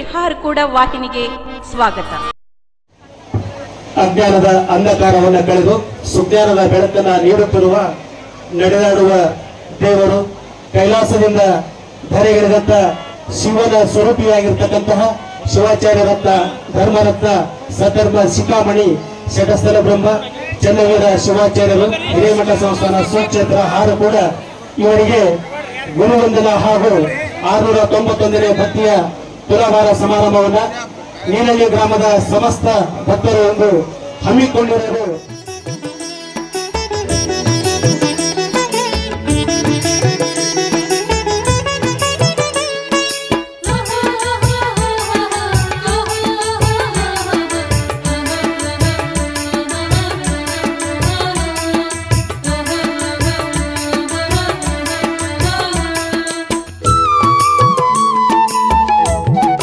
ಹಾರ್ಕೂಡ ವಾಹಿನಿಗೆ ಸ್ವಾಗತ ಅಜ್ಞಾನದ ಅಂಧಕಾರವನ್ನು ಕಳೆದು ಸುಜ್ಞಾನದ ಬೆಳಕನ್ನ ನೀಡುತ್ತಿರುವ ನಡೆದಾಡುವ ದೇವರು ಕೈಲಾಸದಿಂದ ಧರೆಗಿಳಿದಂತ ಶಿವನ ಸ್ವರೂಪಿಯಾಗಿರ್ತಕ್ಕಂತಹ ಶಿವಾಚಾರ್ಯ ರತ್ನ ಧರ್ಮರತ್ನ ಸಧರ್ಮ ಶಿಖಾಮಣಿ ಶಟಸ್ಥಲ ಬ್ರಹ್ಮ ಚನ್ನವೀರ ಶಿವಾಚಾರ್ಯರು ಹಿರೇಮಠ ಸಂಸ್ಥಾನ ಸ್ವಕ್ಷೇತ್ರ ಹಾರು ಕೂಡ ಇವರಿಗೆ ಗುರುವಂದನ ಹಾಗೂ ಆರುನೂರ ತೊಂಬತ್ತೊಂದನೇ ಭಕ್ತಿಯ ತುಲಾಭಾರ ಸಮಾರಂಭವನ್ನ ನೀಲಳ್ಳಿ ಗ್ರಾಮದ ಸಮಸ್ತ ಭಕ್ತರು ಎಂದು ಹಮ್ಮಿಕೊಂಡಿರುವುದು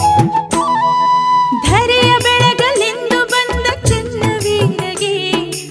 ಧರೆಯ ಬೆಳಗಲೆಂದು ಬಂದ ಚನ್ನವೀರಗೆ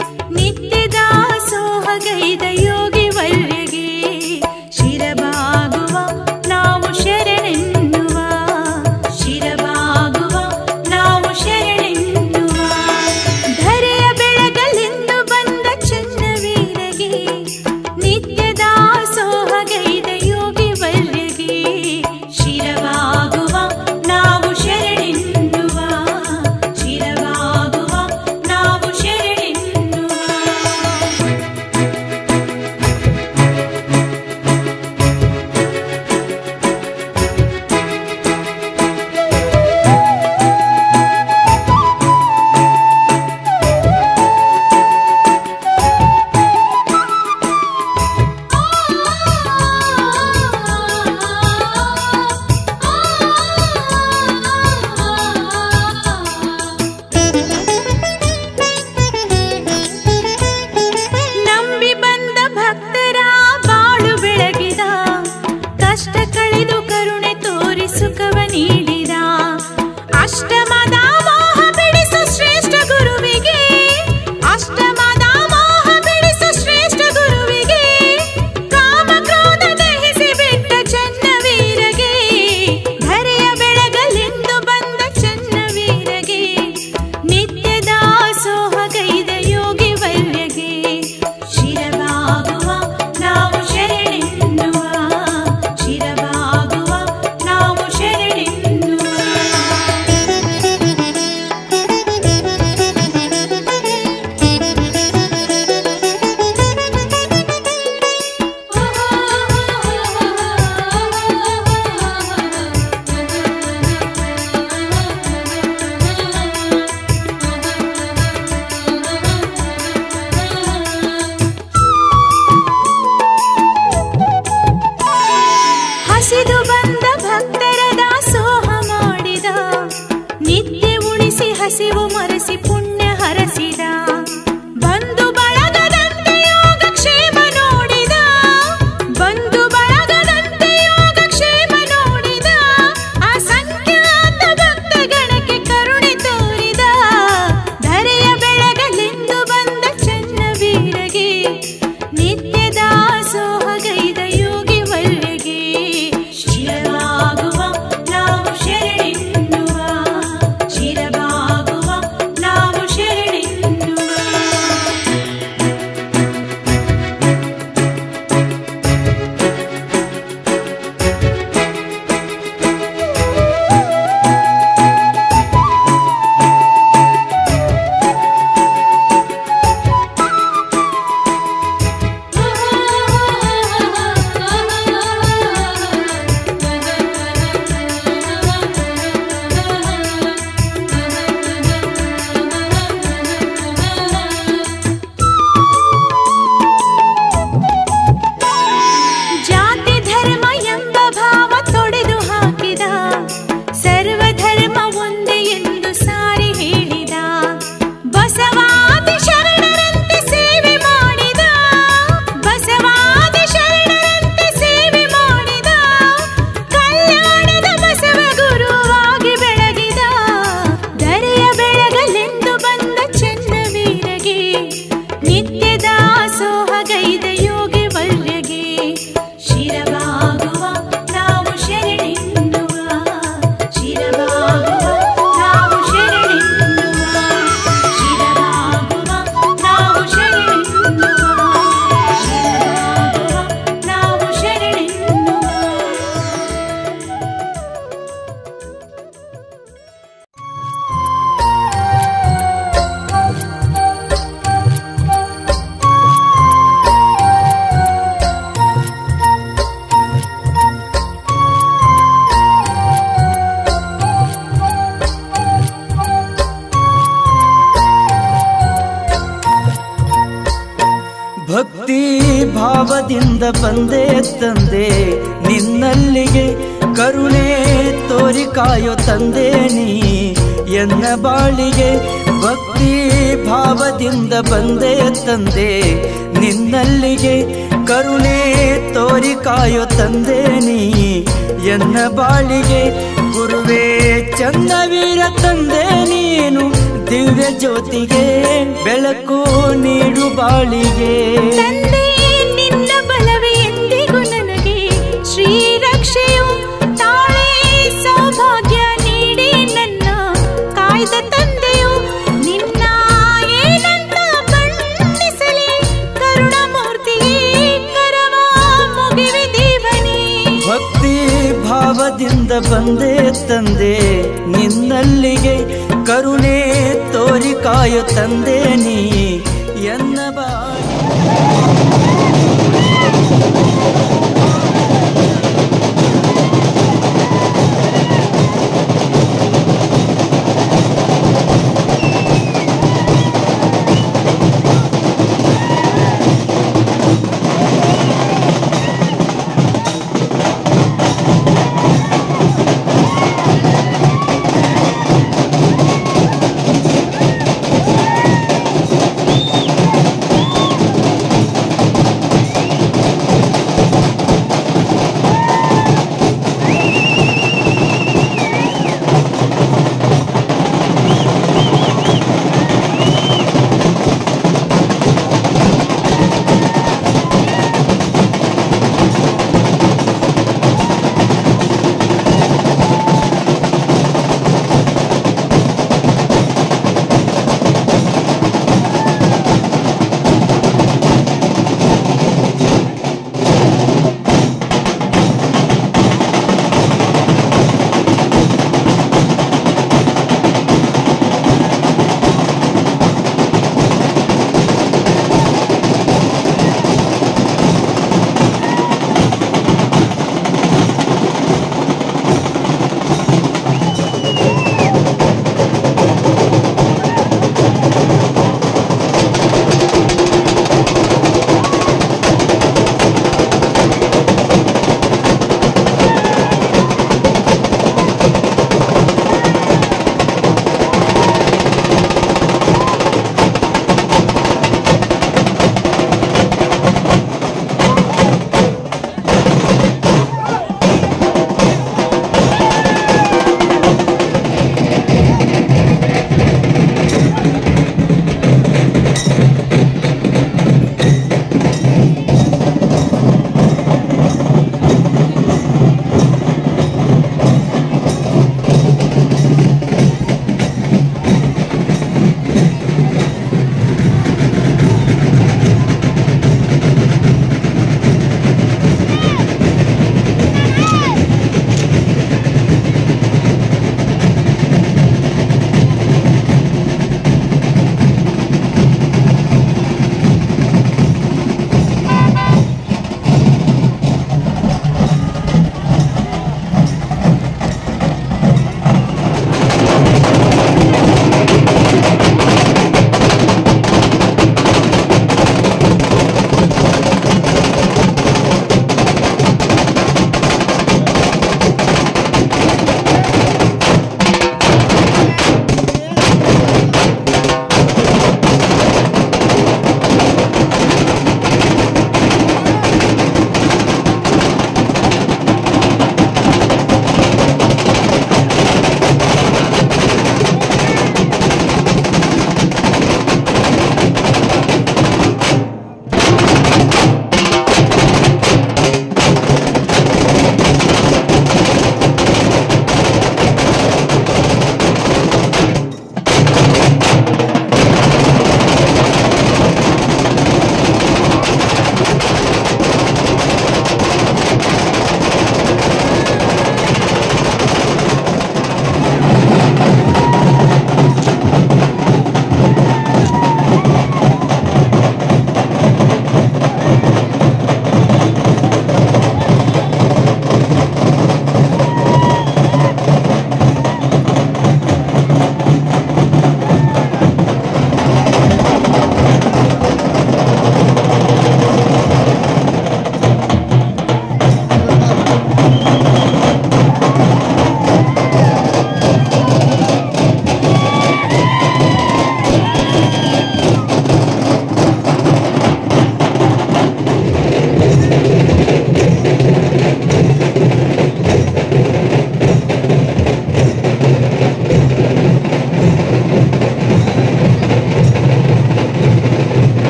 ಭಾವದಿಂದ ಬಂದೆ ತಂದೆ ನಿನ್ನಲ್ಲಿಗೆ ಕರುಣೆ ತೋರಿ ಕಾಯೋ ತಂದೆ ನೀ ಎನ್ನ ಬಾಳಿಗೆ ಭಕ್ತಿ ಭಾವದಿಂದ ಬಂದೆ ತಂದೆ ನಿನ್ನಲ್ಲಿಗೆ ಕರುಣೆ ತೋರಿ ಕಾಯೋ ತಂದೆ ನೀ ಎನ್ನ ಬಾಳಿಗೆ ಗುರುವೇ ಚಂದವೀರ ತಂದೆ ನೀನು ದಿವ್ಯ ಜ್ಯೋತಿಗೆ ಬೆಳಕು ನೀಡು ಬಾಳಿಗೆ ತಂದೆ ನಿನ್ನ ಬಲವೇ ಎಂದಿಗೂ ನನಗೆ ಶ್ರೀರಕ್ಷೆಯು ತಾಳೆ ಸೌಭಾಗ್ಯ ನೀಡಿ ನನ್ನ ಕಾಯ್ದ ತಂದೆಯು ನಿನ್ನ ಏನಂತ ಬಣ್ಣಿಸಲಿ ಕರುಣಮೂರ್ತಿಯೇ ಕರವ ಮುಗಿವೆ ದೇವನೇ ಭಕ್ತಿ ಭಾವದಿಂದ ಬಂದೆ ತಂದೆ ನಿನ್ನಲ್ಲಿಗೆ ಕರುಣೆ ತೋರಿ ಕಾಯೋ ತಂದೆ ನೀ ಎನ್ನ ಬಾಳಿ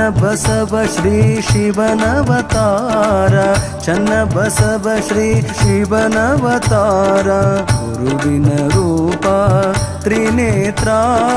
ಬಸವ ಶ್ರೀ ಶಿವನವತಾರ ಚನ್ನ ಬಸವ ಶ್ರೀ ಶಿವನವತಾರ ಗುರುವಿನ ರೂಪ ತ್ರಿನೇತ್ರ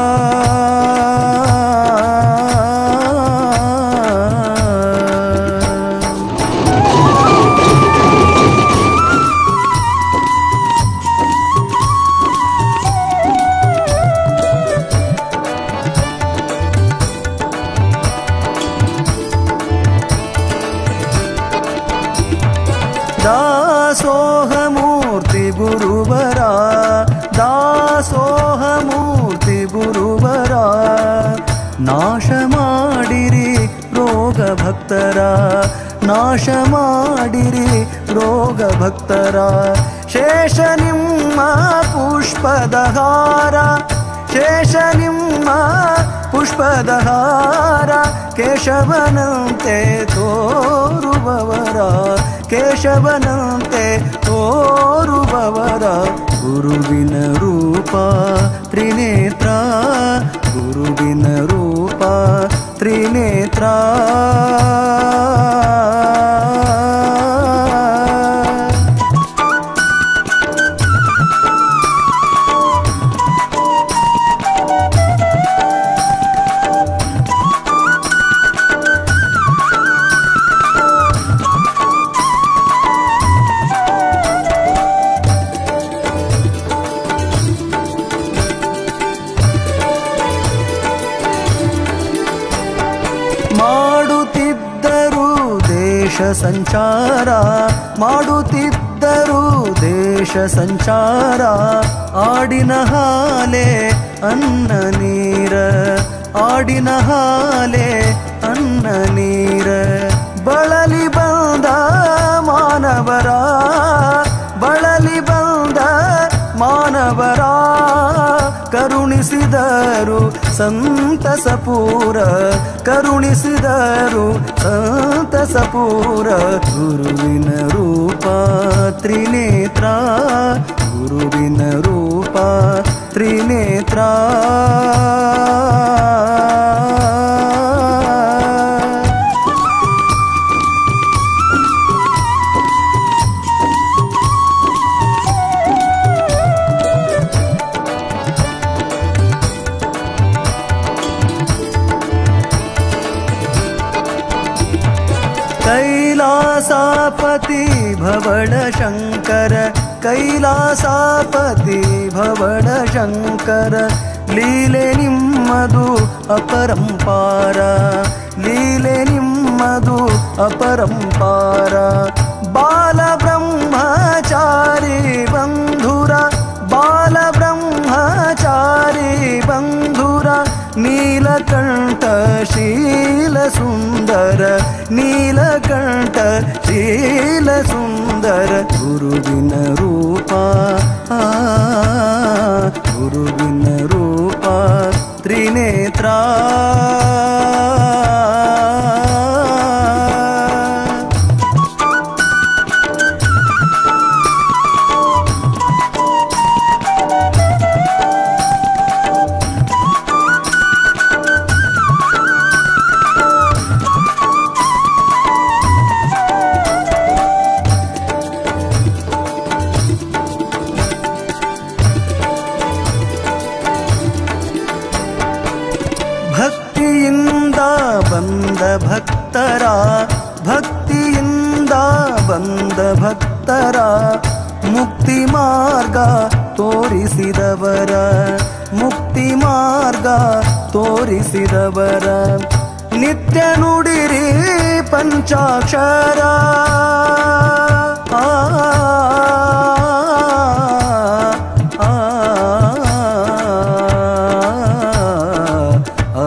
ದಾಸೋಹ ಮೂರ್ತಿ ಗುರುವರ ದಾಸೋಹ ಮೂರ್ತಿ ಗುರುವರ ನಾಶ ಮಾಡಿರಿ ರೋಗ ಭಕ್ತರ ನಾಶ ಮಾಡಿರಿ ರೋಗ ಭಕ್ತರ ಶೇಷ ನಿಮ್ಮ ಪುಷ್ಪದ ಹಾರ ಶೇಷ ನಿಮ್ಮ ಪುಷ್ಪದ ಹಾರ ಕೇಶವನಂತೆ ತೋರುವವರ ಕೇಶವನಂತೆ ತೋರುವವರ ಗುರುವಿನ ರೂಪ ತ್ರಿನೇತ್ರ ಗುರುವಿನ ರೂಪ ತ್ರಿನೇತ್ರ ಮಾಡುತ್ತಿದ್ದರು ದೇಶ ಸಂಚಾರ ಮಾಡುತ್ತಿದ್ದರು ದೇಶ ಸಂಚಾರ ಆಡಿನ ಹಾಲೆ ಅನ್ನ ನೀರ ಆಡಿನ ಹಾಲೆ ಅನ್ನ ನೀರ ಬಳಲಿ ಬಂದ ಮಾನವರ ಬಳಲಿ ಬಂದ ಮಾನವರ ಕರುಣಿಸಿದರು ಸಂತಸಪೂರ ಕರುಣಿಸಿದರು ಸಂತಸಪೂರ ಗುರುವಿನ ರೂಪ ತ್ರಿನೇತ್ರ ಗುರುವಿನ ರೂಪ ತ್ರಿನೇತ್ರ कैलासापति भवण शङ्कर कैलासापति भवण शङ्कर ಲೀಲೆ ನಿಮ್ಮದು ಅಪರಂಪಾರ ಲೀಲೆ ನಿಮ್ಮದು ಅಪರಂಪಾರ ಬಾಲ ಬ್ರಹ್ಮಚಾರಿ ಬಂಧುರ ಬಾಲ ಬ್ರಹ್ಮಚಾರಿ ಬಂಧುರ ನೀಲಕಂಠ ಶೀಲ ಸುಂದರ ನೀಲಕಂಠ ಶೀಲ ಸುಂದರ ಗುರುವಿನ ರೂಪ ಆ, ಗುರುವಿನ ರೂಪ ತ್ರಿನೇತ್ರ ಭಕ್ತಿಯಿಂದ ಬಂದ ಭಕ್ತರ ಭಕ್ತಿಯಿಂದ ಬಂದ ಭಕ್ತರ ಮುಕ್ತಿ ಮಾರ್ಗ ತೋರಿಸಿದವರ ಮುಕ್ತಿ ಮಾರ್ಗ ತೋರಿಸಿದವರ ನಿತ್ಯ ನುಡಿರಿ ಪಂಚಾಕ್ಷರ ಆ, ಆ, ಆ,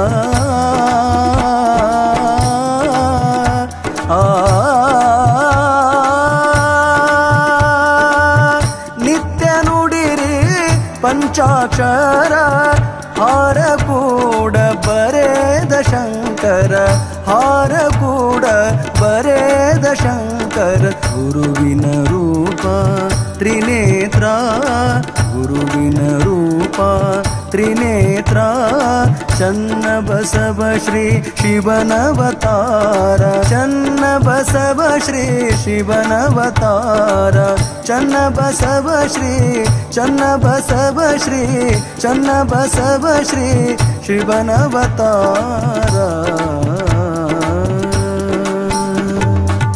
ಆ, ನಿತ್ಯ ನುಡಿರಿ ಪಂಚಾಕ್ಷರ ಹಾರ ಕೂಡ ಬರೆದ ಶಂಕರ ಹಾರ ಕೂಡ ಬರೆದ ಶಂಕರ ಶಂಕರ ಗುರುವಿನ ರೂಪ ತ್ರಿನೇತ್ರ ಗುರುವಿನ ರೂಪ ತ್ರಿನೇತ್ರ ಚನ್ನ ಬಸವ ಶ್ರೀ ಶಿವನವತಾರ ಚನ್ನ ಬಸವ ಶ್ರೀ ಶಿವನವತಾರ ಚನ್ನ ಬಸವ ಶ್ರೀ ಚನ್ನ ಬಸವ ಶ್ರೀ ಚನ್ನ ಬಸವ ಶ್ರೀ ಶಿವನವತಾರ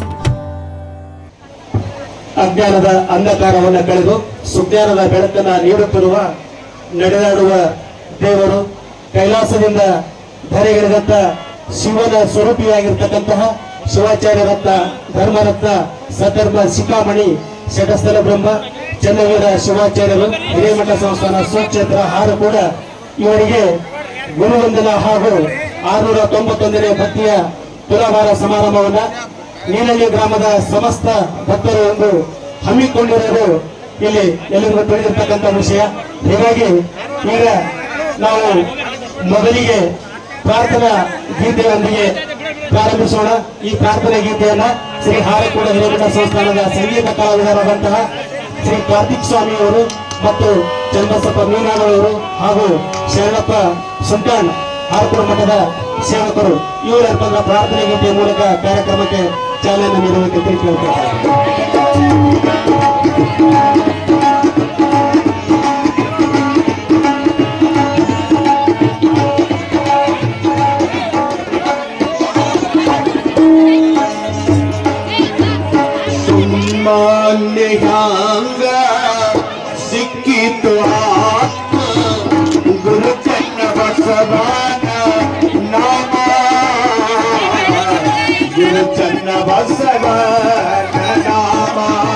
ಅಜ್ಞಾನದ ಅಂಧಕಾರವನ್ನು ಕಳೆದು ಸುಜ್ಞಾನದ ಬೆಳಕನ್ನ ನೀಡುತ್ತಿರುವ ನಡೆದಾಡುವ ದೇವರು ಕೈಲಾಸದಿಂದ ಧರೆಗಿಳಿದಂತ ಶಿವನ ಸ್ವರೂಪಿಯಾಗಿರ್ತಕ್ಕಂತಹ ಶಿವಾಚಾರ್ಯರತ್ನ ಧರ್ಮರತ್ನ ಸಧರ್ಮ ಶಿಖಾಮಣಿ ಶಟಸ್ಥಲ ಬ್ರಹ್ಮ ಚನ್ನವೀರ ಶಿವಾಚಾರ್ಯರು ಹಿರೇಮಠ ಸಂಸ್ಥಾನ ಸ್ವಕ್ಷೇತ್ರ ಹಾರು ಕೂಡ ಇವರಿಗೆ ಗುರುವಂದನ ಹಾಗೂ ಆರುನೂರ ತೊಂಬತ್ತೊಂದನೇ ಭಕ್ತಿಯ ತುಲಾಭಾರ ಸಮಾರಂಭವನ್ನ ನೀಲಳ್ಳಿ ಗ್ರಾಮದ ಸಮಸ್ತ ಭಕ್ತರು ಎಂದು ಹಮ್ಮಿಕೊಂಡಿರೋದು ಇಲ್ಲಿ ಎಲ್ಲರಿಗೂ ತಿಳಿದಿರ್ತಕ್ಕಂಥ ವಿಷಯ ಹೀಗಾಗಿ ಈಗ ನಾವು ಮೊದಲಿಗೆ ಪ್ರಾರ್ಥನಾ ಗೀತೆಯೊಂದಿಗೆ ಪ್ರಾರಂಭಿಸೋಣ ಈ ಪ್ರಾರ್ಥನಾ ಗೀತೆಯನ್ನ ಶ್ರೀ ಹಾರಕೂಡ ಹಿರೇಮಠ ಸಂಸ್ಥಾನದ ಸಂಗೀತ ಕಲಾವಿದರಾದಂತಹ ಶ್ರೀ ಕಾರ್ತಿಕ್ ಸ್ವಾಮಿ ಅವರು ಮತ್ತು ಚನ್ನಬಸಪ್ಪ ಮೀನಾಳವರು ಹಾಗೂ ಶರಣಪ್ಪ ಸುಲ್ತಾನ್ ಹಾರಕೂಡ ಮಠದ ಸೇವಕರು ಇವರ ತಂದ ಪ್ರಾರ್ಥನೆ ಗೀತೆಯ ಮೂಲಕ ಕಾರ್ಯಕ್ರಮಕ್ಕೆ ಚಾಲನೆ ನೀಡುವಂತೆ ತಿಳಿಸಿಕೊಳ್ತಾರೆ ಮಾನ್ಯ ಹ್ಯಾಂಗ ಸಿಕ್ಕಿತು ಆತ್ಮ ಗುರು ಚನ್ನ ಬಸವನ ನಾಮ ಗುರು ಚನ್ನ ಬಸವನ ನಾಮ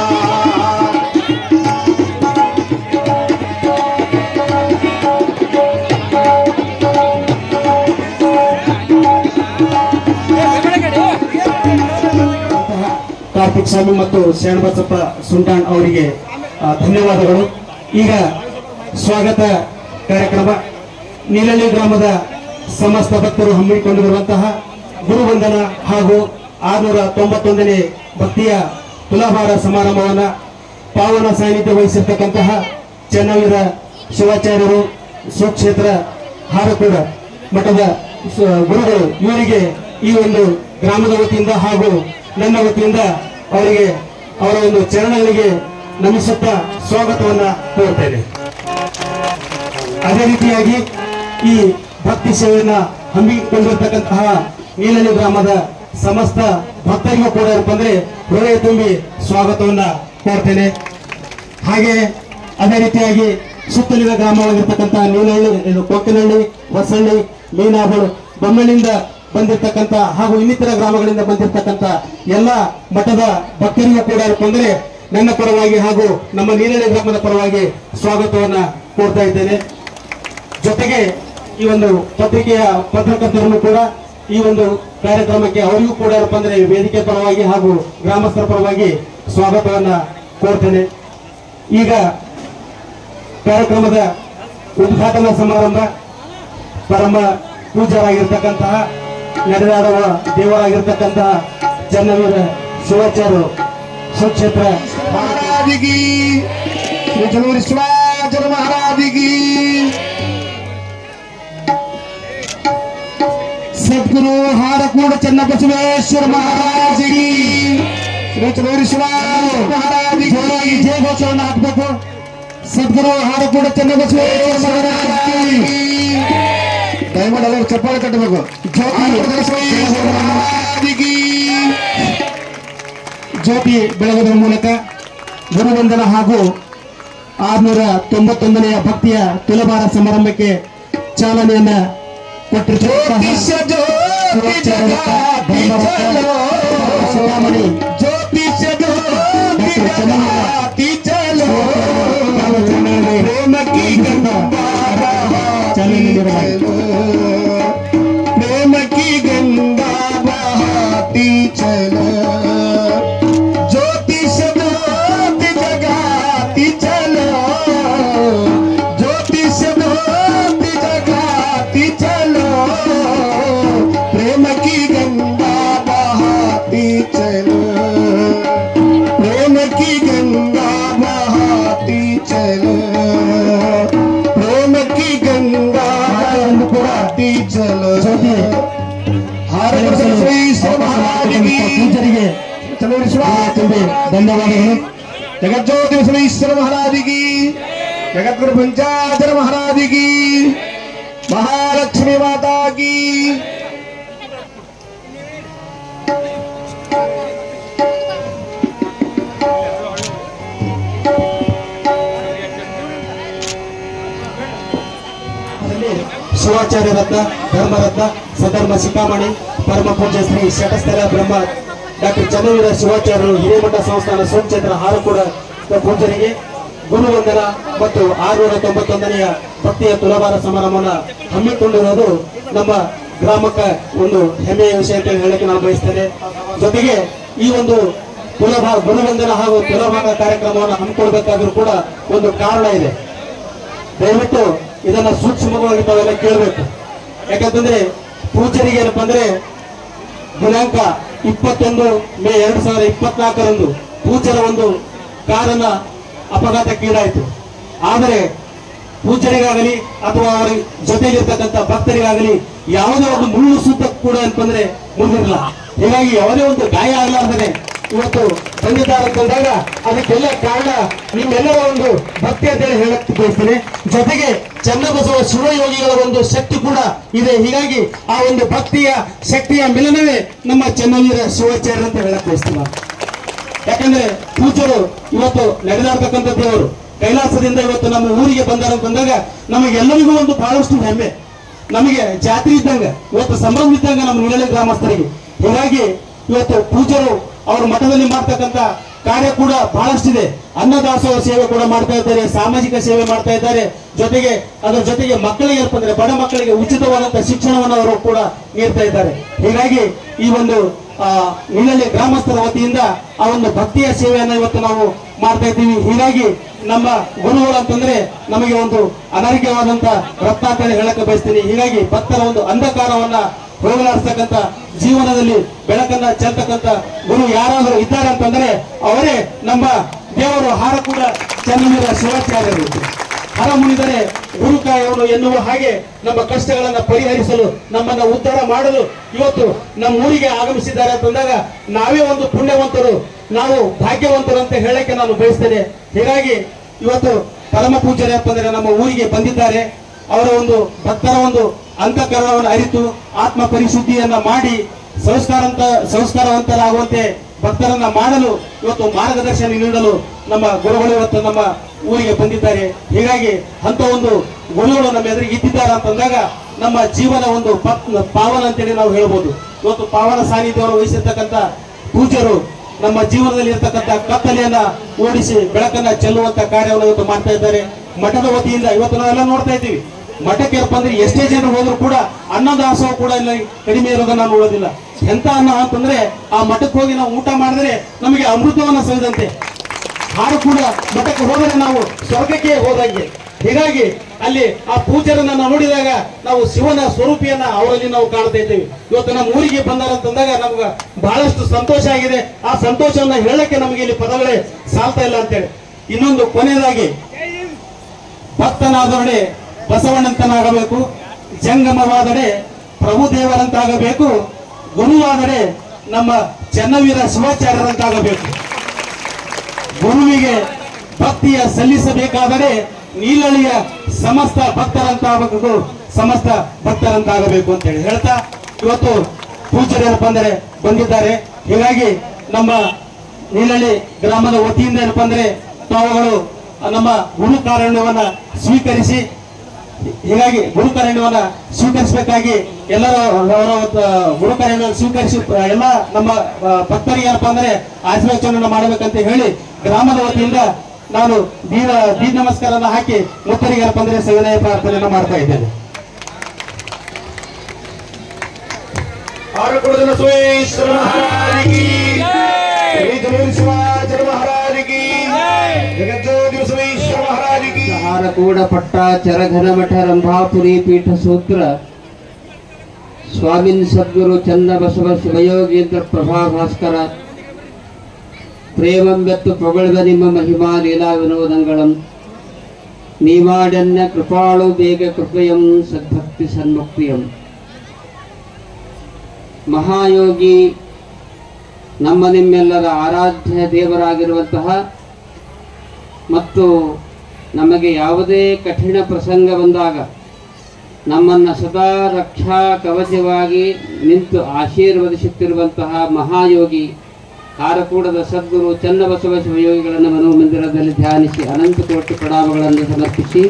ಕಾರ್ತಿಕ್ ಸ್ವಾಮಿ ಮತ್ತು ಶರಣಬಸಪ್ಪ ಸುಂಟಾಣ್ ಅವರಿಗೆ ಆ, ಧನ್ಯವಾದಗಳು ಈಗ ಸ್ವಾಗತ ಕಾರ್ಯಕ್ರಮ ನೀಲಳ್ಳಿ ಗ್ರಾಮದ ಸಮಸ್ತ ಭಕ್ತರು ಹಮ್ಮಿಕೊಂಡಿರುವಂತಹ ಗುರುವಂದನ ಹಾಗೂ ಆರುನೂರ ತೊಂಬತ್ತೊಂದನೇ ಭಕ್ತಿಯ ತುಲಾಭಾರ ಸಮಾರಂಭವನ್ನ ಪಾವನ ಸಾನ್ನಿಧ್ಯ ವಹಿಸಿರ್ತಕ್ಕಂತಹ ಚೆನ್ನವೀರ ಶಿವಾಚಾರ್ಯರು ಸುಕ್ಷೇತ್ರ ಹಾರಕೂಡ ಮಠದ ಸ- ಗುರುಗಳು ಇವರಿಗೆ ಈ ಒಂದು ಗ್ರಾಮದ ವತಿಯಿಂದ ಹಾಗೂ ನನ್ನ ವತಿಯಿಂದ ಅವರಿಗೆ ಅವರ ಒಂದು ಚರಣಗಳಿಗೆ ನಮಿಸುತ್ತಾ ಸ್ವಾಗತವನ್ನ ಕೋರ್ತೇನೆ ಅದೇ ರೀತಿಯಾಗಿ ಈ ಭಕ್ತಿ ಸೇವೆಯನ್ನ ಹಮ್ಮಿಕೊಂಡಿರ್ತಕ್ಕಂತಹ ನೀಲಳ್ಳಿ ಗ್ರಾಮದ ಸಮಸ್ತ ಭಕ್ತರಿಗೂ ಕೂಡ ಏನಪ್ಪ ಅಂದ್ರೆ ಹೃದಯ ತುಂಬಿ ಸ್ವಾಗತವನ್ನ ಕೋರ್ತೇನೆ ಹಾಗೆ ಅದೇ ರೀತಿಯಾಗಿ ಸುತ್ತಲಿನ ಗ್ರಾಮವಾಗಿರ್ತಕ್ಕಂತಹ ನೀಲಹಳ್ಳಿ ಇದು ಕೊಕ್ಕನಹಳ್ಳಿ ಹೊಸಳ್ಳಿ ಮೀನಾಬಳು ಬೊಮ್ಮಳ್ಳಿಯಿಂದ ಬಂದಿರತಕ್ಕಂತ ಹಾಗೂ ಇನ್ನಿತರ ಗ್ರಾಮಗಳಿಂದ ಬಂದಿರತಕ್ಕಂತ ಎಲ್ಲ ಮಠದ ಭಕ್ತರಿಗೂ ಕೂಡ ಏನಪ್ಪ ಅಂದ್ರೆ ನನ್ನ ಪರವಾಗಿ ಹಾಗೂ ನಮ್ಮ ನೀಲಹಳ್ಳಿ ಗ್ರಾಮದ ಪರವಾಗಿ ಸ್ವಾಗತವನ್ನ ಕೋರ್ತಾ ಇದ್ದೇನೆ ಜೊತೆಗೆ ಈ ಒಂದು ಪತ್ರಿಕೆಯ ಪತ್ರಕರ್ತರನ್ನು ಕೂಡ ಈ ಒಂದು ಕಾರ್ಯಕ್ರಮಕ್ಕೆ ಅವರಿಗೂ ಕೂಡ ಏನಪ್ಪ ಅಂದ್ರೆ ವೇದಿಕೆ ಪರವಾಗಿ ಹಾಗೂ ಗ್ರಾಮಸ್ಥರ ಪರವಾಗಿ ಸ್ವಾಗತವನ್ನ ಕೋರ್ತೇನೆ ಈಗ ಕಾರ್ಯಕ್ರಮದ ಉದ್ಘಾಟನಾ ಸಮಾರಂಭ ಪರಮ ಪೂಜಾರಾಗಿರ್ತಕ್ಕಂತಹ ನಡೆದಾಡುವ ದೇವರಾಗಿರ್ತಕ್ಕಂತಹ ಚನ್ನವೀರ ಶಿವಾಚಾರ್ಯರು ಸುಕ್ಷೇತ್ರ ಮಹಾರಾಜಿಗಿ ಶ್ರೀ ಚಲೂರಿ ಶಿವಾಚಾರ್ಯ ಮಹಾರಾಜಿಗಿ ಸದ್ಗುರು ಹಾರಕೂಡ ಚನ್ನಬಸವೇಶ್ವರ ಮಹಾರಾಜಿಗೆ ಶ್ರೀ ಚಲೂರಿ ಶಿವಾಚಾರ್ಯ ಮಹಾರಾಜಿಗೆ ಜಯ ಘೋಷವನ್ನು ಹಾಕಬೇಕು ಸದ್ಗುರು ಹಾರಕೂಡ ಚನ್ನಬಸವೇಶ್ವರ ಮಹಾರಾಜಿಗೆ ದಯಮಾಡಿ ಎಲ್ಲರೂ ಚಪ್ಪಾಳೆ ಕಟ್ಟಬೇಕು ಮಹಾರಾಜಿಗಿ ಜ್ಯೋತಿ ಬೆಳಗೋದ್ರ ಮೂಲಕ ಗುರುವಂದನ ಹಾಗೂ ಆರ್ನೂರ ತೊಂಬತ್ತೊಂದನೆಯ ಭಕ್ತಿಯ ತುಲಭಾರ ಸಮಾರಂಭಕ್ಕೆ ಚಾಲನೆಯನ್ನ ಕೊಟ್ಟಿರ್ತಕ್ಕಂತಹ ಶಿವಾಚಾರ್ಯರತ್ತ, ಧರ್ಮರತ್ತ, ಶಿವಾಮಣಿ ಜ್ಯೋತಿಷ ಡಾಕ್ಟರ್ ಚನ್ನವೀರ ಪ್ರೇಮಕಿ ಚಾಲನೆ ನೀಡಲಾಗಿದೆ प्रेम की गंगा बहाती चलो ज्योतिष ज्योति जगाती चलो ज्योतिष ज्योति जगाती चलो प्रेम की गंगा बहाती चलो ತುಂಬಿ ಧನ್ಯವಾದಗಳು ಜಗಜ್ಯೋತಿ ಬಸವೇಶ್ವರ ಮಹಾರಾಜಿಗೆ ಜಗದ್ಗುರು ಪಂಚಾಚರ ಮಹಾರಾಜಿಗೆ ಮಹಾಲಕ್ಷ್ಮಿ ಮಾತಾಗಿ ಅದರಲ್ಲಿ ಶಿವಾಚಾರ್ಯ ರತ್ನ ಧರ್ಮರತ್ನ ಸಧರ್ಮ ಶಿಖಾಮಣಿ ಪರಮ ಪೂಜ್ಯ ಶ್ರೀ ಶಟಸ್ಥಲ ಬ್ರಹ್ಮ ಡಾಕ್ಟರ್ ಚನ್ನವೀರ ಶಿವಾಚಾರ್ಯರು ಹಿರೇಮಠ ಸಂಸ್ಥಾನ ಸೋಮಚಂದ್ರ ಹಾರಕೂಡ ಪೂಜರಿಗೆ ಗುರುವಂದನ ಮತ್ತು ಆರುನೂರ ತೊಂಬತ್ತೊಂದನೆಯ ಭಕ್ತಿಯ ತುಲಾಭಾರ ಸಮಾರಂಭವನ್ನು ಹಮ್ಮಿಕೊಂಡಿರೋದು ನಮ್ಮ ಗ್ರಾಮಕ್ಕೆ ಒಂದು ಹೆಮ್ಮೆಯ ವಿಷಯ ಅಂತ ಹೇಳಕ್ಕೆ ನಾನು ಬಯಸ್ತೇನೆ ಜೊತೆಗೆ ಈ ಒಂದು ತುಲಭಾ ಗುರುವಂದನ ಹಾಗೂ ತುಲಭಾಗ ಕಾರ್ಯಕ್ರಮವನ್ನು ಹಮ್ಮಿಕೊಳ್ಬೇಕಾದ್ರೂ ಕೂಡ ಒಂದು ಕಾರಣ ಇದೆ ದಯವಿಟ್ಟು ಇದನ್ನ ಸೂಕ್ಷ್ಮವಾಗಿ ತಾವೆಲ್ಲ ಕೇಳಬೇಕು ಯಾಕಂತಂದ್ರೆ ಪೂಜಾರಿಗೆ ಏನಪ್ಪ ಅಂದ್ರೆ ದಿನಾಂಕ ಇಪ್ಪತ್ತೊಂದು ಮೇ ಎರಡ್ ಸಾವಿರದ ಇಪ್ಪತ್ನಾಲ್ಕರಂದು ಪೂಜರ ಒಂದು ಕಾರನ್ನ ಅಪಘಾತಕ್ಕೀಡಾಯಿತು ಆದರೆ ಪೂಜರಿಗಾಗಲಿ ಅಥವಾ ಅವರ ಜೊತೆಗಿರ್ತಕ್ಕಂಥ ಭಕ್ತರಿಗಾಗಲಿ ಯಾವುದೇ ಒಂದು ಮುಳ್ಳು ಸುತ್ತ ಕೂಡ ಅಂತಂದ್ರೆ ಮುರಿದಿರಲ್ಲ ಹೀಗಾಗಿ ಯಾವುದೇ ಒಂದು ಗಾಯ ಆಗಲಾರ್ದೇ ಇವತ್ತು ಬಂದಿದ್ದಾರೆ ಅಂತಂದಾಗ ಅದಕ್ಕೆಲ್ಲ ಕಾರಣ ನಿಮ್ಮೆಲ್ಲರ ಒಂದು ಭಕ್ತಿ ಅಂತ ಹೇಳಿ ಹೇಳಕ್ ಬಯಸ್ತೇನೆ ಜೊತೆಗೆ ಚನ್ನಬಸವ ಶಿವಯೋಗಿಗಳ ಒಂದು ಶಕ್ತಿ ಕೂಡ ಇದೆ ಹೀಗಾಗಿ ಆ ಒಂದು ಭಕ್ತಿಯ ಶಕ್ತಿಯ ಮಿಲನವೇ ನಮ್ಮ ಚೆನ್ನವೀರ ಶಿವಾಚಾರ್ಯ ಅಂತ ಹೇಳಕ್ ಬಯಸ್ತೀನಿ ನಾನು. ಯಾಕಂದ್ರೆ ಪೂಜರು ಇವತ್ತು ನಡೆದಾಡ್ತಕ್ಕಂಥ ದೇವರು ಕೈಲಾಸದಿಂದ ಇವತ್ತು ನಮ್ಮ ಊರಿಗೆ ಬಂದಾರ ಅಂತಂದಾಗ ನಮಗೆಲ್ಲರಿಗೂ ಒಂದು ಬಹಳಷ್ಟು ಹೆಮ್ಮೆ ನಮಗೆ ಜಾತ್ರೆ ಇದ್ದಂಗ ಇವತ್ತು ಸಂಭ್ರಮ ಇದ್ದಂಗ ನಮ್ಮ ನಿಳಲಿ ಗ್ರಾಮಸ್ಥರಿಗೆ ಹೀಗಾಗಿ ಇವತ್ತು ಪೂಜರು ಅವ್ರ ಮಠದಲ್ಲಿ ಮಾಡ್ತಕ್ಕಂಥ ಕಾರ್ಯ ಕೂಡ ಬಹಳಷ್ಟಿದೆ ಅನ್ನದಾಸೋಹ ಸೇವೆ ಕೂಡ ಮಾಡ್ತಾ ಇದ್ದಾರೆ ಸಾಮಾಜಿಕ ಸೇವೆ ಮಾಡ್ತಾ ಇದ್ದಾರೆ ಜೊತೆಗೆ ಅದರ ಜೊತೆಗೆ ಮಕ್ಕಳಿಗೆ ಏನಪ್ಪ ಅಂದ್ರೆ ಬಡ ಮಕ್ಕಳಿಗೆ ಉಚಿತವಾದಂತಹ ಶಿಕ್ಷಣವನ್ನು ಅವರು ಕೂಡ ನೀಡ್ತಾ ಇದ್ದಾರೆ ಹೀಗಾಗಿ ಈ ಒಂದು ಆ ನಿಳಲಿ ಗ್ರಾಮಸ್ಥರ ವತಿಯಿಂದ ಆ ಒಂದು ಭಕ್ತಿಯ ಸೇವೆಯನ್ನ ಇವತ್ತು ನಾವು ಮಾಡ್ತಾ ಇದ್ದೀವಿ ಹೀಗಾಗಿ ನಮ್ಮ ಗುರುಗಳು ಅಂತಂದ್ರೆ ನಮಗೆ ಒಂದು ಅನಾರೋಗ್ಯವಾದಂತ ರತ್ನ ಅಂತ ಹೇಳಿ ಹೇಳಕ್ಕೆ ಬಯಸ್ತೀನಿ ಹೀಗಾಗಿ ಭಕ್ತರ ಒಂದು ಅಂಧಕಾರವನ್ನ ಹೋಗಲಾಡಿಸ್ತಕ್ಕಂಥ ಜೀವನದಲ್ಲಿ ಬೆಳಕನ್ನ ಚೆಲ್ತಕ್ಕಂಥ ಗುರು ಯಾರಾದರೂ ಇದ್ದಾರೆ ಅಂತಂದ್ರೆ ಅವರೇ ನಮ್ಮ ದೇವರು ಹಾರ ಕೂಡ ಚನ್ನವೀರ ಶಿವಾಚಾರ್ಯರು ಹರ ಮುನಿದರೆ ಗುರು ಕಾಯವನು ಎನ್ನುವ ಹಾಗೆ ನಮ್ಮ ಕಷ್ಟಗಳನ್ನ ಪರಿಹರಿಸಲು ನಮ್ಮನ್ನ ಉದ್ಧಾರ ಮಾಡಲು ಇವತ್ತು ನಮ್ಮ ಊರಿಗೆ ಆಗಮಿಸಿದ್ದಾರೆ ಅಂತಂದಾಗ ನಾವೇ ಒಂದು ಪುಣ್ಯವಂತರು ನಾವು ಭಾಗ್ಯವಂತರು ಅಂತ ಹೇಳಕ್ಕೆ ನಾನು ಬಯಸ್ತೇನೆ ಹೀಗಾಗಿ ಇವತ್ತು ಪರಮ ಪೂಜ್ಯರೇ ಅಂತಂದ್ರೆ ನಮ್ಮ ಊರಿಗೆ ಬಂದಿದ್ದಾರೆ ಅವರ ಒಂದು ಭಕ್ತರ ಒಂದು ಅಂತಃಕರಣವನ್ನು ಅರಿತು ಆತ್ಮ ಪರಿಶುದ್ಧಿಯನ್ನ ಮಾಡಿ ಸಂಸ್ಕಾರಂತ ಸಂಸ್ಕಾರವಂತರಾಗುವಂತೆ ಭಕ್ತರನ್ನ ಮಾಡಲು ಇವತ್ತು ಮಾರ್ಗದರ್ಶನ ನೀಡಲು ನಮ್ಮ ಗುರುಗಳು ಇವತ್ತು ನಮ್ಮ ಊರಿಗೆ ಬಂದಿದ್ದಾರೆ ಹೀಗಾಗಿ ಅಂತ ಒಂದು ಗುರುಗಳು ನಮ್ಮ ಎದುರಿಗೆ ಇದ್ದಿದ್ದಾರೆ ಅಂತಂದಾಗ ನಮ್ಮ ಜೀವನ ಒಂದು ಪತ್- ಪಾವನ ಅಂತೇಳಿ ನಾವು ಹೇಳ್ಬೋದು ಇವತ್ತು ಪಾವನ ಸಾನ್ನಿಧ್ಯವನ್ನು ವಹಿಸಿರ್ತಕ್ಕಂಥ ಪೂಜ್ಯರು ನಮ್ಮ ಜೀವನದಲ್ಲಿ ಇರ್ತಕ್ಕಂಥ ಕತ್ತಲೆಯನ್ನ ಓಡಿಸಿ ಬೆಳಕನ್ನ ಚೆಲ್ಲುವಂತ ಕಾರ್ಯವನ್ನು ಇವತ್ತು ಮಾಡ್ತಾ ಇದ್ದಾರೆ ಮಠದ ವತಿಯಿಂದ ಇವತ್ತು ನಾವೆಲ್ಲ ನೋಡ್ತಾ ಇದ್ದೀವಿ ಮಠಕ್ಕೆ ಏನಪ್ಪ ಅಂದ್ರೆ ಎಷ್ಟೇ ಜನ ಹೋದ್ರು ಕೂಡ ಅನ್ನದಾಸೋಹ ಕೂಡ ಇಲ್ಲಿ ಕಡಿಮೆ ಇರೋದನ್ನ ನಾವು ನೋಡೋದಿಲ್ಲ ಎಂತ ಅನ್ನ ಅಂತಂದ್ರೆ ಆ ಮಠಕ್ಕೆ ಹೋಗಿ ನಾವು ಊಟ ಮಾಡಿದ್ರೆ ನಮಗೆ ಅಮೃತವನ್ನ ಸವಿದಂತೆ ಹಾರು ಕೂಡ ಮಠಕ್ಕೆ ಹೋದರೆ ನಾವು ಸ್ವರ್ಗಕ್ಕೆ ಹೋದಂಗೆ ಹೀಗಾಗಿ ಅಲ್ಲಿ ಆ ಪೂಜರನ್ನ ನಾವು ನೋಡಿದಾಗ ನಾವು ಶಿವನ ಸ್ವರೂಪಿಯನ್ನ ಅವರಲ್ಲಿ ನಾವು ಕಾಣ್ತಾ ಇದ್ದೇವೆ ಇವತ್ತು ನಮ್ಮ ಊರಿಗೆ ಬಂದಾರ ಅಂತಂದಾಗ ನಮ್ಗೆ ಬಹಳಷ್ಟು ಸಂತೋಷ ಆಗಿದೆ ಆ ಸಂತೋಷವನ್ನ ಹೇಳಕ್ಕೆ ನಮಗೆ ಇಲ್ಲಿ ಪದಗಳೇ ಸಾಲ್ತಾ ಇಲ್ಲ ಅಂತೇಳಿ ಇನ್ನೊಂದು ಕೊನೆಯದಾಗಿ ಭಕ್ತನಾದೊಡೆ ಬಸವಣ್ಣಂತನಾಗಬೇಕು ಜಂಗಮವಾದಡೆ ಪ್ರಭುದೇವರಂತಾಗಬೇಕು ಗುರುವಾದರೆ ನಮ್ಮ ಚನ್ನವೀರ ಶಿವಾಚಾರ್ಯರಂತಾಗಬೇಕು ಗುರುವಿಗೆ ಭಕ್ತಿಯ ಸಲ್ಲಿಸಬೇಕಾದರೆ ನೀಲಳಿಯ ಸಮಸ್ತ ಭಕ್ತರಂತಾಗಬೇಕು ಸಮಸ್ತ ಭಕ್ತರಂತಾಗಬೇಕು ಅಂತ ಹೇಳಿ ಹೇಳ್ತಾ ಇವತ್ತು ಪೂಜ್ಯರು ಬಂದರೆ ಬಂದಿದ್ದಾರೆ ಹೀಗಾಗಿ ನಮ್ಮ ನೀಲಳ್ಳಿ ಗ್ರಾಮದ ವತಿಯಿಂದ ಏನಪ್ಪ ಅಂದ್ರೆ ತಾವುಗಳು ನಮ್ಮ ಗುರು ಕಾರಣ್ಯವನ್ನ ಸ್ವೀಕರಿಸಿ ಹೀಗಾಗಿ ಗುರುಕರಣ್ಯವನ್ನ ಸ್ವೀಕರಿಸಬೇಕಾಗಿ ಎಲ್ಲರೂ ಅವರ ಗುರುಕರಣ್ಯವನ್ನು ಸ್ವೀಕರಿಸಿ ಎಲ್ಲ ನಮ್ಮ ಆ, ಭಕ್ತರಿಗೆ ಏನಪ್ಪಾ ಅಂದ್ರೆ ಆಶೀರ್ವಚನ ಮಾಡಬೇಕಂತ ಹೇಳಿ ಗ್ರಾಮದ ವತಿಯಿಂದ ನಾನು ದೀನ ದೀನ ನಮಸ್ಕಾರನ ಹಾಕಿ ಮುತ್ತರಿಗೆ ಏನಪ್ಪ ಅಂದ್ರೆ ಸವಿನಯ ಪ್ರಾರ್ಥನೆಯನ್ನು ಮಾಡ್ತಾ ಇದ್ದೇನೆ ಆರಕುಳದ ಬಸವೇಶ್ವರ ಮಹಾರಾಜಿಗೆ ಶ್ರೀ ಜಗದ್ಗುರು ಶಿವಾಚಾರ್ಯ ಮಹಾರಾಜಿಗೆ ಜಗಜ್ಯೋತಿ ಬಸವೇಶ್ವರ ಮಹಾರಾಜಿಗೆ ಹಾರಕೂಡ ಪಟ್ಟ ಚರಘನಮಠ ರಂಭಾಪುರಿ ಪೀಠ ಸೂತ್ರ ಸ್ವಾಮಿನ್ ಸದ್ಗುರು ಚಂದ ಬಸವ ಶಿವಯೋಗೇಂದ್ರ ಪ್ರಭಾ ಭಾಸ್ಕರ ಪ್ರೇಮಂಬೆತ್ತು ಪೊಗಳುವ ನಿಮ್ಮ ಮಹಿಮಾ ಲೀಲಾ ವಿನೋದಂಗಳಂ ನೀವಾಡನ್ನ ಕೃಪಾಳು ಬೇಗ ಕೃಪೆಯಂ ಸದ್ಭಕ್ತಿ ಸನ್ಮುಕ್ತಿಯಂ ಮಹಾಯೋಗಿ ನಮ್ಮ ನಿಮ್ಮೆಲ್ಲರ ಆರಾಧ್ಯ ದೇವರಾಗಿರುವಂತಹ ಮತ್ತು ನಮಗೆ ಯಾವುದೇ ಕಠಿಣ ಪ್ರಸಂಗ ಬಂದಾಗ ನಮ್ಮನ್ನು ಸದಾ ರಕ್ಷಾ ಕವಚವಾಗಿ ನಿಂತು ಆಶೀರ್ವದಿಸುತ್ತಿರುವಂತಹ ಮಹಾಯೋಗಿ ಕಾರಕೂಡದ ಸದ್ಗುರು ಚನ್ನಬಸವ ಶಿವಯೋಗಿಗಳನ್ನು ಮನೋಮಂದಿರದಲ್ಲಿ ಧ್ಯಾನಿಸಿ ಅನಂತ ಕೋಟಿ ಪ್ರಣಾಮಗಳನ್ನು ಸಮರ್ಪಿಸಿ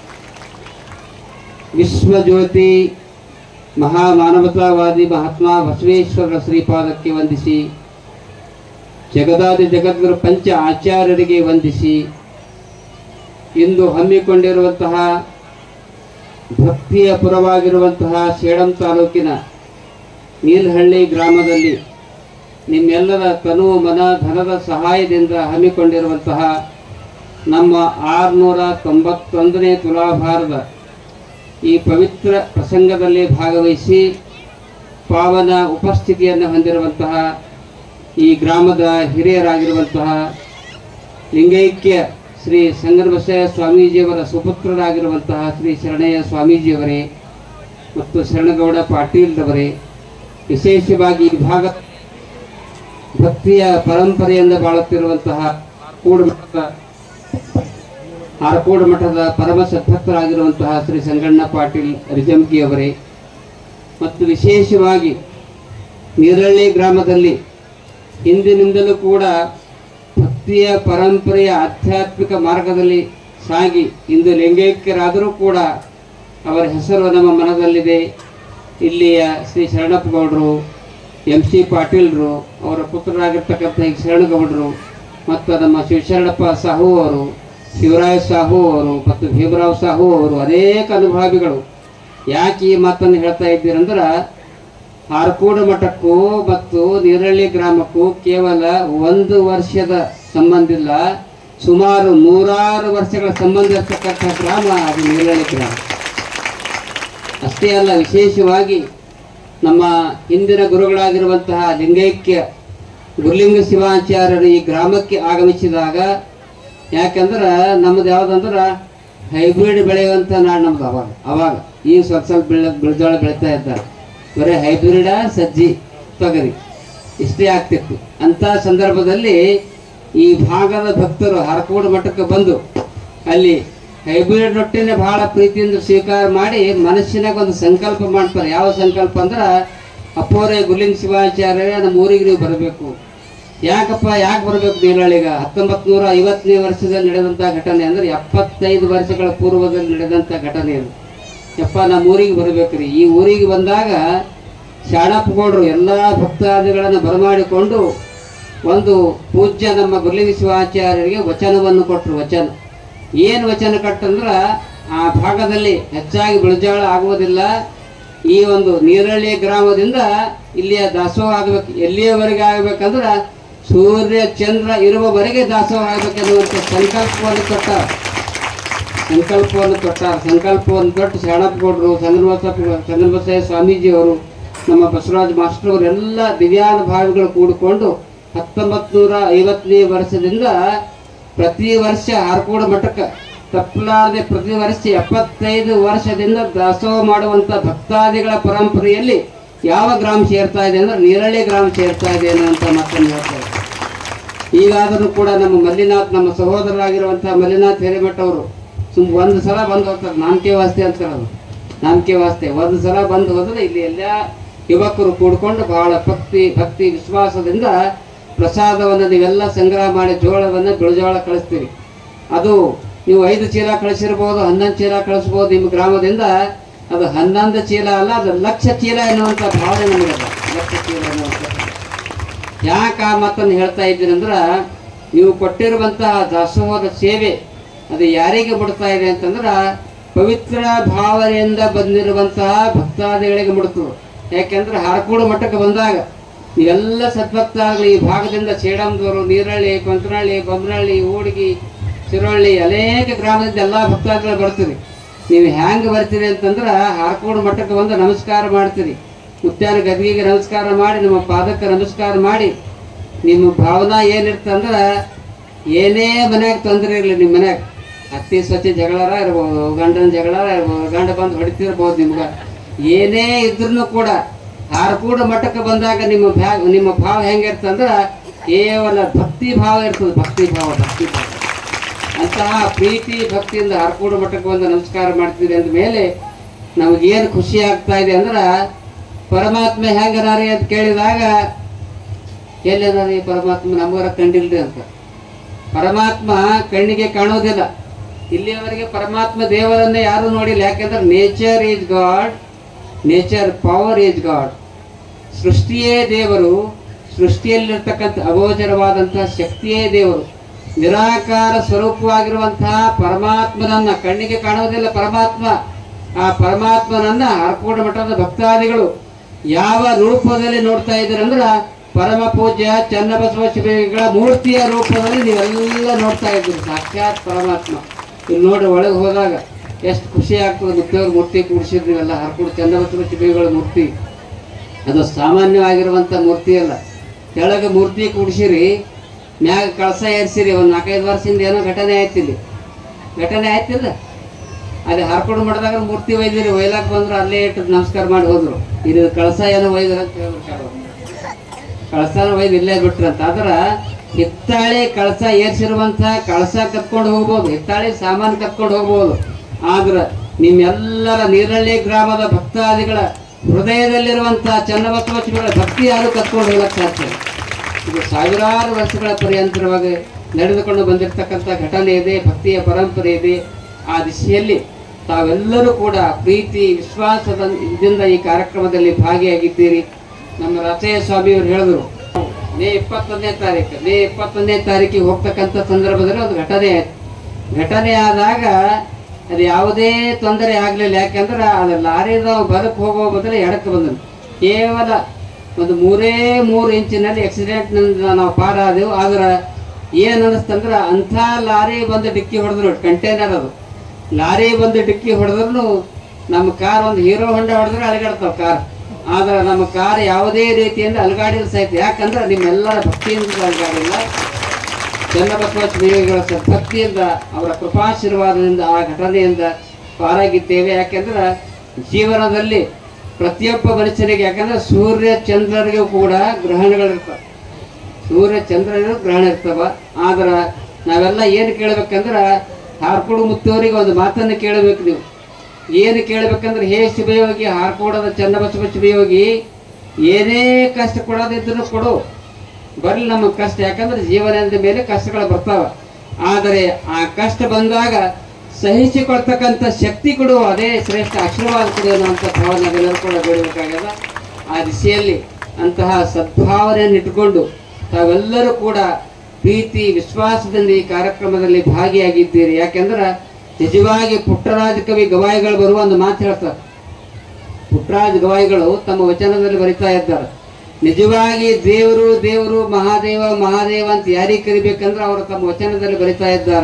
ವಿಶ್ವಜ್ಯೋತಿ ಮಹಾಮಾನವತಾವಾದಿ ಮಹಾತ್ಮ ಬಸವೇಶ್ವರರ ಶ್ರೀಪಾದಕ್ಕೆ ವಂದಿಸಿ ಜಗದಾದಿ ಜಗದ್ಗುರು ಪಂಚ ಆಚಾರ್ಯರಿಗೆ ವಂದಿಸಿ ಇಂದು ಹಮ್ಮಿಕೊಂಡಿರುವಂತಹ ಭಕ್ತಿಯ ಪುರವಾಗಿರುವಂತಹ ಸೇಡಂ ತಾಲೂಕಿನ ನೀಲಹಳ್ಳಿ ಗ್ರಾಮದಲ್ಲಿ ನಿಮ್ಮೆಲ್ಲರ ತನು ಮನ ಧನದ ಸಹಾಯದಿಂದ ಹಮ್ಮಿಕೊಂಡಿರುವಂತಹ ನಮ್ಮ ಆರುನೂರ ತೊಂಬತ್ತೊಂದನೇ ತುಲಾಭಾರದ ಈ ಪವಿತ್ರ ಪ್ರಸಂಗದಲ್ಲಿ ಭಾಗವಹಿಸಿ ಪಾವನ ಉಪಸ್ಥಿತಿಯನ್ನು ಹೊಂದಿರುವಂತಹ ಈ ಗ್ರಾಮದ ಹಿರಿಯರಾಗಿರುವಂತಹ ಲಿಂಗೈಕ್ಯ ಶ್ರೀ ಸಂಗನಬಸಯ್ಯ ಸ್ವಾಮೀಜಿಯವರ ಸುಪುತ್ರರಾಗಿರುವಂತಹ ಶ್ರೀ ಶರಣಯ್ಯ ಸ್ವಾಮೀಜಿಯವರೇ ಮತ್ತು ಶರಣಗೌಡ ಪಾಟೀಲ್ರವರೇ ವಿಶೇಷವಾಗಿ ಈ ಭಾಗ ಭಕ್ತಿಯ ಪರಂಪರೆಯಿಂದ ಬಾಳುತ್ತಿರುವಂತಹ ಕೂಡುಮಠದ ಆರಕೋಡು ಮಠದ ಪರಮ ಸದ್ಭಕ್ತರಾಗಿರುವಂತಹ ಶ್ರೀ ಸಂಗಣ್ಣ ಪಾಟೀಲ್ ರಿಜಂಕಿಯವರೇ ಮತ್ತು ವಿಶೇಷವಾಗಿ ನೀರಳ್ಳಿ ಗ್ರಾಮದಲ್ಲಿ ಹಿಂದಿನಿಂದಲೂ ಕೂಡ ಭಕ್ತಿಯ ಪರಂಪರೆಯ ಆಧ್ಯಾತ್ಮಿಕ ಮಾರ್ಗದಲ್ಲಿ ಸಾಗಿ ಇಂದು ಲಿಂಗೈಕ್ಯರಾದರೂ ಕೂಡ ಅವರ ಹೆಸರು ನಮ್ಮ ಮನದಲ್ಲಿದೆ ಇಲ್ಲಿಯ ಶ್ರೀ ಶರಣಪ್ಪ ಗೌಡರು ಎಂ ಸಿ ಪಾಟೀಲ್ರು ಅವರ ಪುತ್ರರಾಗಿರ್ತಕ್ಕಂಥ ಈ ಶರಣಗೌಡರು ಮತ್ತು ನಮ್ಮ ಶಿವಶರಣಪ್ಪ ಸಾಹು ಅವರು ಶಿವರಾಯ ಸಾಹು ಅವರು ಮತ್ತು ಭೀಮರಾವ್ ಸಾಹು ಅವರು ಅನೇಕ ಅನುಭಾವಿಗಳು ಯಾಕೆ ಈ ಮಾತನ್ನು ಹೇಳ್ತಾ ಇದ್ದೀರಂದ್ರೆ ಹಾರಕೂಡು ಮಠಕ್ಕೂ ಮತ್ತು ನೀರಳ್ಳಿ ಗ್ರಾಮಕ್ಕೂ ಕೇವಲ ಒಂದು ವರ್ಷದ ಸಂಬಂಧ ಇಲ್ಲ ಸುಮಾರು ನೂರಾರು ವರ್ಷಗಳ ಸಂಬಂಧ ಇರ್ತಕ್ಕಂಥ ಗ್ರಾಮ ಅದು ನೀರಳ್ಳಿ ಗ್ರಾಮ ಅಷ್ಟೇ ಅಲ್ಲ ವಿಶೇಷವಾಗಿ ನಮ್ಮ ಹಿಂದಿನ ಗುರುಗಳಾಗಿರುವಂತಹ ಲಿಂಗೈಕ್ಯ ಗುರುಲಿಂಗ ಶಿವಾಚಾರ್ಯರು ಈ ಗ್ರಾಮಕ್ಕೆ ಆಗಮಿಸಿದಾಗ ಯಾಕಂದ್ರೆ ನಮ್ಮದು ಯಾವುದಂದ್ರೆ ಹೈಬ್ರಿಡ್ ಬೆಳೆಯುವಂಥ ನಾಡು ನಮ್ದು ಅವಾಗ ಅವಾಗ ಈಗ ಸ್ವಲ್ಪ ಸ್ವಲ್ಪ ಬೆಳೆ ಬೆಳೆದೋಳ ಬೆಳೀತಾ ಇದ್ದಾರೆ ಬರೀ ಹೈಬ್ರಿಡ ಸಜ್ಜಿ ತೊಗರಿ ಇಷ್ಟೇ ಆಗ್ತಿತ್ತು ಅಂಥ ಸಂದರ್ಭದಲ್ಲಿ ಈ ಭಾಗದ ಭಕ್ತರು ಹರಕೋಡು ಮಠಕ್ಕೆ ಬಂದು ಅಲ್ಲಿ ಹೈಬ್ರಿಡ್ ರೊಟ್ಟಿನ ಬಹಳ ಪ್ರೀತಿಯಿಂದ ಸ್ವೀಕಾರ ಮಾಡಿ ಮನಸ್ಸಿನಾಗ ಒಂದು ಸಂಕಲ್ಪ ಮಾಡ್ತಾರೆ ಯಾವ ಸಂಕಲ್ಪ ಅಂದ್ರೆ ಅಪ್ಪೋರೆ ಗುಲಿಂಗ ಶಿವಾಚಾರ್ಯ ನಮ್ಮ ಊರಿಗೆ ನೀವು ಬರಬೇಕು ಯಾಕಪ್ಪ ಯಾಕೆ ಬರಬೇಕು ನೀರಳಿಗ ಹತ್ತೊಂಬತ್ತು ನೂರ ಐವತ್ತನೇ ವರ್ಷದಲ್ಲಿ ನಡೆದಂಥ ಘಟನೆ ಅಂದ್ರೆ ಎಪ್ಪತ್ತೈದು ವರ್ಷಗಳ ಪೂರ್ವದಲ್ಲಿ ನಡೆದಂಥ ಘಟನೆ ಅದು ಯಪ್ಪ ನಮ್ಮ ಊರಿಗೆ ಬರಬೇಕ್ರಿ ಈ ಊರಿಗೆ ಬಂದಾಗ ಶಾಣಪ್ಪಗೌಡರು ಎಲ್ಲ ಭಕ್ತಾದಿಗಳನ್ನು ಬರಮಾಡಿಕೊಂಡು ಒಂದು ಪೂಜ್ಯ ನಮ್ಮ ಗುರುಲಿಂಗ ಶಿವಾಚಾರ್ಯರಿಗೆ ವಚನವನ್ನು ಕೊಟ್ಟರು ವಚನ ಏನು ವಚನ ಕಟ್ಟಂದ್ರೆ ಆ ಭಾಗದಲ್ಲಿ ಹೆಚ್ಚಾಗಿ ಬಿಳಜಾಳ ಆಗುವುದಿಲ್ಲ ಈ ಒಂದು ನೀರಳ್ಳಿ ಗ್ರಾಮದಿಂದ ಇಲ್ಲಿಯ ದಾಸೋಹ ಆಗಬೇಕು ಎಲ್ಲಿಯವರೆಗೆ ಆಗಬೇಕಂದ್ರೆ ಸೂರ್ಯ ಚಂದ್ರ ಇರುವವರೆಗೆ ದಾಸೋಹ ಆಗಬೇಕೆನ್ನುವಂಥ ಸಂಕಲ್ಪವನ್ನು ಕೊಟ್ಟಾರ ಸಂಕಲ್ಪವನ್ನು ಕೊಟ್ಟಾರ ಸಂಕಲ್ಪವನ್ನು ಕೊಟ್ಟು ಶರಣಪ್ಪಗೌಡರು ಚಂದ್ರಬಸಪ್ಪ ಚಂದ್ರಬಸಯ್ಯ ಸ್ವಾಮೀಜಿಯವರು ನಮ್ಮ ಬಸವರಾಜ ಮಾಸ್ಟರ್ ಅವರೆಲ್ಲ ದಿವ್ಯಾನುಭಾವಿಗಳು ಕೂಡಿಕೊಂಡು ಹತ್ತೊಂಬತ್ತು ನೂರ ಐವತ್ತನೇ ವರ್ಷದಿಂದ ಪ್ರತಿ ವರ್ಷ ಹಾರ್ಕೋಡ ಮಠಕ್ಕೆ ತಪ್ಪಲಾರದೆ ಪ್ರತಿ ವರ್ಷ ಎಪ್ಪತ್ತೈದು ವರ್ಷದಿಂದ ದಾಸೋಹ ಮಾಡುವಂಥ ಭಕ್ತಾದಿಗಳ ಪರಂಪರೆಯಲ್ಲಿ ಯಾವ ಗ್ರಾಮ ಸೇರ್ತಾ ಇದೆ ಅಂದ್ರೆ ನೀರಳ್ಳಿ ಗ್ರಾಮ ಸೇರ್ತಾ ಇದೆ ಅನ್ನುವಂಥ ಮಾತನ್ನು ಹೇಳ್ತಾರೆ ಈಗಾದರೂ ಕೂಡ ನಮ್ಮ ಮಲ್ಲಿನಾಥ್ ನಮ್ಮ ಸಹೋದರರಾಗಿರುವಂತಹ ಮಲ್ಲಿನಾಥ್ ಹಿರೇಮಠ ಅವರು ಸುಮ್ ಒಂದು ಸಲ ಬಂದು ಹೋಗ್ತಾರೆ ನಾಮಕೆ ವಾಸ್ತೆ ಅಂತಾರೆ ಅದು ನಾಮಕೆ ವಾಸ್ತೆ ಒಂದು ಸಲ ಬಂದು ಹೋದ್ರೆ ಇಲ್ಲಿ ಎಲ್ಲ ಯುವಕರು ಕೂಡ್ಕೊಂಡು ಬಹಳ ಭಕ್ತಿ ಭಕ್ತಿ ವಿಶ್ವಾಸದಿಂದ ಪ್ರಸಾದವನ್ನು ನೀವೆಲ್ಲ ಸಂಗ್ರಹ ಮಾಡಿ ಜೋಳವನ್ನು ಬಿಳುಜೋಳ ಕಳಿಸ್ತೀರಿ ಅದು ನೀವು ಐದು ಚೀಲ ಕಳಿಸಿರ್ಬೋದು ಹನ್ನೊಂದು ಚೀಲ ಕಳಿಸ್ಬೋದು ನಿಮ್ಮ ಗ್ರಾಮದಿಂದ ಅದು ಹನ್ನೊಂದು ಚೀಲ ಅಲ್ಲ ಅದು ಲಕ್ಷ ಚೀಲ ಎನ್ನುವಂಥ ಭಾವನೆ ನಮಗದ ಲಕ್ಷ ಚೀಲ ಎನ್ನುವಂಥ ಯಾಕೆ ಆ ಮಾತನ್ನು ಹೇಳ್ತಾ ಇದ್ದೀನಿ ಅಂದ್ರೆ ನೀವು ಕೊಟ್ಟಿರುವಂತಹ ದಾಸೋಹದ ಸೇವೆ ಅದು ಯಾರಿಗೆ ಮುಡ್ತಾ ಇದೆ ಅಂತಂದ್ರೆ ಪವಿತ್ರ ಭಾವನೆಯಿಂದ ಬಂದಿರುವಂತಹ ಭಕ್ತಾದಿಗಳಿಗೆ ಮುಡ್ತದೆ ಯಾಕೆಂದ್ರೆ ಹಾರಕೂಡು ಮಠಕ್ಕೆ ಬಂದಾಗ ನೀವೆಲ್ಲ ಸದ್ಭಕ್ತಾಗಲಿ ಈ ಭಾಗದಿಂದ ಸೇಡಂದೂರು ನೀರಳ್ಳಿ ಕೊಂತನಹಳ್ಳಿ ಬೊಮ್ಮನಹಳ್ಳಿ ಊಡಿಗಿ ಸಿರೊಳ್ಳಿ ಅನೇಕ ಗ್ರಾಮದಿಂದ ಎಲ್ಲ ಭಕ್ತಾದಿಗಳು ಬರ್ತೀರಿ ನೀವು ಹ್ಯಾಂಗೆ ಬರ್ತೀರಿ ಅಂತಂದ್ರೆ ಹಾರಕೂಡು ಮಠಕ್ಕೆ ಬಂದು ನಮಸ್ಕಾರ ಮಾಡ್ತೀರಿ ಮುತ್ಯಾನ ಗದಿಗೆ ನಮಸ್ಕಾರ ಮಾಡಿ ನಿಮ್ಮ ಪಾದಕ್ಕೆ ನಮಸ್ಕಾರ ಮಾಡಿ ನಿಮ್ಮ ಭಾವನಾ ಏನಿರ್ತಂದ್ರೆ ಏನೇ ಮನ್ಯಾಗ ತೊಂದರೆ ಇರಲಿ ನಿಮ್ಮ ಮನ್ಯಾಗ ಅತ್ತಿ ಸ್ವಚ್ಛ ಜಗಳಾರ ಇರ್ಬೋದು ಗಂಡನ ಜಗಳಾರ ಇರ್ಬೋದು ಗಂಡ ಬಂದು ಹೊಡಿತಿರ್ಬೋದು ನಿಮ್ಗೆ ಏನೇ ಇದ್ರೂ ಕೂಡ ಹಾರಕೂಡ ಮಠಕ್ಕೆ ಬಂದಾಗ ನಿಮ್ಮ ಭಾ ನಿಮ್ಮ ಭಾವ ಹೆಂಗಿರ್ತಂದ್ರೆ ಕೇವಲ ಭಕ್ತಿ ಭಾವ ಇರ್ತದೆ ಭಕ್ತಿ ಭಾವ ಭಕ್ತಿ ಭಾವ ಅಂತಹ ಪ್ರೀತಿ ಭಕ್ತಿಯಿಂದ ಹರ್ಕೂಡು ಮಠಕ್ಕೆ ಬಂದು ನಮಸ್ಕಾರ ಮಾಡ್ತಿದೆ ಅಂದ ಮೇಲೆ ನಮಗೇನು ಖುಷಿ ಆಗ್ತಾ ಇದೆ ಅಂದ್ರೆ ಪರಮಾತ್ಮ ಹೆಂಗನಾರಿ ಅಂತ ಕೇಳಿದಾಗ ಎಲ್ಲನಾರಿ ಪರಮಾತ್ಮ ನಮಗರ ಕಂಡಿಲ್ರಿ ಅಂತ ಪರಮಾತ್ಮ ಕಣ್ಣಿಗೆ ಕಾಣೋದಿಲ್ಲ ಇಲ್ಲಿಯವರೆಗೆ ಪರಮಾತ್ಮ ದೇವರನ್ನೇ ಯಾರು ನೋಡಿಲ್ಲ ಯಾಕೆಂದ್ರೆ nature is God nature power is God ಸೃಷ್ಟಿಯೇ ದೇವರು ಸೃಷ್ಟಿಯಲ್ಲಿರ್ತಕ್ಕಂಥ ಅಗೋಚರವಾದಂತಹ ಶಕ್ತಿಯೇ ದೇವರು ನಿರಾಕಾರ ಸ್ವರೂಪವಾಗಿರುವಂತಹ ಪರಮಾತ್ಮನನ್ನ ಕಣ್ಣಿಗೆ ಕಾಣುವುದಿಲ್ಲ ಪರಮಾತ್ಮ ಆ ಪರಮಾತ್ಮನನ್ನ ಹರ್ಕೋಟ ಮಠದ ಭಕ್ತಾದಿಗಳು ಯಾವ ರೂಪದಲ್ಲಿ ನೋಡ್ತಾ ಇದ್ದೀರಿ ಅಂದ್ರ ಪರಮ ಪೂಜ್ಯ ಚನ್ನಬಸವ ಶಿವಗಳ ಮೂರ್ತಿಯ ರೂಪದಲ್ಲಿ ನೀವೆಲ್ಲ ನೋಡ್ತಾ ಇದ್ದೀರಿ ಸಾಕ್ಷಾತ್ ಪರಮಾತ್ಮ ಇಲ್ಲಿ ನೋಡಿ ಒಳಗೆ ಹೋದಾಗ ಎಷ್ಟು ಖುಷಿ ಆಗ್ತದೆ ಮುತ್ತೇವ್ರ ಮೂರ್ತಿ ಕೂಡಿಸಿದ್ರಿ ನೀವೆಲ್ಲ ಹರ್ಕೋಡು ಚನ್ನಬಸವ ಶಿವಗಳ ಮೂರ್ತಿ ಅದು ಸಾಮಾನ್ಯವಾಗಿರುವಂಥ ಮೂರ್ತಿ ಅಲ್ಲ ಕೆಳಗೆ ಮೂರ್ತಿ ಕೂಡಿಸಿರಿ ಮ್ಯಾಗ ಕಳಸ ಏರ್ಸಿರಿ ಒಂದು ನಾಲ್ಕೈದು ವರ್ಷದಿಂದ ಏನೋ ಘಟನೆ ಆಯ್ತಿಲ್ಲಿ ಘಟನೆ ಆಯ್ತಿಲ್ಲ ಅಲ್ಲಿ ಹರ್ಕೊಂಡು ಮಾಡಿದಾಗ ಮೂರ್ತಿ ಒಯ್ದಿರಿ ಒಯ್ಲಾಕ್ ಬಂದ್ರು ಅಲ್ಲೇ ಇಟ್ಟು ನಮಸ್ಕಾರ ಮಾಡಿ ಹೋದ್ರು ಇದು ಕಳಸ ಏನೋ ಒಯ್ದ್ರ ಅಂತ ಹೇಳ್ಬಿಟ್ಟಾರ ಅವ್ರು. ಕಳಸನ ಒಯ್ದು ಇಲ್ಲೇ ಬಿಟ್ರಂತ ಆದ್ರ ಹಿತ್ತಾಳೆ ಕಳಸ ಏರ್ಸಿರುವಂತ ಕಳಸ ಕತ್ಕೊಂಡು ಹೋಗ್ಬೋದು ಹಿತ್ತಾಳೆ ಸಾಮಾನು ಕತ್ಕೊಂಡು ಹೋಗ್ಬೋದು ಆದ್ರ ನಿಮ್ಮೆಲ್ಲರ ನೀರಳ್ಳಿ ಗ್ರಾಮದ ಭಕ್ತಾದಿಗಳ ಹೃದಯದಲ್ಲಿರುವಂತಹ ಚನ್ನಬಸವ ಶಿವಗಳ ಭಕ್ತಿ ಯಾರು ಕತ್ಕೊಂಡು ಹೋಗ್ಲಕ್ ಸಾಧ್ಯ ಇಲ್ಲ. ಇದು ಸಾವಿರಾರು ವರ್ಷಗಳ ಪರ್ಯಂತರವಾಗಿ ನಡೆದುಕೊಂಡು ಬಂದಿರತಕ್ಕಂಥ ಘಟನೆ ಇದೆ ಭಕ್ತಿಯ ಪರಂಪರೆ ಇದೆ ಆ ದಿಶೆಯಲ್ಲಿ ತಾವೆಲ್ಲರೂ ಕೂಡ ಪ್ರೀತಿ ವಿಶ್ವಾಸದ ಇದರಿಂದ ಈ ಕಾರ್ಯಕ್ರಮದಲ್ಲಿ ಭಾಗಿಯಾಗಿದ್ದೀರಿ ನಮ್ಮ ರಚಯ ಸ್ವಾಮಿಯವರು ಹೇಳಿದ್ರು ಮೇ ಇಪ್ಪತ್ತೊಂದನೇ ತಾರೀಕು ಮೇ ಇಪ್ಪತ್ತೊಂದನೇ ತಾರೀಕಿಗೆ ಹೋಗ್ತಕ್ಕಂಥ ಸಂದರ್ಭದಲ್ಲಿ ಒಂದು ಘಟನೆ ಆಯ್ತು ಘಟನೆ ಆದಾಗ ಅದು ಯಾವುದೇ ತೊಂದರೆ ಆಗಲಿಲ್ಲ ಯಾಕೆಂದ್ರೆ ಅದು ಲಾರಿದ ಬದಕ್ ಹೋಗೋ ಬದಲು ಎಡಕ್ಕೆ ಬಂದನು ಕೇವಲ ಒಂದು ಮೂರೇ ಮೂರು ಇಂಚಿನಲ್ಲಿ ಆಕ್ಸಿಡೆಂಟ್ನಿಂದ ನಾವು ಪಾರಾದೆವು ಆದ್ರೆ ಏನು ಅನ್ನಿಸ್ತಂದ್ರೆ ಅಂಥ ಲಾರಿ ಬಂದು ಡಿಕ್ಕಿ ಹೊಡೆದ್ರು ಕಂಟೈನರ್ ಅದು ಲಾರಿ ಬಂದು ಡಿಕ್ಕಿ ಹೊಡೆದ್ರು ನಮ್ಮ ಕಾರ್ ಒಂದು ಹೀರೋ ಹೊಂಡ ಹೊಡೆದ್ರೆ ಅಲಗಾಡ್ತಾವ ಕಾರ್ ಆದ್ರೆ ನಮ್ಮ ಕಾರ್ ಯಾವುದೇ ರೀತಿಯಿಂದ ಅಲಗಾಡಿಲ್ಲ ಸಹಿತ ಯಾಕಂದ್ರೆ ನಿಮ್ಮೆಲ್ಲರ ಭಕ್ತಿಯಿಂದ ಅಲಗಾಡಿಲ್ಲ ಚನ್ನಬಸವ ಸ್ವಾಮಿಗಳ ಸದ್ಭಕ್ತಿಯಿಂದ ಅವರ ಕೃಪಾಶೀರ್ವಾದದಿಂದ ಆ ಘಟನೆಯಿಂದ ಪಾರಾಗಿದ್ದೇವೆ ಯಾಕೆಂದ್ರೆ ಜೀವನದಲ್ಲಿ ಪ್ರತಿಯೊಬ್ಬ ಮನುಷ್ಯನಿಗೆ ಯಾಕಂದ್ರೆ ಸೂರ್ಯ ಚಂದ್ರರಿಗೂ ಕೂಡ ಗ್ರಹಣಗಳಿರ್ತವೆ ಸೂರ್ಯ ಚಂದ್ರನಿಗೂ ಗ್ರಹಣ ಇರ್ತವ ಆದ್ರೆ ನಾವೆಲ್ಲ ಏನು ಕೇಳ್ಬೇಕಂದ್ರೆ ಹಾರ್ಕೋಡು ಮುತ್ತವರಿಗೆ ಒಂದು ಮಾತನ್ನು ಕೇಳಬೇಕು ನೀವು ಏನು ಕೇಳ್ಬೇಕಂದ್ರೆ ಹೇ ಶಿವಯೋಗಿ ಹಾರ್ಕೋಡದ ಚನ್ನಬಸವ ಶಿವಯೋಗಿ ಏನೇ ಕಷ್ಟ ಕೊಡೋದಿದ್ರು ಕೊಡು ಬರಲಿ ನಮಗೆ ಕಷ್ಟ ಯಾಕಂದ್ರೆ ಜೀವನದ ಮೇಲೆ ಕಷ್ಟಗಳು ಬರ್ತಾವ ಆದರೆ ಆ ಕಷ್ಟ ಬಂದಾಗ ಸಹಿಸಿಕೊಳ್ತಕ್ಕಂಥ ಶಕ್ತಿ ಕೊಡು ಅದೇ ಶ್ರೇಷ್ಠ ಆಶೀರ್ವಾದ ಕೊಡು ಅನ್ನುವಂಥ ಭಾವನೆ ನಾವೆಲ್ಲರೂ ಕೂಡ ಬೇಡಬೇಕಾಗ್ಯದ ಆ ದಿಶೆಯಲ್ಲಿ ಅಂತಹ ಸದ್ಭಾವನೆಯನ್ನು ಇಟ್ಟುಕೊಂಡು ತಾವೆಲ್ಲರೂ ಕೂಡ ಪ್ರೀತಿ ವಿಶ್ವಾಸದಿಂದ ಈ ಕಾರ್ಯಕ್ರಮದಲ್ಲಿ ಭಾಗಿಯಾಗಿದ್ದೀರಿ ಯಾಕೆಂದ್ರೆ ನಿಜವಾಗಿ ಪುಟ್ಟರಾಜ ಕವಿ ಗವಾಯಿಗಳು ಬರುವ ಒಂದು ಮಾತು ಹೇಳ್ತಾರೆ ಪುಟ್ಟರಾಜ ಗವಾಯಿಗಳು ತಮ್ಮ ವಚನದಲ್ಲಿ ಬರಿತಾ ಇದ್ದಾರೆ ನಿಜವಾಗಿ ದೇವರು ದೇವರು ಮಹಾದೇವ ಮಹಾದೇವ ಅಂತ ಯಾರಿಗೆ ಕರಿಬೇಕಂದ್ರೆ ಅವರು ತಮ್ಮ ವಚನದಲ್ಲಿ ಬರಿತಾ ಇದ್ದಾರ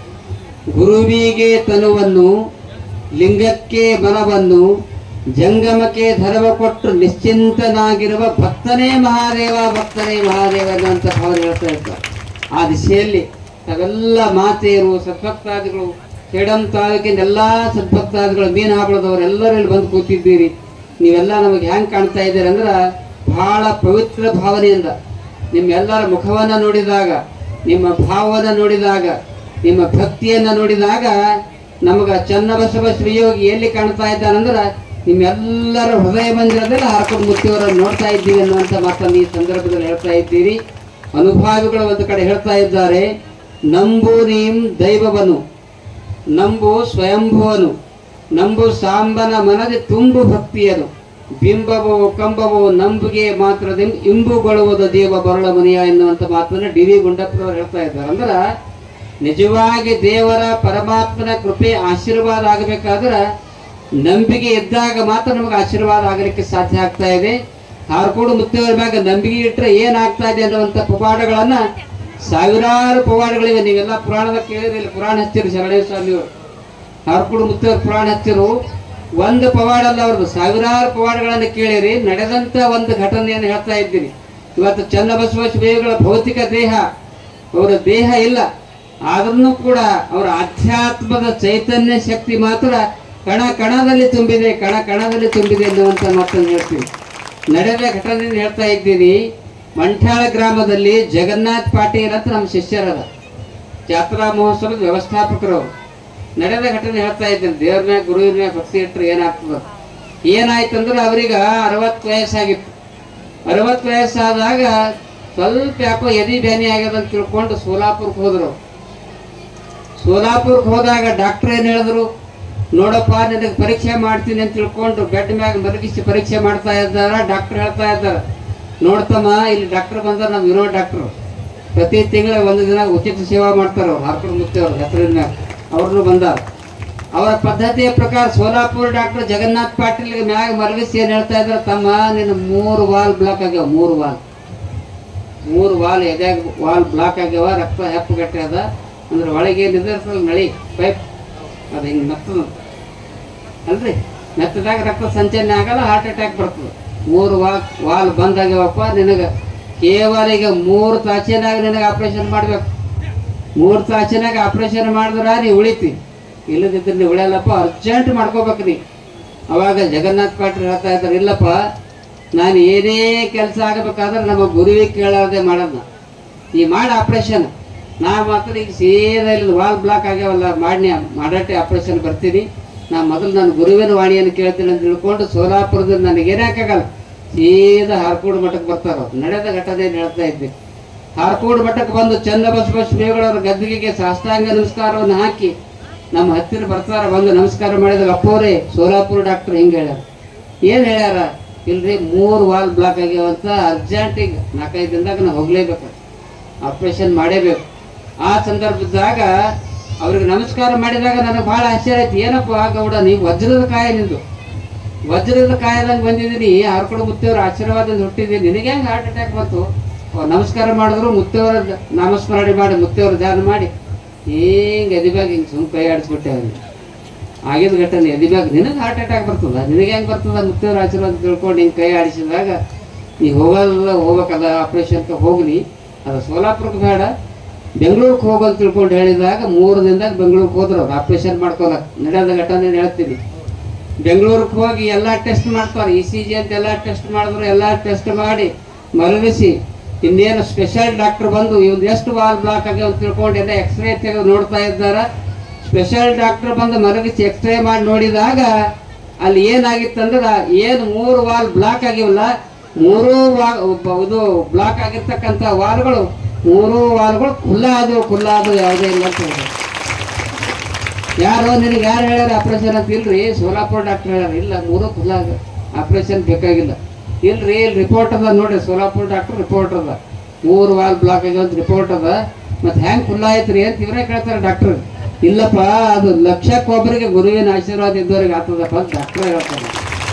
ಗುರುವಿಗೆ ತನುವನ್ನು ಲಿಂಗಕ್ಕೆ ಮನವನ್ನು ಜಂಗಮಕ್ಕೆ ಧರವ ಕೊಟ್ಟು ನಿಶ್ಚಿಂತನಾಗಿರುವ ಭಕ್ತನೇ ಮಹಾದೇವ ಭಕ್ತನೇ ಮಹಾದೇವ ಅನ್ನುವಂಥ ಭಾವನೆ ಹೇಳ್ತಾ ಇದ್ದಾರೆ ಆ ದಿಶೆಯಲ್ಲಿ ತಾವೆಲ್ಲ ಮಾತೆಯರು ಸದ್ಭಕ್ತಾದಿಗಳು ಸೇಡಂ ತಾಲೂಕಿನ ಎಲ್ಲ ಸದ್ಭಕ್ತಾದಿಗಳು ಮೀನು ಹಾಬಳದವರು ಎಲ್ಲರೂ ಇಲ್ಲಿ ಬಂದು ಕೂತಿದ್ದೀರಿ ನೀವೆಲ್ಲ ನಮಗೆ ಹೆಂಗೆ ಕಾಣ್ತಾ ಇದ್ದೀರಿ ಅಂದ್ರೆ ಬಹಳ ಪವಿತ್ರ ಭಾವನೆಯಿಂದ ನಿಮ್ಮೆಲ್ಲರ ಮುಖವನ್ನು ನೋಡಿದಾಗ ನಿಮ್ಮ ಭಾವವನ್ನು ನೋಡಿದಾಗ ನಿಮ್ಮ ಭಕ್ತಿಯನ್ನು ನೋಡಿದಾಗ ನಮಗ ಚನ್ನಬಸವ ಶ್ರೀಯೋಗಿ ಎಲ್ಲಿ ಕಾಣ್ತಾ ಇದ್ದಾನಂದ್ರೆ ನಿಮ್ಮೆಲ್ಲರ ಹೃದಯ ಮಂದಿರದಲ್ಲಿ ಹರ್ಕೊಂಡು ಮುತ್ತಿಯವರನ್ನು ನೋಡ್ತಾ ಇದ್ದೀವಿ ಅನ್ನುವಂಥ ಮಾತನ್ನು ಈ ಸಂದರ್ಭದಲ್ಲಿ ಹೇಳ್ತಾ ಇದ್ದೀರಿ ಅನುಭಾವಿಗಳು ಒಂದು ಕಡೆ ಹೇಳ್ತಾ ಇದ್ದಾರೆ ನಂಬು ನೀಂ ದೈವವನು ನಂಬು ಸ್ವಯಂಭುವನು ನಂಬು ಸಾಂಬನ ಮನದಿ ತುಂಬು ಭಕ್ತಿಯನು ಬಿಂಬವೋ ಕಂಬವೋ ನಂಬಿಗೆ ಮಾತ್ರದಿಂದ ಇಂಬುಗೊಳ್ಳುವುದು ದೇವ ಬರಳ ಮನೆಯ ಎನ್ನುವಂಥ ಮಾತನ್ನು ಡಿ ವಿ ಗುಂಡಪ್ಪನವರು ಹೇಳ್ತಾ ಇದ್ದಾರೆ ಅಂದ್ರೆ ನಿಜವಾಗಿ ದೇವರ ಪರಮಾತ್ಮನ ಕೃಪೆ ಆಶೀರ್ವಾದ ಆಗಬೇಕಾದ್ರೆ ನಂಬಿಕೆ ಇದ್ದಾಗ ಮಾತ್ರ ನಮಗೆ ಆಶೀರ್ವಾದ ಆಗಲಿಕ್ಕೆ ಸಾಧ್ಯ ಆಗ್ತಾ ಇದೆ ಹಾರ್ಕೋಡು ಮುತ್ತೇವರ ಮ್ಯಾಗ ನಂಬಿಕೆ ಇಟ್ಟರೆ ಏನಾಗ್ತಾ ಇದೆ ಅನ್ನುವಂಥ ಪವಾಡಗಳನ್ನ ಸಾವಿರಾರು ಪವಾಡಗಳಿವೆ ನೀವೆಲ್ಲ ಪುರಾಣದ ಕೇಳಿದ್ರೆ ಪುರಾಣ ಹಚ್ಚಿರಿ ಶರಣೇಶ್ವರ ಸ್ವಾಮಿಯವರು ಹಾರ್ಕೋಡು ಮುತ್ತೇವರ ಪುರಾಣ ಹಚ್ಚಿರು ಒಂದು ಪವಾಡ ಅಲ್ಲ ಅವ್ರದ್ದು ಸಾವಿರಾರು ಪವಾಡಗಳನ್ನು ಕೇಳಿರಿ ನಡೆದಂತ ಒಂದು ಘಟನೆಯನ್ನು ಹೇಳ್ತಾ ಇದ್ದೀನಿ ಇವತ್ತು ಚನ್ನಬಸವ ಶಿವಗಳ ಭೌತಿಕ ದೇಹ ಅವರ ದೇಹ ಇಲ್ಲ ಆದ್ರೂ ಕೂಡ ಅವರ ಆಧ್ಯಾತ್ಮದ ಚೈತನ್ಯ ಶಕ್ತಿ ಮಾತ್ರ ಕಣ ಕಣದಲ್ಲಿ ತುಂಬಿದೆ ಕಣ ಕಣದಲ್ಲಿ ತುಂಬಿದೆ ಎನ್ನುವಂತ ಮಾತನ್ನು ಹೇಳ್ತೀವಿ ನಡೆದ ಘಟನೆಯನ್ನು ಹೇಳ್ತಾ ಇದ್ದೀನಿ ಮಂಠಾಳ ಗ್ರಾಮದಲ್ಲಿ ಜಗನ್ನಾಥ್ ಪಾಟೀಲ್ ಅಂತ ನಮ್ಮ ಶಿಷ್ಯರದ ಜಾತ್ರಾ ಮಹೋತ್ಸವದ ವ್ಯವಸ್ಥಾಪಕರು ಅವ್ರು. ನಡೆದ ಘಟನೆ ಹೇಳ್ತಾ ಇದ್ದೀನಿ ದೇವ್ರ ಮ್ಯಾಗ ಗುರುವಿನ ಮ್ಯಾಗ ಭಕ್ತಿ ಇಟ್ಟರೆ ಏನಾಗ್ತದ ಏನಾಯ್ತಂದ್ರೆ ಅವ್ರಿಗೆ ಅರವತ್ತು ವಯಸ್ಸಾಗಿತ್ತು ಅರವತ್ತು ವಯಸ್ಸಾದಾಗ ಸ್ವಲ್ಪ ಯಾಕೋ ಎದಿ ಬ್ಯಾನಿ ಆಗ್ಯದ ಅಂತ ತಿಳ್ಕೊಂಡು ಸೋಲಾಪುರಕ್ಕೆ ಹೋದ್ರು ಸೋಲಾಪುರಕ್ಕೆ ಹೋದಾಗ ಡಾಕ್ಟರ್ ಏನು ಹೇಳಿದ್ರು ನೋಡಪ್ಪ ನಿನಗೆ ಪರೀಕ್ಷೆ ಮಾಡ್ತೀನಿ ಅಂತ ತಿಳ್ಕೊಂಡು ಬೆಡ್ ಮ್ಯಾಗ ಮಲಗಿಸಿ ಪರೀಕ್ಷೆ ಮಾಡ್ತಾ ಇದ್ದಾರ ಡಾಕ್ಟರ್ ಹೇಳ್ತಾ ಇದ್ದಾರೆ ನೋಡ್ತಮ್ಮ ಇಲ್ಲಿ ಡಾಕ್ಟರ್ ಬಂದಾರ ನಮ್ಮ ವಿನೋದ್ ಡಾಕ್ಟರ್ ಪ್ರತಿ ತಿಂಗಳ ಒಂದು ದಿನ ಉಚಿತ ಸೇವಾ ಮಾಡ್ತಾರೆ ಅವ್ರು ಹಾರ್ಕರ್ ಮುಕ್ತಿ ಅವ್ರ ಹೆಸರಿನ ಮ್ಯಾಗ ಅವ್ರನ್ನು ಬಂದಾರ ಅವರ ಪದ್ಧತಿಯ ಪ್ರಕಾರ ಸೋಲಾಪುರ ಡಾಕ್ಟರ್ ಜಗನ್ನಾಥ್ ಪಾಟೀಲ್ ಮ್ಯಾಗ ಮಲಗಿಸಿ ಏನು ಹೇಳ್ತಾ ಇದ್ದಾರೆ ತಮ್ಮ ನಿನ್ನ ಮೂರು ವಾಲ್ ಬ್ಲಾಕ್ ಆಗ್ಯಾವ ಮೂರು ವಾಲ್ ಮೂರು ವಾಲ್ ಎದ್ಯಾಗ ವಾಲ್ ಬ್ಲಾಕ್ ಆಗ್ಯಾವ ರಕ್ತ ಹೆಪ್ಪುಗಟ್ಟೆ ಅದ ಅಂದ್ರೆ ಒಳಗೆ ಏನಿದೆ ಇರ್ತದೆ ನಳಿ ಪೈಪ್ ಅದು ಹಿಂಗೆ ಮೆತ್ತದ ಅಲ್ರಿ ಮೆತ್ತದಾಗ ರಕ್ತ ಸಂಚಲನೆ ಆಗಲ್ಲ ಹಾರ್ಟ್ ಅಟ್ಯಾಕ್ ಬರ್ತದೆ ಮೂರು ವಾಲ್ ವಾಲ್ ಬಂದಾಗ್ಯಾವಪ್ಪ ನಿನಗೆ ಕೇವಲ ಈಗ ಮೂರು ತಾಸಿನಾಗ ನಿನಗೆ ಆಪ್ರೇಷನ್ ಮಾಡ್ಬೇಕು ಮೂರು ತಾಸಿನಾಗ ಆಪ್ರೇಷನ್ ಮಾಡಿದ್ರ ನೀ ಉಳಿತಿ ಇಲ್ಲದಿದ್ರೆ ನೀವು ಉಳಿಯಲ್ಲಪ್ಪ ಅರ್ಜೆಂಟ್ ಮಾಡ್ಕೋಬೇಕು ನೀ ಅವಾಗ ಜಗನ್ನಾಥ್ ಪಾಟೀಲ್ ಹೇಳ್ತಾ ಇದ್ದಾರೆ ಇಲ್ಲಪ್ಪ ನಾನು ಏನೇ ಕೆಲಸ ಆಗಬೇಕಾದ್ರೆ ನಮ್ಮ ಗುರುವಿಗೆ ಕೇಳಾರ್ದೆ ಮಾಡೋದು ನಾ. ಈ ಮಾಡಿ ಆಪ್ರೇಷನ್ ನಾ ಮಾತ್ರ ಈಗ ಸೀದಾ ಇಲ್ಲಿ ವಾಲ್ ಬ್ಲಾಕ್ ಆಗ್ಯಾವಲ್ಲ ಮಾಡಿ ಮಾಡಾಟೆ ಆಪ್ರೇಷನ್ ಬರ್ತೀನಿ ನಾ ಮೊದಲು ನನ್ನ ಗುರುವಿನ ವಾಣಿಯನ್ನು ಕೇಳ್ತೀನಿ ಅಂತ ತಿಳ್ಕೊಂಡು ಸೋಲಾಪುರದಿಂದ ನನಗೇನೇ ಹಾಕಾಗಲ್ಲ ಸೀದಾ ಹಾರ್ಕೋಡ್ ಮಠಕ್ಕೆ ಬರ್ತಾರ ಅವ್ರು. ನಡೆದ ಘಟನೆಯನ್ನು ಹೇಳ್ತಾ ಇದ್ದೆ ಹಾರ್ಕೋಡ್ ಮಠಕ್ಕೆ ಬಂದು ಚನ್ನಬಸವ ಶ್ರೀಗಳವರ ಗದ್ದಿಗೆಗೆ ಸಾಷ್ಟಾಂಗ ನಮಸ್ಕಾರವನ್ನು ಹಾಕಿ ನಮ್ಮ ಹತ್ತಿರ ಬರ್ತಾರ ಬಂದು ನಮಸ್ಕಾರ ಮಾಡಿದಾಗ ಅಪ್ಪೋರೇ ಸೋಲಾಪುರ ಡಾಕ್ಟರ್ ಹಿಂಗೆ ಹೇಳ್ಯಾರ ಏನು ಹೇಳ್ಯಾರ ಇಲ್ರಿ ಮೂರು ವಾಲ್ ಬ್ಲಾಕ್ ಆಗ್ಯಾವಂತ ಅರ್ಜೆಂಟಿಗೆ ನಾಲ್ಕೈದು ದಿನದಾಗ ನಾವು ಹೋಗ್ಲೇಬೇಕು ಆಪ್ರೇಷನ್ ಮಾಡೇಬೇಕು ಆ ಸಂದರ್ಭದಾಗ ಅವ್ರಿಗೆ ನಮಸ್ಕಾರ ಮಾಡಿದಾಗ ನನಗೆ ಭಾಳ ಆಶ್ಚರ್ಯ ಆಯ್ತು ಏನಪ್ಪ ಗೌಡ ನೀವು ವಜ್ರದ ಕಾಯ ನಿಂದು ವಜ್ರದ ಕಾಯದಂಗೆ ಬಂದಿದ್ದೀನಿ ಹಾರ್ಕೊಂಡು ಮುತ್ತೇವ್ರ ಆಶೀರ್ವಾದದಿಂದ ಹುಟ್ಟಿದ್ದೀನಿ ನಿನಗೆ ಹೆಂಗೆ ಹಾರ್ಟ್ ಅಟ್ಯಾಕ್ ಬಂತು ಅವ್ರು ನಮಸ್ಕಾರ ಮಾಡಿದ್ರು ಮುತ್ತೇವರ ನಾಮಸ್ಮರಣೆ ಮಾಡಿ ಮುತ್ತೇವ್ರ ಧ್ಯಾನ ಮಾಡಿ ಹಿಂಗೆ ಎದಿಬ್ಯಾಗ ಹಿಂಗೆ ಸುಮ್ಮನೆ ಕೈ ಆಡಿಸ್ಬಿಟ್ಟೆ ಅವ್ರಿಗೆ ಆಗಿದ ಘಟನೆ ಎದಿಬ್ಯಾಗ ನಿನಗೆ ಹಾರ್ಟ್ ಅಟ್ಯಾಕ್ ಬರ್ತದ ನಿನಗೆ ಹೆಂಗೆ ಬರ್ತದ ಮುತ್ತೇವ್ರ ಆಶೀರ್ವಾದ ತಿಳ್ಕೊಂಡು ಹಿಂಗೆ ಕೈ ಆಡಿಸಿದಾಗ ನೀ ಹೋಗಲ್ಲ ಹೋಗ್ಬೇಕಲ್ಲ ಆಪ್ರೇಷನ್ಗೆ ಹೋಗ್ಲಿ ಅದು ಸೋಲಾಪುರಕ್ಕೆ ಬೇಡ ಬೆಂಗಳೂರಿಗೆ ಹೋಗಂತ ತಿಳ್ಕೊಂಡು ಹೇಳಿದಾಗ ಮೂರು ದಿನದಾಗ ಬೆಂಗಳೂರಿಗೆ ಹೋದ್ರು ಅವ್ರು ಆಪ್ರೇಷನ್ ಮಾಡ್ಕೊಳಕ್ ನಡೆದ ಘಟನೆ ಹೇಳ್ತೀನಿ ಬೆಂಗಳೂರಿಗೆ ಹೋಗಿ ಎಲ್ಲ ಟೆಸ್ಟ್ ಮಾಡ್ತಾರೆ ಇ ಸಿ ಜಿ ಅಂತ ಎಲ್ಲ ಟೆಸ್ಟ್ ಮಾಡಿದ್ರು ಎಲ್ಲ ಟೆಸ್ಟ್ ಮಾಡಿ ಮಲಗಿಸಿ ಇನ್ನೇನು ಸ್ಪೆಷಲ್ ಡಾಕ್ಟರ್ ಬಂದು ಇವ್ದು ಎಷ್ಟು ವಾಲ್ ಬ್ಲಾಕ್ ಆಗ್ಯಾವ ಅಂತ ತಿಳ್ಕೊಂಡು ಎಲ್ಲ ಎಕ್ಸ್ರೇ ತೆಗೆದು ನೋಡ್ತಾ ಇದ್ದಾರೆ ಸ್ಪೆಷಲ್ ಡಾಕ್ಟರ್ ಬಂದು ಮಲಗಿಸಿ ಎಕ್ಸ್ರೇ ಮಾಡಿ ನೋಡಿದಾಗ ಅಲ್ಲಿ ಏನಾಗಿತ್ತಂದ್ರೆ ಏನು ಮೂರು ವಾಲ್ ಬ್ಲಾಕ್ ಆಗಿವಲ್ಲ ಮೂರು ವಾ ಒಬ್ಬ- ಇದು ಬ್ಲಾಕ್ ಆಗಿರ್ತಕ್ಕಂಥ ವಾಲ್ಗಳು ಮೂರು ವಾಲ್ಗಳು ಖುಲ್ಲ ಅದು ಖುಲ್ಲ ಅದು ಯಾವುದೇ ಇಲ್ಲ ಅಂತ ಹೇಳಿದ್ರು. ಯಾರು ನಿನಗೆ ಯಾರು ಹೇಳ್ಯಾರ ಆಪರೇಷನ್ ಅಂತ ಇಲ್ರಿ ಸೋಲಾಪುರ ಡಾಕ್ಟರ್ ಹೇಳ್ಯಾರ ಇಲ್ಲ ಮೂರು ಖುಲ್ಲ ಆಪರೇಷನ್ ಬೇಕಾಗಿಲ್ಲ ಇಲ್ರಿ ಇಲ್ಲಿ ರಿಪೋರ್ಟ್ ಅದ ನೋಡ್ರಿ ಸೋಲಾಪುರ ಡಾಕ್ಟರ್ ರಿಪೋರ್ಟ್ ಅದ ಮೂರು ವಾಲ್ ಬ್ಲಾಕ್ ಆಗ್ಯಾವ ಅಂತ ರಿಪೋರ್ಟ್ ಅದ ಮತ್ತೆ ಹೆಂಗ್ ಖುಲ್ಲ ಐತ್ರಿ ಅಂತ ಇವರೇ ಕೇಳ್ತಾರೆ ಡಾಕ್ಟರ್ ಇಲ್ಲಪ್ಪ ಅದು ಲಕ್ಷಕ್ಕೊಬ್ಬರಿಗೆ ಗುರುವಿನ ಆಶೀರ್ವಾದ ಇದ್ದವ್ರಿಗೆ ಆಗ್ತದಪ್ಪ ಅಂತ ಡಾಕ್ಟರ್ ಹೇಳ್ತಾರೆ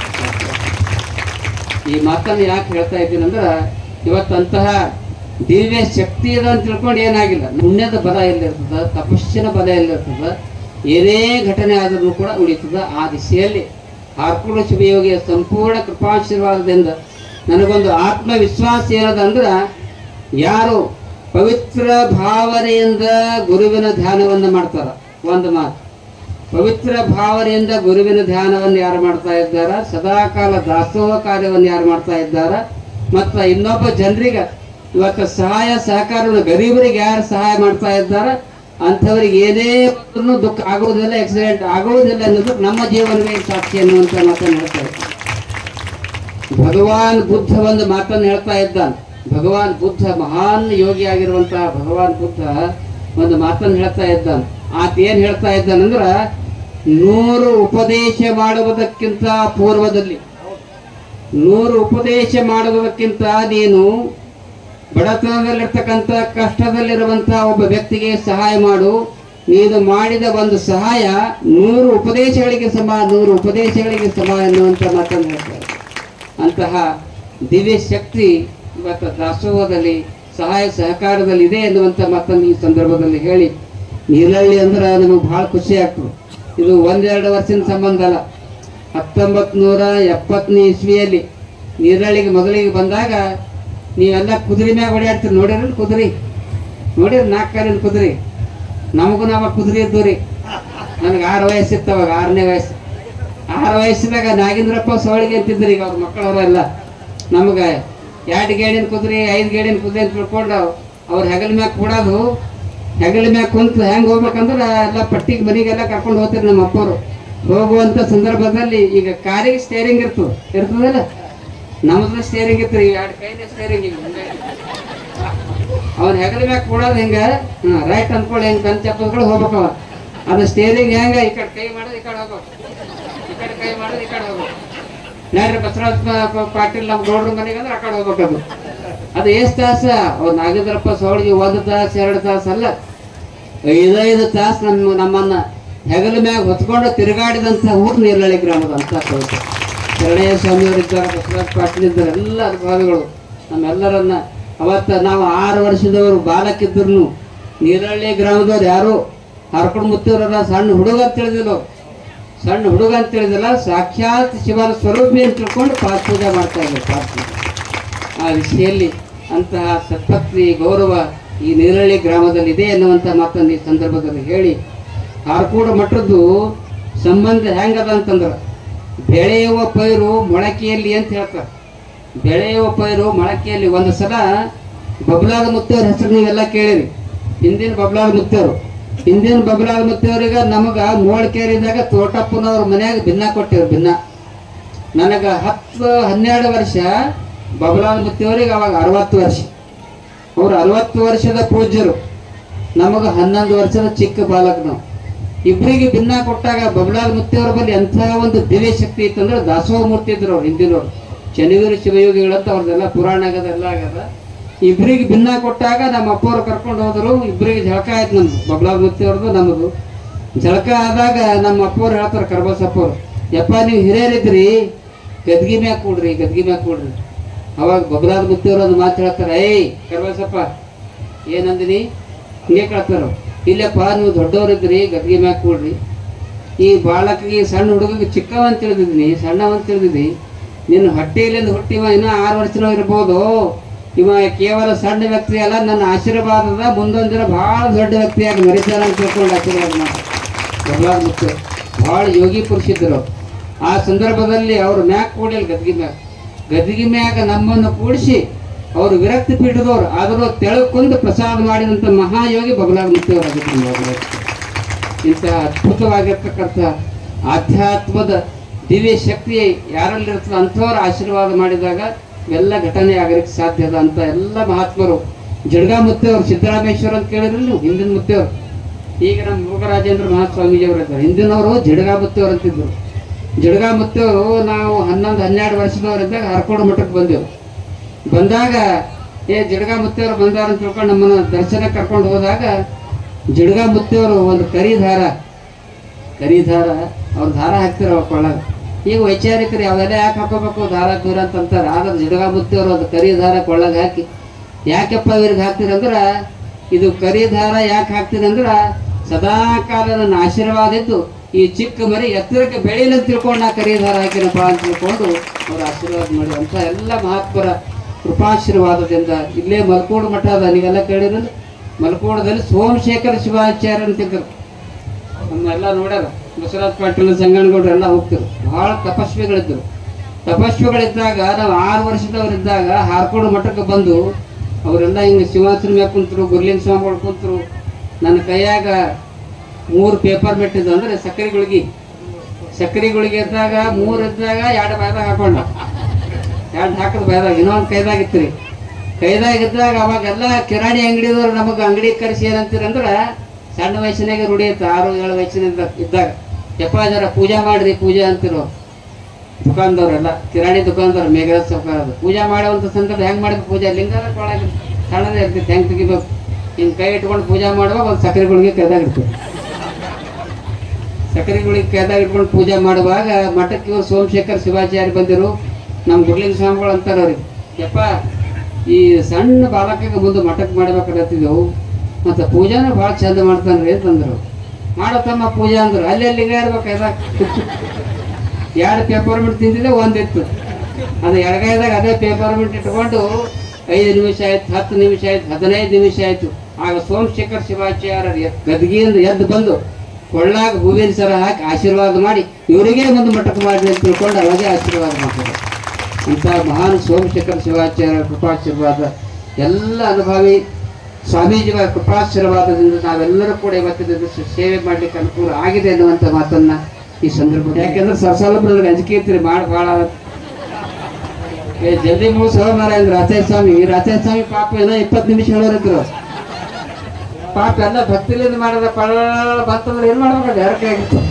ಈ ಮಾತನ್ನು ಯಾಕೆ ಹೇಳ್ತಾ ಇದ್ದೀನಿ ಅಂದ್ರೆ ಇವತ್ತಂತಹ ದಿವ್ಯ ಶಕ್ತಿ ಇದೆ ಅಂತ ತಿಳ್ಕೊಂಡು ಏನಾಗಿಲ್ಲ ಪುಣ್ಯದ ಬಲ ಎಲ್ಲಿರ್ತದ ತಪಸ್ಸಿನ ಬಲ ಎಲ್ಲಿರ್ತದ ಏನೇ ಘಟನೆ ಆದರೂ ಕೂಡ ಉಳಿತದ ಆ ದಿಶೆಯಲ್ಲಿ ಹಾರ್ಕುಳ ಶಿವಯೋಗಿಯ ಸಂಪೂರ್ಣ ಕೃಪಾಶೀರ್ವಾದದಿಂದ ನನಗೊಂದು ಆತ್ಮವಿಶ್ವಾಸ ಏನದ ಅಂದ್ರೆ ಯಾರು ಪವಿತ್ರ ಭಾವನೆಯಿಂದ ಗುರುವಿನ ಧ್ಯಾನವನ್ನು ಮಾಡ್ತಾರ ಒಂದು ಮಾತು ಪವಿತ್ರ ಭಾವನೆಯಿಂದ ಗುರುವಿನ ಧ್ಯಾನವನ್ನು ಯಾರು ಮಾಡ್ತಾ ಇದ್ದಾರ ಸದಾಕಾಲ ದಾಸೋಹ ಕಾರ್ಯವನ್ನು ಯಾರು ಮಾಡ್ತಾ ಇದ್ದಾರ ಮತ್ತು ಇನ್ನೊಬ್ಬ ಜನರಿಗೆ ಇವತ್ತು ಸಹಾಯ ಸಹಕಾರವನ್ನು ಗರೀಬರಿಗೆ ಯಾರು ಸಹಾಯ ಮಾಡ್ತಾ ಇದ್ದಾರ ಅಂಥವ್ರಿಗೆ ಏನೇ ಬಂದ್ರೂ ದುಃಖ ಆಗುವುದಿಲ್ಲ ಆಕ್ಸಿಡೆಂಟ್ ಆಗುವುದಿಲ್ಲ ಅನ್ನೋದು ನಮ್ಮ ಜೀವನವೇ ಸಾಕ್ಷಿ ಅನ್ನುವಂಥ ಮಾತನ್ನು ಹೇಳ್ತಾ ಇದ್ದಾರೆ ಭಗವಾನ್ ಬುದ್ಧ ಒಂದು ಮಾತನ್ನು ಹೇಳ್ತಾ ಇದ್ದಾನೆ ಭಗವಾನ್ ಬುದ್ಧ ಮಹಾನ್ ಯೋಗಿ ಆಗಿರುವಂತಹ ಭಗವಾನ್ ಬುದ್ಧ ಒಂದು ಮಾತನ್ನು ಹೇಳ್ತಾ ಇದ್ದಾನೆ ಆತ ಏನ್ ಹೇಳ್ತಾ ಇದ್ದಾನಂದ್ರ ನೂರು ಉಪದೇಶ ಮಾಡುವುದಕ್ಕಿಂತ ಪೂರ್ವದಲ್ಲಿ ನೂರು ಉಪದೇಶ ಮಾಡುವುದಕ್ಕಿಂತ ನೀನು ಬಡತನದಲ್ಲಿರ್ತಕ್ಕಂಥ ಕಷ್ಟದಲ್ಲಿರುವಂತಹ ಒಬ್ಬ ವ್ಯಕ್ತಿಗೆ ಸಹಾಯ ಮಾಡು ನೀನು ಮಾಡಿದ ಒಂದು ಸಹಾಯ ನೂರು ಉಪದೇಶಗಳಿಗೆ ಸಮ ನೂರು ಉಪದೇಶಗಳಿಗೆ ಸಮ ಎನ್ನುವಂತ ಮಾತನ್ನು ಹೇಳ್ತಾರೆ ಅಂತಹ ದಿವ್ಯ ಶಕ್ತಿ ಇವತ್ತು ದಾಸೋಹದಲ್ಲಿ ಸಹಾಯ ಸಹಕಾರದಲ್ಲಿ ಇದೆ ಎನ್ನುವಂಥ ಮಾತನ್ನು ಈ ಸಂದರ್ಭದಲ್ಲಿ ಹೇಳಿ ನೀಲಹಳ್ಳಿ ಅಂದ್ರೆ ನಮಗೆ ಭಾಳ ಖುಷಿ ಆಗ್ತದೆ ಇದು ಒಂದೆರಡು ವರ್ಷದ ಸಂಬಂಧ ಅಲ್ಲ ಹತ್ತೊಂಬತ್ತು ನೂರ ಎಪ್ಪತ್ತನೇ ಇಸ್ವಿಯಲ್ಲಿ ನೀರಳ್ಳಿಗೆ ಮೊದಲಿಗೆ ಬಂದಾಗ ನೀವೆಲ್ಲ ಕುದುರೆ ಮ್ಯಾಗ ಓಡಾಡ್ತೀರಿ ನೋಡಿರಲ್ಲ ಕುದುರೆ ನೋಡಿರಿ ನಾಲ್ಕು ಕಾಲಿನ ಕುದುರೆ ನಮಗೂ ನಾವ ಕುದುರೆ ಇದ್ದು ರೀ ನನಗೆ ಆರು ವಯಸ್ಸಿತ್ತು ಅವಾಗ ಆರನೇ ವಯಸ್ಸು ಆರು ವಯಸ್ಸಿದಾಗ ನಾಗೇಂದ್ರಪ್ಪ ಸವಳಿಗೆ ಅಂತಿದ್ರು ಈಗ ಅವ್ರ ಮಕ್ಕಳವರೆಲ್ಲ ನಮಗೆ ಎರಡು ಗೇಡಿನ ಕುದುರೆ ಐದು ಗೇಡಿನ ಕುದುರೆ ಅಂತ ತಿಳ್ಕೊಂಡು ಅವ್ರ ಹೆಗಲ ಮ್ಯಾಗ ಕೂಡೋದು ಹೆಗಲ ಮ್ಯಾಗ ಕುಂತು ಹೆಂಗೆ ಹೋಗ್ಬೇಕಂದ್ರೆ ಎಲ್ಲ ಪಟ್ಟಿಗೆ ಮನೆಗೆಲ್ಲ ಕರ್ಕೊಂಡು ಹೋಗ್ತಾರೆ ನಮ್ಮ ಅಪ್ಪವರು ಹೋಗುವಂಥ ಸಂದರ್ಭದಲ್ಲಿ ಈಗ ಕಾರಿಗೆ ಸ್ಟೇರಿಂಗ್ ಇರ್ತದೆ ಇರ್ತದಲ್ಲ ನಮ್ಮದು ಸ್ಟೇರಿಂಗ್ ಇರ್ತದೆ ಈ ಎರಡು ಕೈಲಿ ಸ್ಟೇರಿಂಗ್ ಈಗ ಹಿಂಗೆ. ಅವ್ನ ಹೆಗಲ ಮ್ಯಾಗ ಕೂಡೋದು ಹಿಂಗೆ ರೈಟ್ ಅಂದ್ಕೊಳ್ಳಿ ಹಿಂಗೆ ಕಣ್ ಚಪ್ಪಲ್ಗಳು ಹೋಗ್ಬೇಕು ಅವ ಅದು ಸ್ಟೇರಿಂಗ್ ಹೆಂಗ ಈ ಕಡೆ ಕೈ ಮಾಡೋದು ಈ ಕಡೆ ಹೋಗ್ಬೇಕು ಈ ಕಡೆ ಕೈ ಮಾಡೋದು ಈ ಕಡೆ ಹೋಗ್ಬೇಕು ನೋಡ್ರಿ ಬಸವರಾಜ ಪ- ಪಾಟೀಲ್ ನಮ್ಮ ಗೌಡ್ರ ಮನೆಗೆ ಅಂದ್ರೆ ಆ ಕಡೆ ಹೋಗ್ಬೇಕು ಅದು ಅದು ಎಷ್ಟು ತಾಸ ಅವ್ರು ನಾಗೇಂದ್ರಪ್ಪ ಸೌಳಿಗೆ ಒಂದು ತಾಸು ಎರಡು ತಾಸು ಅಲ್ಲ ಐದೈದು ತಾಸು ನಮ್ಮ ನಮ್ಮನ್ನ ಹೆಗಲ ಮ್ಯಾಗ ಹೊತ್ಕೊಂಡು ತಿರುಗಾಡಿದಂಥ ಊರು ನೀರ್ಲಳ್ಳಿ ಗ್ರಾಮದ ಅಂತ ಕವಿತೆ ಶರಣಯ್ಯ ಸ್ವಾಮಿಯವರಿದ್ದಾರೆ ಬಸವರಾಜ ಪಾಟೀಲ್ ಇದ್ದಾರೆ ಎಲ್ಲ ಅನುಭವಿಗಳು ನಮ್ಮೆಲ್ಲರನ್ನ ಅವತ್ತ ನಾವು ಆರು ವರ್ಷದವರು ಬಾಲಕಿದ್ರು ನೀರಳ್ಳಿ ಗ್ರಾಮದವ್ರು ಯಾರು ಹರ್ಕೊಂಡು ಮುತ್ತಿವ್ರಲ್ಲ ಸಣ್ಣ ಹುಡುಗ ಅಂತ ತಿಳಿದಿಲ್ಲ ಅವ್ರು. ಸಣ್ಣ ಹುಡುಗ ಅಂತ ತಿಳಿದಿಲ್ಲ ಸಾಕ್ಷಾತ್ ಶಿವನ ಸ್ವರೂಪಿ ಅಂತ ತಿಳ್ಕೊಂಡು ಪಾತ್ ಪೂಜೆ ಮಾಡ್ತಾ ಇದ್ರು ಪಾತ್ ಪೂಜೆ ಆ ದಿಶೆಯಲ್ಲಿ ಅಂತಹ ಸತ್ಪತ್ನಿ ಗೌರವ ಈ ನೀರಳ್ಳಿ ಗ್ರಾಮದಲ್ಲಿ ಇದೆ ಎನ್ನುವಂಥ ಮಾತನ್ನು ಈ ಸಂದರ್ಭದಲ್ಲಿ ಹೇಳಿ ಹಾರ್ಕೂಡ ಮಠದ್ದು ಸಂಬಂಧ ಹೆಂಗದ ಅಂತಂದ್ರೆ ಬೆಳೆಯುವ ಪೈರು ಮೊಳಕೆಯಲ್ಲಿ ಅಂತ ಹೇಳ್ತಾರೆ ಬೆಳೆಯುವ ಪೈರು ಮೊಳಕೆಯಲ್ಲಿ ಒಂದು ಸಲ ಬಬ್ಲಾದ ಮುತ್ತೇವ್ರ ಹೆಸರು ನೀವೆಲ್ಲ ಕೇಳಿರಿ ಹಿಂದಿನ ಬಬ್ಲಾದ ಮುತ್ತೇವ್ರು ಹಿಂದಿನ ಬಬ್ಲಾದ ಮುತ್ತೇವ್ರಿಗೆ ನಮಗ ಮೋಳ್ಕೇರಿದಾಗ ತೋಟಪ್ಪನವ್ರ ಮನ್ಯಾಗ ಭಿನ್ನ ಕೊಟ್ಟಿವ್ರು ಭಿನ್ನ ನನಗ ಹತ್ತು ಹನ್ನೆರಡು ವರ್ಷ ಬಬಲಾದ ಮುತ್ತಿಯವರಿಗೆ ಅವಾಗ ಅರವತ್ತು ವರ್ಷ ಅವ್ರು ಅರವತ್ತು ವರ್ಷದ ಪೂಜ್ಯರು ನಮಗ ಹನ್ನೊಂದು ವರ್ಷದ ಚಿಕ್ಕ ಬಾಲಕ ನಾವು ಇಬ್ಬರಿಗೆ ಭಿನ್ನ ಕೊಟ್ಟಾಗ ಬಬಲಾದ ಮುತ್ತಿಯವರ ಬಳಿ ಎಂಥ ಒಂದು ದಿವ್ಯ ಶಕ್ತಿ ಇತ್ತಂದ್ರೆ ದಾಸೋಹ ಮೂರ್ತಿ ಇದ್ರು ಅವ್ರು ಹಿಂದಿನವ್ರು ಶನಿವೀರ ಶಿವಯೋಗಿಗಳಂತ ಅವ್ರದ್ದೆಲ್ಲ ಪುರಾಣ ಆಗದ ಎಲ್ಲ ಆಗದ ಇಬ್ಬರಿಗೆ ಭಿನ್ನ ಕೊಟ್ಟಾಗ ನಮ್ಮ ಅಪ್ಪವ್ರು ಕರ್ಕೊಂಡು ಹೋದ್ರು ಇಬ್ಬರಿಗೆ ಜಳಕ ಆಯ್ತು ನಮ್ದು ಬಬಲಾದ ಮುತ್ತಿಯವ್ರದ್ದು ನಮ್ಮದು ಜಳಕ ಆದಾಗ ನಮ್ಮ ಅಪ್ಪವ್ರು ಹೇಳ್ತಾರೆ ಕರ್ಬಸಪ್ಪವ್ರು ಯಪ್ಪ ನೀವು ಹಿರಿಯರಿದ್ರಿ ಗದ್ಗಿ ಮ್ಯಾಗ ಕೂಡ್ರಿ ಗದ್ಗಿ ಮ್ಯಾಗ ಕೂಡ್ರಿ ಅವಾಗ ಬಬಲಾದ ಮುತ್ತಿಯವ್ರು ಒಂದು ಮಾತು ಹೇಳ್ತಾರೆ ಏಯ್ ಕರ್ಬಸಪ್ಪ ಏನಂದಿನಿ ಹಿಂಗೆ ಕೇಳ್ತಾರ ಇಲ್ಲಪ್ಪ ನೀವು ದೊಡ್ಡವರಿದ್ರಿ ಗದ್ಗಿ ಮ್ಯಾಗ ಕೂಡ್ರಿ ಈ ಬಾಲಕಿಗೆ ಸಣ್ಣ ಹುಡುಗಿಗೆ ಚಿಕ್ಕವ ಅಂತ ತಿಳಿದಿದ್ದೀನಿ ಸಣ್ಣವ ಅಂತ ತಿಳಿದಿದ್ದಿ ನಿನ್ನ ಹೊಟ್ಟೆಯಲ್ಲಿಂದ ಹುಟ್ಟಿವ ಇನ್ನೂ ಆರು ವರ್ಷನೂ ಇರ್ಬೋದು ಇವ ಕೇವಲ ಸಣ್ಣ ವ್ಯಕ್ತಿ ಅಲ್ಲ ನನ್ನ ಆಶೀರ್ವಾದದ ಮುಂದೊಂದು ದಿನ ಭಾಳ ದೊಡ್ಡ ವ್ಯಕ್ತಿಯಾಗಿ ಮರಿತಾನ ಅಂತ ತಿಳ್ಕೊಂಡು ಆಶೀರ್ವಾದ ಮಾಡಿ ಬಬಲಾದ ಮುತ್ತು ಭಾಳ ಯೋಗಿ ಪುರುಷಿದ್ದರು ಅವ್ರು. ಆ ಸಂದರ್ಭದಲ್ಲಿ ಅವರು ಮ್ಯಾಕ್ ಕೂಡಿಲ್ಲ ಗದ್ಗಿ ಮ್ಯಾಗ ಗದ್ಗಿ ಮ್ಯಾಗ ನಮ್ಮನ್ನು ಕೂಡಿಸಿ ಅವರು ವಿರಕ್ತಿ ಪೀಠದವ್ರು ಆದರೂ ತೆಳಕೊಂದು ಪ್ರಸಾದ ಮಾಡಿದಂಥ ಮಹಾಯೋಗಿ ಬಬಲಾದ ಮುತ್ತವರಾಗಿದ್ದಾರೆ ಇಂತಹ ಅದ್ಭುತವಾಗಿರ್ತಕ್ಕಂಥ ಆಧ್ಯಾತ್ಮದ ದಿವ್ಯ ಶಕ್ತಿ ಯಾರಲ್ಲಿರ್ತದೆ ಅಂಥವ್ರ ಆಶೀರ್ವಾದ ಮಾಡಿದಾಗ ಇವೆಲ್ಲ ಘಟನೆ ಆಗಲಿಕ್ಕೆ ಸಾಧ್ಯ ಅದ ಅಂತ ಎಲ್ಲ ಮಹಾತ್ಮರು ಜಡ್ಗಾ ಮುತ್ತೇವ್ರು ಸಿದ್ದರಾಮೇಶ್ವರ ಅಂತ ಕೇಳಿದ್ರಲ್ಲ ನೀವು ಹಿಂದಿನ ಮುತ್ತೇವ್ರು ಈಗ ನಮ್ಮ ಯೋಗರಾಜೇಂದ್ರ ಮಹಾಸ್ವಾಮೀಜಿ ಅವರು ಇದ್ದಾರೆ ಹಿಂದಿನವರು ಜಡ್ಗಾ ಮುತ್ತೇವ್ರು ಅಂತಿದ್ರು ಜಡ್ಗಾ ಮುತ್ತೇವ್ರು ನಾವು ಹನ್ನೊಂದು ಹನ್ನೆರಡು ವರ್ಷದವರಿದ್ದಾಗ ಹರ್ಕೋಡು ಮಠಕ್ಕೆ ಬಂದೆವು ಬಂದಾಗ ಏ ಜಡ್ಗಾ ಮುತ್ತೇವ್ರು ಬಂದಾರ ಅಂತ ತಿಳ್ಕೊಂಡು ನಮ್ಮನ್ನ ದರ್ಶನ ಕರ್ಕೊಂಡು ಹೋದಾಗ ಜಡ್ಗಾ ಮುತ್ತೇವ್ರು ಒಂದು ಕರಿ ದಾರ ಕರಿ ದಾರ ಅವ್ರ ದಾರ ಹಾಕ್ತಿರ ಅವ್ರ ಕೊಳ್ಳಾಗ ಈಗ ವೈಚಾರಿಕರು ಯಾವೆಲ್ಲ ಯಾಕೆ ಹಾಕೋಬೇಕು ದಾರ ದೂರ ಅಂತ ಅಂತಾರೆ ಆದ್ರೆ ಜಡ್ಗಾ ಮುತ್ತೇವ್ರು ಒಂದು ಕರಿ ದಾರ ಕೊಳ್ಳಾಗ ಹಾಕಿ ಯಾಕೆಪ್ಪ ಇವ್ರಿಗೆ ಹಾಕ್ತೀರಿ ಅಂದ್ರೆ ಇದು ಕರಿ ದಾರ ಯಾಕೆ ಹಾಕ್ತೀರಿ ಅಂದ್ರೆ ಸದಾ ಕಾಲ ನನ್ನ ಆಶೀರ್ವಾದ ಇದ್ದು ಈ ಚಿಕ್ಕ ಮರಿ ಎತ್ತರಕ್ಕೆ ಬೆಳೀಲಿ ಅಂತ ತಿಳ್ಕೊಂಡು ನಾ ಕರಿ ದಾರ ಹಾಕಿನಪ್ಪ ಅಂತ ತಿಳ್ಕೊಂಡು ಅವ್ರು ಆಶೀರ್ವಾದ ಮಾಡಿ ಅಂತ ಎಲ್ಲ ಮಹಾತ್ಮರ ಕೃಪಾಶೀರ್ವಾದದಿಂದ ಇಲ್ಲೇ ಮಲ್ಕೋಡು ಮಠ ಅದ ನೀವೆಲ್ಲ ಕೇಳಿರಲ್ಲ ಮಲ್ಕೋಡದಲ್ಲಿ ಸೋಮಶೇಖರ ಶಿವಾಚಾರ್ಯ ಅಂತಿದ್ರು ನಮ್ಮೆಲ್ಲ ನೋಡ್ಯಾರ ಬಸವರಾಜ ಪಾಟೀಲ್ ಸಂಗನಗೌಡರು ಎಲ್ಲ ಹೋಗ್ತಿರು ಬಹಳ ತಪಸ್ವಿಗಳಿದ್ರು ತಪಸ್ವಿಗಳಿದ್ದಾಗ ನಾವು ಆರು ವರ್ಷದವರಿದ್ದಾಗ ಹಾರ್ಕೋಡು ಮಠಕ್ಕೆ ಬಂದು ಅವರೆಲ್ಲ ಹಿಂಗೆ ಶಿವಾಸನ ಮ್ಯಾಗ ಕುಂತರು ಗುರ್ಲಿಂಗ ಸ್ವಾಮಿಗಳು ಕುಂತರು ನನ್ನ ಕೈಯಾಗ ಮೂರು ಪೇಪರ್ ಮೆಟ್ಟಿದ್ದು ಅಂದ್ರೆ ಸಕ್ಕರೆ ಗುಳಿಗೆ ಸಕ್ಕರೆ ಗುಳಿಗೆ ಇದ್ದಾಗ ಮೂರು ಇದ್ದಾಗ ಎರಡು ಬಾಯ್ದಾಗ ಹಾಕೊಂಡ ಎರಡು ಹಾಕಿದ ಬಾಯ್ದಾಗ ಇನ್ನೊಂದು ಕೈದಾಗ ಇತ್ತು ರೀ ಕೈದಾಗ ಇದ್ದಾಗ ಅವಾಗೆಲ್ಲ ಕಿರಾಣಿ ಅಂಗಡಿದವ್ರು ನಮಗೆ ಅಂಗಡಿ ಕರೆಸಿ ಏನಂತೀರಂದ್ರೆ ಸಣ್ಣ ವಯಸ್ಸಿನಾಗೆ ರೂಢಿ ಇತ್ತು ಆರು ಏಳು ವಯಸ್ಸಿನಿಂದ ಇದ್ದಾಗ ಯಪ್ಪ ಜರ ಪೂಜೆ ಮಾಡ್ರಿ ಪೂಜೆ ಅಂತಿರೋ ದುಕಾನ್ದವ್ರೆಲ್ಲ ಕಿರಾಣಿ ದುಕಾನ್ದವ್ರು ಮೇಘರಾಜ್ ಸಾವ್ಕಾರದು ಪೂಜೆ ಮಾಡುವಂಥ ಸಂದರ್ಭ ಹೆಂಗೆ ಮಾಡಿದ್ರು ಪೂಜೆ ಲಿಂಗಾರ ಕೊಳಗೆ ಸಣ್ಣದೇ ಇರ್ತೈತೆ ಹೆಂಗೆ ತೆಗಿಬೇಕು ಹಿಂಗೆ ಕೈ ಇಟ್ಕೊಂಡು ಪೂಜೆ ಮಾಡುವಾಗ ಒಂದು ಸಕ್ಕರೆ ಗುಳಿಗೆ ಕೈದಾಗ ಇರ್ತದೆ ಸಕ್ಕರೆ ಗುಳಿಗೆ ಕೈದಾಗ ಇಟ್ಕೊಂಡು ಪೂಜೆ ಮಾಡುವಾಗ ಮಠಕ್ಕೆ ಇವ್ರು ಸೋಮಶೇಖರ್ ಶಿವಾಚಾರ್ಯ ಬಂದಿರು ನಮ್ಮ ಗುಡ್ಲಿಂಗ ಸ್ವಾಮಿಗಳು ಅಂತಾರೆ ಅವ್ರಿಗೆ ಯಪ್ಪ ಈ ಸಣ್ಣ ಬಾಲಕಿಗೆ ಮುಂದೆ ಮಠಕ್ಕೆ ಮಾಡ್ಬೇಕಂತಿದ್ದೆವು ಮತ್ತು ಪೂಜಾನ ಭಾಳ ಚಂದ ಮಾಡ್ತಾನ್ರಿ ಅಂತಂದ್ರು ಮಾಡತ್ತಮ್ಮ ಪೂಜೆ ಅಂದ್ರು ಅಲ್ಲಿ ಅಲ್ಲಿಗೆ ಇರ್ಬೇಕು ಕೈದಾಗ ಎರಡು ಪೇಪರ್ ಮಿಟ್ ತಿಂದಿದ್ದೆ ಒಂದಿತ್ತು ಅದು ಎಡಗೈದಾಗ ಅದೇ ಪೇಪರ್ ಮಿಟ್ ಇಟ್ಕೊಂಡು ಐದು ನಿಮಿಷ ಆಯ್ತು ಹತ್ತು ನಿಮಿಷ ಆಯ್ತು ಹದಿನೈದು ನಿಮಿಷ ಆಯ್ತು ಆಗ ಸೋಮಶೇಖರ್ ಶಿವಾಚಾರ್ಯರು ಎದ್- ಗದ್ಗಿಯಿಂದ ಎದ್ದು ಬಂದು ಕೊಳ್ಳಾಗ ಹೂವಿನ ಸರ ಹಾಕಿ ಆಶೀರ್ವಾದ ಮಾಡಿ ಇವರಿಗೆ ಒಂದು ಮಟ್ಟಕ್ಕೆ ಮಾಡಿ ಅಂತ ತಿಳ್ಕೊಂಡು ಅವಾಗೆ ಆಶೀರ್ವಾದ ಮಾಡ್ತಾರೆ ಇಂತಹ ಮಹಾನ್ ಸೋಮಶೇಖರ ಶಿವಾಚಾರ್ಯ ಕೃಪಾಶೀರ್ವಾದ ಎಲ್ಲ ಅನುಭವಿ ಸ್ವಾಮೀಜಿಗಳ ಕೃಪಾಶೀರ್ವಾದದಿಂದ ನಾವೆಲ್ಲರೂ ಕೂಡ ಇವತ್ತಿನ ದಿವಸ ಸೇವೆ ಮಾಡ್ಲಿಕ್ಕೆ ಅನುಕೂಲ ಆಗಿದೆ ಅನ್ನುವಂಥ ಮಾತನ್ನ ಈ ಸಂದರ್ಭ ಯಾಕೆಂದ್ರೆ ಸ್ವಲ್ಪ ನನಗೆ ಅಂಜಿಕೆ ಇರ್ತೀರಿ ಮಾಡಿ ಭಾಳ ಏ ಜಲ್ದಿ ಮುಗಿಸ್ ಮಾರ ಅಂದ್ರೆ ರಾಚೇಶ್ ಸ್ವಾಮಿ ಈ ರಾಚೇಶ್ ಸ್ವಾಮಿ ಪಾಪ ಏನೋ ಇಪ್ಪತ್ತು ನಿಮಿಷ ಹೇಳೋರಿದ್ರು ಪಾಪ ಎಲ್ಲ ಭಕ್ತಿಲಿಂದ ಮಾಡಿದ ಪಳ ಬಂತಂದ್ರೆ ಏನ್ ಮಾಡ್ಬೇಕು ಯಾರ ಆಗಿತ್ತು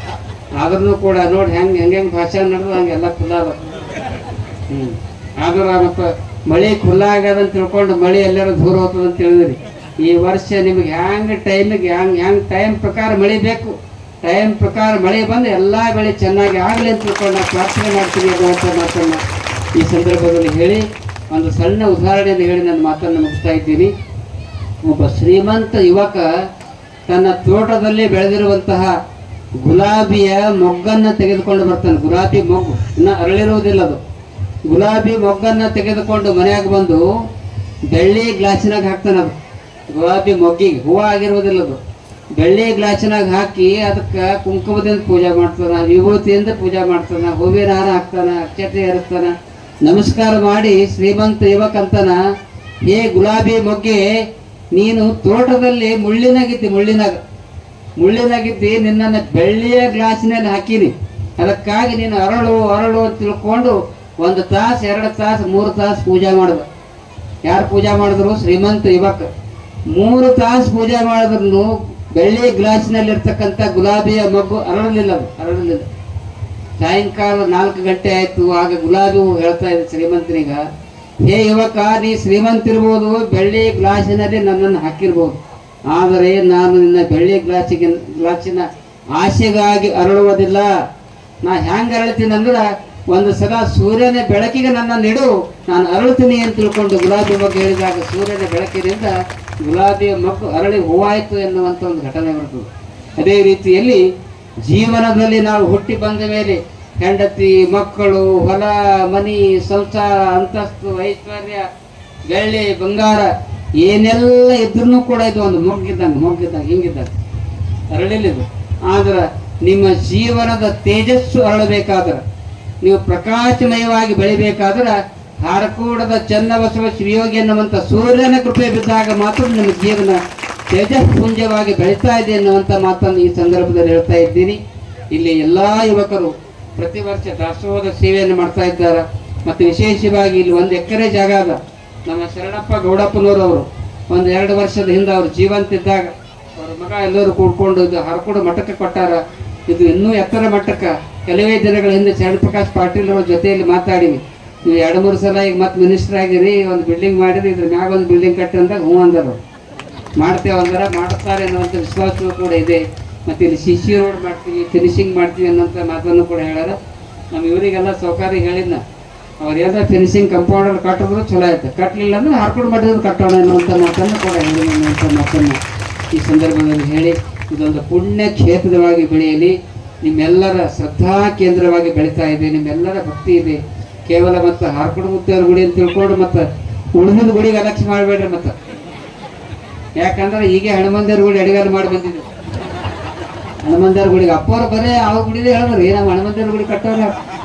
ಆದ್ರೂ ಕೂಡ ನೋಡಿ ಹೆಂಗ್ ಹೆಂಗ್ ಹೆಂಗ್ ಭಾಷೆ ನಡೆದು ಹಂಗೆಲ್ಲ ಖುಲ್ಲ ಅದ ಹ್ಮ್ ಆದ್ರ ಮತ್ತ ಮಳಿ ಖುಲ್ಲ ಆಗ್ಯದ ಅಂತ ತಿಳ್ಕೊಂಡು ಮಳಿ ಎಲ್ಲಾರು ದೂರ ಹೋಗ್ತದ ಅಂತ ಹೇಳಿದ್ರಿ ಈ ವರ್ಷ ನಿಮ್ಗೆ ಹ್ಯಾಂಗ್ ಟೈಮಿಗೆ ಹ್ಯಾಂಗ್ ಹ್ಯಾಂಗ್ ಟೈಮ್ ಪ್ರಕಾರ ಮಳಿ ಬೇಕು ಟೈಮ್ ಪ್ರಕಾರ ಮಳೆ ಬಂದು ಎಲ್ಲಾ ಬೆಳೆ ಚೆನ್ನಾಗಿ ಆಗಲಿ ಅಂತ ತಿಳ್ಕೊಂಡು ನಾನು ಪ್ರಾರ್ಥನೆ ಮಾಡ್ತೀನಿ ಅನ್ನುವಂಥ ಮಾತನ್ನ ಈ ಸಂದರ್ಭದಲ್ಲಿ ಹೇಳಿ ಒಂದು ಸಣ್ಣ ಉದಾಹರಣೆಯನ್ನು ಹೇಳಿ ನನ್ನ ಮಾತನ್ನು ಮುಗಿಸ್ತಾ ಇದ್ದೀನಿ ಒಬ್ಬ ಶ್ರೀಮಂತ ಯುವಕ ತನ್ನ ತೋಟದಲ್ಲಿ ಬೆಳೆದಿರುವಂತಹ ಗುಲಾಬಿಯ ಮೊಗ್ಗನ್ನ ತೆಗೆದುಕೊಂಡು ಬರ್ತಾನೆ ಗುಲಾಬಿ ಮೊಗ್ಗು ಇನ್ನ ಅರಳಿರುವುದಿಲ್ಲ ಅದು ಗುಲಾಬಿ ಮೊಗ್ಗನ್ನ ತೆಗೆದುಕೊಂಡು ಮನೆಯಾಗ ಬಂದು ಬೆಳ್ಳಿ ಗ್ಲಾಸಿನಾಗ ಹಾಕ್ತಾನೆ ಅದು ಗುಲಾಬಿ ಮೊಗ್ಗಿಗೆ ಹೂವು ಆಗಿರುವುದಿಲ್ಲ ಅದು ಬೆಳ್ಳಿ ಗ್ಲಾಸಿನಾಗ ಹಾಕಿ ಅದಕ್ಕೆ ಕುಂಕುಮದಿಂದ ಪೂಜೆ ಮಾಡ್ತಾನ ವಿಭೂತಿಯಿಂದ ಪೂಜೆ ಮಾಡ್ತಾನ ಹೂವಿನ ಹಾರ ಹಾಕ್ತಾನ ಅಕ್ಷತೆ ಏರಿಸ್ತಾನ ನಮಸ್ಕಾರ ಮಾಡಿ ಶ್ರೀಮಂತ ಯುವಕ ಅಂತಾನ ಹೇ ಗುಲಾಬಿ ಮೊಗ್ಗೆ ನೀನು ತೋಟದಲ್ಲಿ ಮುಳ್ಳಿನಾಗಿದ್ದಿ ಮುಳ್ಳಿನಾಗ ಮುಳ್ಳಿನಾಗಿದ್ದಿ ನಿನ್ನನ್ನು ಬೆಳ್ಳಿಯ ಗ್ಲಾಸಿನಲ್ಲಿ ಹಾಕಿನಿ ಅದಕ್ಕಾಗಿ ನೀನು ಅರಳು ಅರಳು ಅಂತ ತಿಳ್ಕೊಂಡು ಒಂದು ತಾಸು ಎರಡು ತಾಸು ಮೂರು ತಾಸು ಪೂಜೆ ಮಾಡಿದ ಯಾರು ಪೂಜೆ ಮಾಡಿದ್ರು ಶ್ರೀಮಂತ ಯುವಕ ಮೂರು ತಾಸು ಪೂಜೆ ಮಾಡಿದ್ರು ಬೆಳ್ಳಿ ಗ್ಲಾಸಿನಲ್ಲಿ ಇರ್ತಕ್ಕಂಥ ಗುಲಾಬಿಯ ಮಗ್ಗು ಅರಳಲಿಲ್ಲ ಅದು ಅರಳಲಿಲ್ಲ ಸಾಯಂಕಾಲ ನಾಲ್ಕು ಗಂಟೆ ಆಯ್ತು ಆಗ ಗುಲಾಬಿ ಹೂ ಹೇಳ್ತಾ ಇದೆ ಶ್ರೀಮಂತನಿಗ ಹೇ ಯುವಕ ನೀ ಶ್ರೀಮಂತಿರ್ಬೋದು ಬೆಳ್ಳಿ ಗ್ಲಾಸಿನಲ್ಲಿ ನನ್ನನ್ನು ಹಾಕಿರ್ಬೋದು ಆದರೆ ನಾನು ನಿನ್ನ ಬೆಳ್ಳಿ ಗ್ಲಾಸಿಗೆ ಗ್ಲಾಸಿನ ಆಸೆಗಾಗಿ ಅರಳುವುದಿಲ್ಲ ನಾ ಹ್ಯಾಂಗ ಅರಳ್ತೀನಿ ಅಂದ್ರೆ ಒಂದು ಸಲ ಸೂರ್ಯನ ಬೆಳಕಿಗೆ ನನ್ನ ನೆಡು ನಾನು ಅರಳ್ತೀನಿ ಅಂತ ತಿಳ್ಕೊಂಡು ಗುಲಾಬಿ ಮಗ್ಗು ಹೇಳಿದಾಗ ಸೂರ್ಯನ ಬೆಳಕಿನಿಂದ ಗುಲಾಬಿಯ ಮಗ್ಗು ಅರಳಿ ಹೂವಾಯಿತು ಎನ್ನುವಂಥ ಒಂದು ಘಟನೆ ಬರ್ತದೆ ಅದೇ ರೀತಿಯಲ್ಲಿ ಜೀವನದಲ್ಲಿ ನಾವು ಹುಟ್ಟಿ ಬಂದ ಮೇಲೆ ಹೆಂಡತಿ ಮಕ್ಕಳು ಹೊಲ ಮನಿ ಸಂಸಾರ ಅಂತಸ್ತು ಐಶ್ವರ್ಯ ಬೆಳ್ಳಿ ಬಂಗಾರ ಏನೆಲ್ಲ ಇದ್ರೂ ಕೂಡ ಇದು ಒಂದು ಮೊಗ್ಗಿದ್ದಂಗೆ ಮೊಗ್ಗಿದ್ದಂಗೆ ಹಿಂಗಿದ್ದಂಗೆ ಅರಳಿಲ್ಲ ಇದು ಆದ್ರೆ ನಿಮ್ಮ ಜೀವನದ ತೇಜಸ್ಸು ಅರಳಬೇಕಾದ್ರೆ ನೀವು ಪ್ರಕಾಶಮಯವಾಗಿ ಬೆಳಿಬೇಕಾದ್ರೆ ಹಾರಕೂಡದ ಚನ್ನಬಸವ ಶ್ರೀಯೋಗಿ ಎನ್ನುವಂಥ ಸೂರ್ಯನ ಕೃಪೆ ಬಿದ್ದಾಗ ಮಾತ್ರ ನಿಮ್ಮ ಜೀವನ ತೇಜಸ್ಪುಂಜವಾಗಿ ಬೆಳೀತಾ ಇದೆ ಎನ್ನುವಂಥ ಮಾತನ್ನು ಈ ಸಂದರ್ಭದಲ್ಲಿ ಹೇಳ್ತಾ ಇದ್ದೀನಿ ಇಲ್ಲಿ ಎಲ್ಲಾ ಯುವಕರು ಪ್ರತಿ ವರ್ಷ ದಾಸೋಹದ ಸೇವೆಯನ್ನು ಮಾಡ್ತಾ ಇದ್ದಾರೆ ಮತ್ತು ವಿಶೇಷವಾಗಿ ಇಲ್ಲಿ ಒಂದು ಎಕರೆ ಜಾಗ ಅದ ನಮ್ಮ ಶರಣಪ್ಪ ಗೌಡಪ್ಪನವರವರು ಒಂದು ಎರಡು ವರ್ಷದ ಹಿಂದೆ ಅವರು ಜೀವಂತ ಇದ್ದಾಗ ಅವ್ರ ಮಗ ಎಲ್ಲರೂ ಕೂಡ್ಕೊಂಡು ಇದು ಹರಕೂಡು ಮಠಕ್ಕೆ ಕೊಟ್ಟಾರ ಇದು ಇನ್ನೂ ಎತ್ತರ ಮಟ್ಟಕ್ಕೆ ಕೆಲವೇ ದಿನಗಳ ಹಿಂದೆ ಚರಣಪ್ರಕಾಶ್ ಪಾಟೀಲ್ ಅವ್ರ ಜೊತೆಯಲ್ಲಿ ಮಾತಾಡಿವಿ ನೀವು ಎರಡು ಮೂರು ಸಲ ಈಗ ಮತ್ತೆ ಮಿನಿಸ್ಟರ್ ಆಗಿರಿ ಒಂದು ಬಿಲ್ಡಿಂಗ್ ಮಾಡಿರಿ ಇದ್ರ ಮ್ಯಾಗ ಒಂದು ಬಿಲ್ಡಿಂಗ್ ಕಟ್ಟಿ ಅಂದಾಗ ಹ್ಞೂ ಅಂದರು ಮಾಡ್ತೇವೆ ಅಂದ್ರೆ ಮಾಡುತ್ತಾರೆ ಅನ್ನುವಂಥ ವಿಶ್ವಾಸವೂ ಕೂಡ ಇದೆ ಮತ್ತು ಇಲ್ಲಿ ಸಿ ಸಿ ರೋಡ್ ಮಾಡ್ತೀವಿ ಫಿನಿಶಿಂಗ್ ಮಾಡ್ತೀವಿ ಅನ್ನೋಂಥ ಮಾತನ್ನು ಕೂಡ ಹೇಳ್ಯಾರ ನಮ್ಮ ಇವರಿಗೆಲ್ಲ ಸೌಕರ್ಯ ಹೇಳಿದ್ನ ಅವ್ರು ಏನೋ ಫಿನಿಶಿಂಗ್ ಕಂಪೌಂಡರ್ ಕಟ್ಟಿದ್ರು ಚಲೋ ಆಯ್ತು ಕಟ್ಟಲಿಲ್ಲ ಅಂದ್ರೆ ಹಾರ್ಕೊಂಡು ಮಾಡಿದ್ರು ಕಟ್ಟೋಣ ಅನ್ನುವಂಥ ಮಾತನ್ನು ಕೂಡ ಹೇಳಿ ಅನ್ನುವಂಥ ಮಾತನ್ನು ಈ ಸಂದರ್ಭದಲ್ಲಿ ಹೇಳಿ ಇದೊಂದು ಪುಣ್ಯ ಕ್ಷೇತ್ರವಾಗಿ ಬೆಳೆಯಲಿ ನಿಮ್ಮೆಲ್ಲರ ಶ್ರದ್ಧಾ ಕೇಂದ್ರವಾಗಿ ಬೆಳೀತಾ ಇದೆ ನಿಮ್ಮೆಲ್ಲರ ಭಕ್ತಿ ಇದೆ ಕೇವಲ ಮತ್ತು ಹಾರ್ಕೊಂಡು ಮುತ್ತೇವ್ರ ಗುಡಿ ಅಂತ ತಿಳ್ಕೊಂಡು ಮತ್ತು ಉಳಿದಿದ್ದ ಗುಡಿಗೆ ಅಲಕ್ಷ್ಯ ಮಾಡಬೇಡ್ರಿ ಮತ್ತು ಯಾಕಂದ್ರೆ ಈಗ ಹನುಮಂದೇವ್ರ ಗುಡಿ ಅಡಿಗಾಲ ಮಾಡಿ ಬಂದಿದ್ದು ಹನುಮಂದೇವ್ರ ಗುಡಿಗೆ ಅಪ್ಪವ್ರು ಬರೇ ಅವ್ರ ಗುಡಿದೇ ಹೇಳಿದ್ರಿ ನಮ್ಮ ಹನುಮಂದೇವ್ರ ಗುಡಿ ಕಟ್ಟೋರ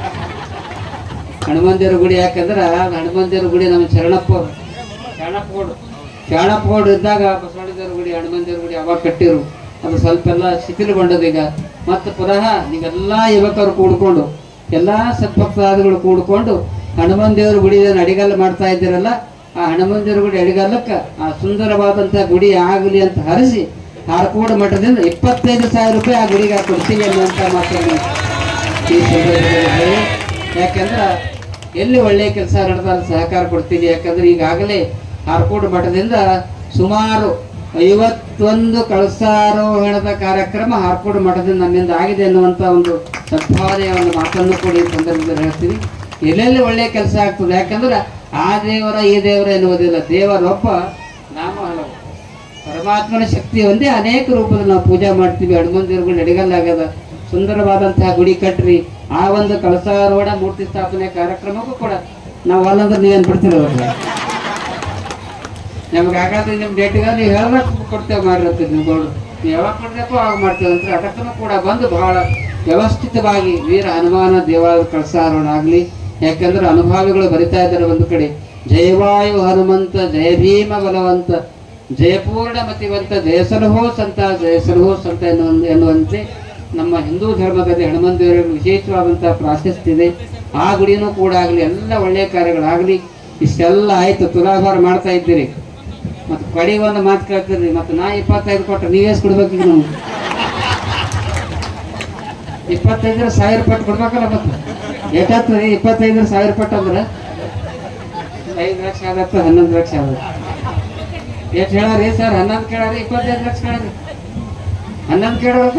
ಹನುಮಂದೇವ್ರ ಗುಡಿ ಯಾಕಂದ್ರೆ ಹನುಮಂದೇವ್ರ ಗುಡಿ ನಮ್ಮ ಶರಣಪ್ಪ ಅವ್ರು. ಶರಣಪ್ಪ ಗೌಡ್ರು ಶರಣಪ್ಪ ಗೌಡ್ರು ಇದ್ದಾಗ ಬಸವಣ್ಣದೇವ್ರ ಗುಡಿ ಹನುಮಂದೇವ್ರ ಗುಡಿ ಅವಾಗ ಕಟ್ಟಿರು ಅದು ಸ್ವಲ್ಪ ಎಲ್ಲ ಶಿಥಿಲಗೊಂಡದ ಈಗ ಮತ್ತೆ ಪುನಃ ನೀವೆಲ್ಲ ಯುವಕರು ಕೂಡ್ಕೊಂಡು ಎಲ್ಲಾ ಸದ್ಭಕ್ತಾದಿಗಳು ಕೂಡ್ಕೊಂಡು ಹನುಮನ್ ದೇವ್ರ ಗುಡಿ ಏನ್ ಅಡಿಗಲ್ಲ ಮಾಡ್ತಾ ಇದ್ದೀರಲ್ಲ ಆ ಹನುಮನ್ ದೇವ್ರ ಗುಡಿ ಅಡಿಗಲ್ಲಕ್ಕ ಆ ಸುಂದರವಾದಂತಹ ಗುಡಿ ಆಗಲಿ ಅಂತ ಹರಿಸಿ ಹಾರಕೋಡ ಮಠದಿಂದ ಇಪ್ಪತ್ತೈದು ಸಾವಿರ ರೂಪಾಯಿ ಆ ಗುಡಿಗೆ ಕೊಡ್ತೀವಿ ಅನ್ನುವಂಥ ಮಾತನ್ನು ಈ ಸಂದರ್ಭದಲ್ಲಿ ಹೇಳಿ ಯಾಕಂದ್ರೆ ಎಲ್ಲಿ ಒಳ್ಳೆಯ ಕೆಲಸ ನಡೆದಾಗ ಸಹಕಾರ ಕೊಡ್ತೀನಿ ಯಾಕಂದ್ರೆ ಈಗಾಗಲೇ ಹಾರ್ಕೋಡ್ ಮಠದಿಂದ ಸುಮಾರು ಐವತ್ತೊಂದು ಕಳಸಾರೋಹಣದ ಕಾರ್ಯಕ್ರಮ ಹಾರ್ಕೋಡ್ ಮಠದಿಂದ ನಮ್ಮಿಂದ ಆಗಿದೆ ಅನ್ನುವಂಥ ಒಂದು ಸದ್ಭಾವನೆಯ ಒಂದು ಮಾತನ್ನು ಕೂಡ ಈ ಸಂದರ್ಭದಲ್ಲಿ ಹೇಳ್ತೀನಿ ಎಲ್ಲೆಲ್ಲಿ ಒಳ್ಳೆಯ ಕೆಲಸ ಆಗ್ತದೆ ಯಾಕಂದ್ರೆ ಆ ದೇವರ ಈ ದೇವರ ಎನ್ನುವುದಿಲ್ಲ ದೇವರೊಬ್ಬ ನಾಮ ಹಲವು ಪರಮಾತ್ಮನ ಶಕ್ತಿ ಒಂದೇ ಅನೇಕ ರೂಪದಲ್ಲಿ ನಾವು ಪೂಜೆ ಮಾಡ್ತೀವಿ ಹನುಮಂದಿರಗಳು ನಡಿಗಲ್ಲಾಗದ ಸುಂದರವಾದಂತಹ ಗುಡಿ ಕಟ್ರಿ ಆ ಒಂದು ಕಳಸಾರೋಹಣ ಮೂರ್ತಿ ಸ್ಥಾಪನೆ ಕಾರ್ಯಕ್ರಮಕ್ಕೂ ಕೂಡ ನಾವು ಅಲ್ಲಂದ್ರೆ ನೀವೇನು ಬಿಡ್ತಿರೋಲ್ಲ ನಮ್ಗೆ ಹಾಗಾದ್ರೆ ನಿಮ್ಮ ಡೇಟಿಗೆ ನೀವು ಹೇಳಿದ್ರೆ ಕೊಡ್ತೇವೆ ಮಾಡಿರ್ತೀವಿ ನೀವು ಗೋಲ್ಡ್ ನೀವು ಯಾವಾಗ ಕೊಡ್ಬೇಕು ಆವಾಗ ಮಾಡ್ತೇವೆ ಅಂತ ಅದಕ್ಕೂ ಕೂಡ ಬಂದು ಬಹಳ ವ್ಯವಸ್ಥಿತವಾಗಿ ವೀರ ಹನುಮಾನ ದೇವಾಲಯ ಕಳಸಾರೋಹಣ ಆಗಲಿ ಯಾಕಂದ್ರೆ ಅನುಭಾವಿಗಳು ಬರಿತಾ ಇದ್ದಾರೆ ಒಂದು ಕಡೆ ಜಯವಾಯು ಹನುಮಂತ ಜಯ ಭೀಮ ಬಲವಂತ ಜಯಪೂರ್ಣ ಮತಿವಂತ ಜಯಸಲಹೋ ಸಂತ ಜಯಸಲಹೋ ಸಂತ ಎನ್ನುವ ಎನ್ನುವಂತೆ ನಮ್ಮ ಹಿಂದೂ ಧರ್ಮದಲ್ಲಿ ಹನುಮಂತ ದೇವರಿಗೆ ವಿಶೇಷವಾದಂತಹ ಪ್ರಾಶಸ್ತ್ಯ ಇದೆ ಆ ಗುಡಿನೂ ಕೂಡ ಆಗಲಿ ಎಲ್ಲ ಒಳ್ಳೆಯ ಕಾರ್ಯಗಳಾಗಲಿ ಇಷ್ಟೆಲ್ಲ ಆಯ್ತು ತುಲಾಭಾರ ಮಾಡ್ತಾ ಇದ್ದೀರಿ ಮತ್ತೆ ಕಡೆಗೆ ಒಂದು ಮಾತು ಕೇಳ್ತೀರಿ ಮತ್ತೆ ನಾ ಇಪ್ಪತ್ತೈದು ಕೊಟ್ಟರೆ ನೀವೇಸ್ ಕೊಡ್ಬೇಕೀಗ ನಾವು ಇಪ್ಪತ್ತೈದರ ಸಾವಿರ ಪಟ್ಟು ಕೊಡ್ಬೇಕಲ್ಲ ಮತ್ತೆ ಎಷ್ಟಾಗ್ತದೆ ಇಪ್ಪತ್ತೈದರ ಸಾವಿರ ಪಟ್ಟು ಅಂದ್ರೆ ಐದು ಲಕ್ಷ ಆಗತ್ತ ಹನ್ನೊಂದು ಲಕ್ಷ ಆಗತ್ತೆ ಎಷ್ಟು ಹೇಳಾರಿ ಸರ್ ಹನ್ನೊಂದು ಕೇಳಾರಿ ಇಪ್ಪತ್ತೈದು ಲಕ್ಷ ಕೇಳಾರಿ ಹನ್ನೊಂದು ಕೇಳೋದು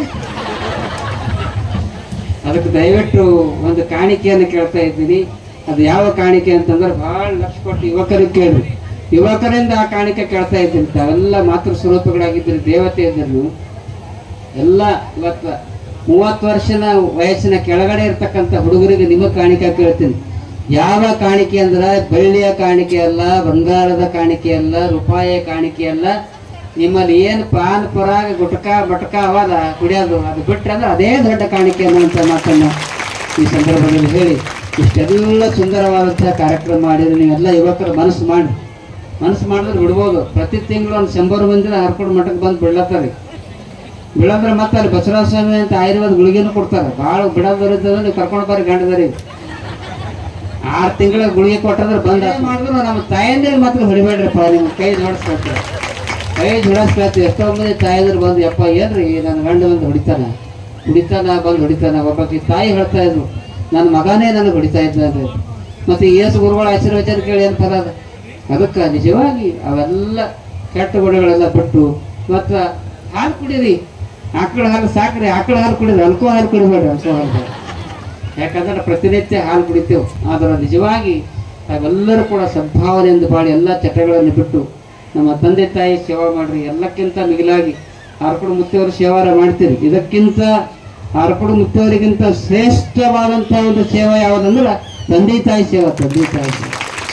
ಅದಕ್ಕೆ ದಯವಿಟ್ಟು ಒಂದು ಕಾಣಿಕೆಯನ್ನು ಕೇಳ್ತಾ ಇದ್ದೀನಿ ಅದು ಯಾವ ಕಾಣಿಕೆ ಅಂತಂದ್ರೆ ಬಹಳ ಲಕ್ಷ ಕೊಟ್ಟು ಯುವಕರಿಗೆ ಕೇಳ್ರಿ ಯುವಕರಿಂದ ಆ ಕಾಣಿಕೆ ಕೇಳ್ತಾ ಇದ್ದೀನಿ ತಾವೆಲ್ಲ ಮಾತೃ ಸ್ವರೂಪಗಳಾಗಿದ್ದೀರಿ ದೇವತೆ ಇದ್ದೀರಿ ನೀವು ಎಲ್ಲ ಇವತ್ತು ಮೂವತ್ತು ವರ್ಷದ ವಯಸ್ಸಿನ ಕೆಳಗಡೆ ಇರ್ತಕ್ಕಂಥ ಹುಡುಗರಿಗೆ ನಿಮ್ಮ ಕಾಣಿಕೆ ಕೇಳ್ತೀನಿ ಯಾವ ಕಾಣಿಕೆ ಅಂದ್ರೆ ಬೆಳ್ಳಿಯ ಕಾಣಿಕೆ ಅಲ್ಲ ಬಂಗಾರದ ಕಾಣಿಕೆ ಅಲ್ಲ ರೂಪಾಯಿಯ ಕಾಣಿಕೆ ಅಲ್ಲ ನಿಮ್ಮಲ್ಲಿ ಏನು ಪಾನ್ ಪರಾಗ ಗುಟ್ಕ ಮಟಕ ಅವಲ್ಲ ಕುಡಿಯೋದು ಅದು ಬಿಟ್ರೆ ಅಂದ್ರೆ ಅದೇ ದೊಡ್ಡ ಕಾಣಿಕೆ ಅನ್ನುವಂಥ ಮಾತನ್ನ ಈ ಸಂದರ್ಭದಲ್ಲಿ ಹೇಳಿ ಇಷ್ಟೆಲ್ಲ ಸುಂದರವಾದಂತಹ ಕಾರ್ಯಕ್ರಮ ಮಾಡಿದ್ರೆ ನೀವೆಲ್ಲ ಯುವಕರು ಮನಸ್ಸು ಮಾಡಿ ಮನಸ್ಸು ಮಾಡಿದ್ರೆ ಬಿಡ್ಬೋದು ಪ್ರತಿ ತಿಂಗಳು ಒಂದು ಶಂಬರ್ ಮಂದಿ ಹರ್ಕೊಂಡು ಮಠಕ್ಕೆ ಬಂದು ಬಿಡ್ಲತ್ತಾರೆ ಬಿಡಂದ್ರೆ ಮತ್ತೆ ಅಲ್ಲಿ ಬಸವರಾಜ ಸ್ವಾಮಿ ಅಂತ ಆಯುರ್ವೇದ ಗುಳಿಗೆನೂ ಕೊಡ್ತಾರೆ ಭಾಳ ಬಿಡೋದರಿದ್ದರೆ ನೀವು ಕರ್ಕೊಂಡು ಬರ್ರಿ ಗಂಡದರಿ ಆರು ತಿಂಗಳ ಗುಳಿಗೆ ಕೊಟ್ಟಂದ್ರೆ ಬಂದ ಮಾಡಿದ್ರು ನಮ್ಮ ತಾಯಂದಿರು ಮಾತ್ರ ಹೊಡಿಬೇಡ್ರಪ್ಪ ನಿಮ್ಮ ಕೈ ಜೋಡಿಸ್ಕೊಳ್ತೀವಿ ಕೈ ಜೋಡಿಸ್ಕೊಳ್ತೀವಿ ಎಷ್ಟೋ ಮಂದಿ ತಾಯಂದಿರು ಬಂದು ಯಪ್ಪ ಏನ್ರಿ ನನ್ನ ಗಂಡ ಬಂದು ಹೊಡಿತಾನ ಹೊಡಿತಾನ ಬಂದು ಹೊಡಿತಾನ ಒಬ್ಬಾಕಿ ತಾಯಿ ಹೇಳ್ತಾ ಇದ್ರು ನನ್ನ ಮಗನೇ ನನಗೆ ಹೊಡಿತಾ ಇದ್ದಾನೆ ಮತ್ತೆ ಏಸು ಗುರುಗಳ ಆಶೀರ್ವಚನ ಕೇಳಿ ಏನು ಫಲ ಅದ ಅದಕ್ಕೆ ನಿಜವಾಗಿ ಅವೆಲ್ಲ ಕೆಟ್ಟ ಗುಣಗಳೆಲ್ಲ ಬಿಟ್ಟು ಮತ್ತು ಹಾಲು ಕುಡೀರಿ ಆಕಳ ಹಾಲು ಸಾಕ್ರಿ ಆಕಳ ಹಾಲು ಕುಡೀರಿ ಅಲ್ಕೋ ಹಾಲು ಕುಡಿಬೇಡ್ರಿ ಅಲ್ಕೋ ಹಾಲು ಬೇಡ. ಯಾಕಂದ್ರೆ ಪ್ರತಿನಿತ್ಯ ಹಾಲು ಕುಡಿತೇವೆ ಆದರೆ ನಿಜವಾಗಿ ತಾವೆಲ್ಲರೂ ಕೂಡ ಸದ್ಭಾವನೆಯಿಂದ ಬಾಳಿ ಎಲ್ಲ ಚಟಗಳನ್ನು ಬಿಟ್ಟು ನಮ್ಮ ತಂದೆ ತಾಯಿ ಸೇವಾ ಮಾಡ್ರಿ ಎಲ್ಲಕ್ಕಿಂತ ಮಿಗಿಲಾಗಿ ಆರ್ಕುಡು ಮುತ್ತಿಯವರು ಸೇವಾರ ಮಾಡ್ತೀರಿ ಇದಕ್ಕಿಂತ ಆರ್ಕುಡು ಮುತ್ತಿಯವರಿಗಿಂತ ಶ್ರೇಷ್ಠವಾದಂಥ ಒಂದು ಸೇವೆ ಯಾವುದಂದ್ರೆ ತಂದೆ ತಾಯಿ ಸೇವಾ ತಂದೆ ತಾಯಿ ಸೇವೆ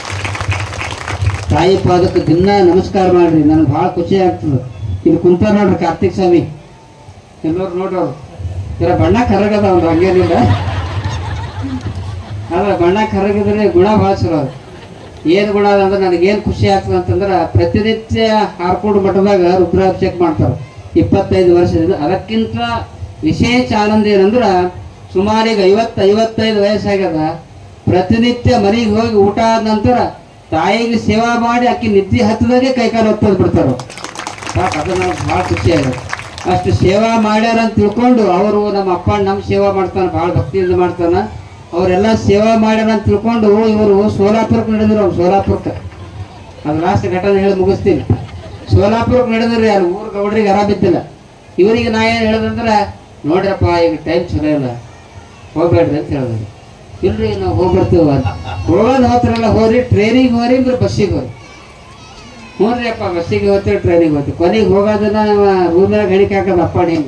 ತಾಯಿ ಪಾದಕ್ಕೆ ದಿನ ನಮಸ್ಕಾರ ಮಾಡ್ರಿ ನನಗೆ ಭಾಳ ಖುಷಿ ಆಗ್ತದೆ ಇಲ್ಲಿ ಕುಂತ ನೋಡ್ರಿ ಕಾರ್ತಿಕ್ ಸ್ವಾಮಿ ಎಲ್ಲರೂ ನೋಡ್ರಿ ಜರ ಬಣ್ಣ ಕರಗದ ಅವ್ರು ಹಂಗೇನಿಲ್ಲ ಆದ್ರೆ ಬಣ್ಣ ಕರಗಿದ್ರೆ ಗುಣ ಭಾಳ ಚಲೋ ಅದ ಏನು ಗುಣ ಅದ ಅಂದ್ರೆ ನನಗೇನು ಖುಷಿ ಆಗ್ತದೆ ಅಂತಂದ್ರೆ ಪ್ರತಿನಿತ್ಯ ಹಾರ್ಕೋಡು ಮಠದಾಗ ರುದ್ರಾಭಿಷೇಕ ಮಾಡ್ತಾರೆ ಇಪ್ಪತ್ತೈದು ವರ್ಷದಿಂದ ಅದಕ್ಕಿಂತ ವಿಶೇಷ ಆನಂದ ಏನಂದ್ರೆ ಸುಮಾರು ಈಗ ಐವತ್ತು ಐವತ್ತೈದು ವಯಸ್ಸಾಗ್ಯದ ಪ್ರತಿನಿತ್ಯ ಮನೆಗೆ ಹೋಗಿ ಊಟ ಆದ ನಂತರ ತಾಯಿಗೆ ಸೇವಾ ಮಾಡಿ ಆಕಿ ನಿದ್ದೆ ಹತ್ತದಾಗೆ ಕೈಕಾಲು ಒತ್ತೋದು ಬಿಡ್ತಾರೆ ಸಾಕು ಅದು ನನಗೆ ಭಾಳ ಖುಷಿ ಆಗುತ್ತೆ ಅಷ್ಟು ಸೇವಾ ಮಾಡ್ಯಾರ ಅಂತ ತಿಳ್ಕೊಂಡು ಅವರು ನಮ್ಮ ಅಪ್ಪ ನಮ್ಮ ಸೇವಾ ಮಾಡ್ತಾನೆ ಭಾಳ ಭಕ್ತಿಯಿಂದ ಮಾಡ್ತಾನೆ ಅವರೆಲ್ಲ ಸೇವಾ ಮಾಡ್ಯಾರ ಅಂತ ತಿಳ್ಕೊಂಡು ಇವರು ಸೋಲಾಪುರಕ್ಕೆ ನಡೆದ್ರು ಅವ್ರು ಸೋಲಾಪುರಕ್ಕೆ ಅದು ಲಾಸ್ಟ್ ಘಟನೆ ಹೇಳಿ ಮುಗಿಸ್ತೀನಿ ಸೋಲಾಪುರಕ್ಕೆ ನಡೆದ್ರಿ ಅಲ್ಲಿ ಊರು ಗೌಡ್ರಿಗೆ ಆರಾಮಿದ್ದಿಲ್ಲ ಇವರಿಗೆ ನಾ ಏನು ಹೇಳ್ದಂದ್ರೆ ನೋಡ್ರಪ್ಪ ಈಗ ಟೈಮ್ ಚಲೋ ಇಲ್ಲ ಹೋಗ್ಬೇಡ್ರಿ ಅಂತ ಹೇಳಿದ್ರು ಇಲ್ರಿ ನಾವು ಹೋಗ್ಬರ್ತೀವಿ ಅಂತ ಹೋಗೋದು ಹೋಗ್ತಾರಲ್ಲ ಹೋಗ್ರಿ ಟ್ರೈನಿಗೆ ಹೋಗ್ರಿ ಅಂದ್ರೆ ಬಸ್ಸಿಗೆ ಹೋಗ್ರಿ ಹ್ಞೂ ರೀ ಅಪ್ಪ ಬಸ್ಸಿಗೆ ಹೋಗ್ತೀವಿ ಟ್ರೈನಿಗೆ ಹೋಗ್ತೀವಿ ಕೊನೆಗೆ ಹೋಗೋದನ್ನ ರೂಮ್ನಾಗ ಗಣಿಕೆ ಹಾಕೋದು ಅಪ್ಪ ಹಿಂಗೆ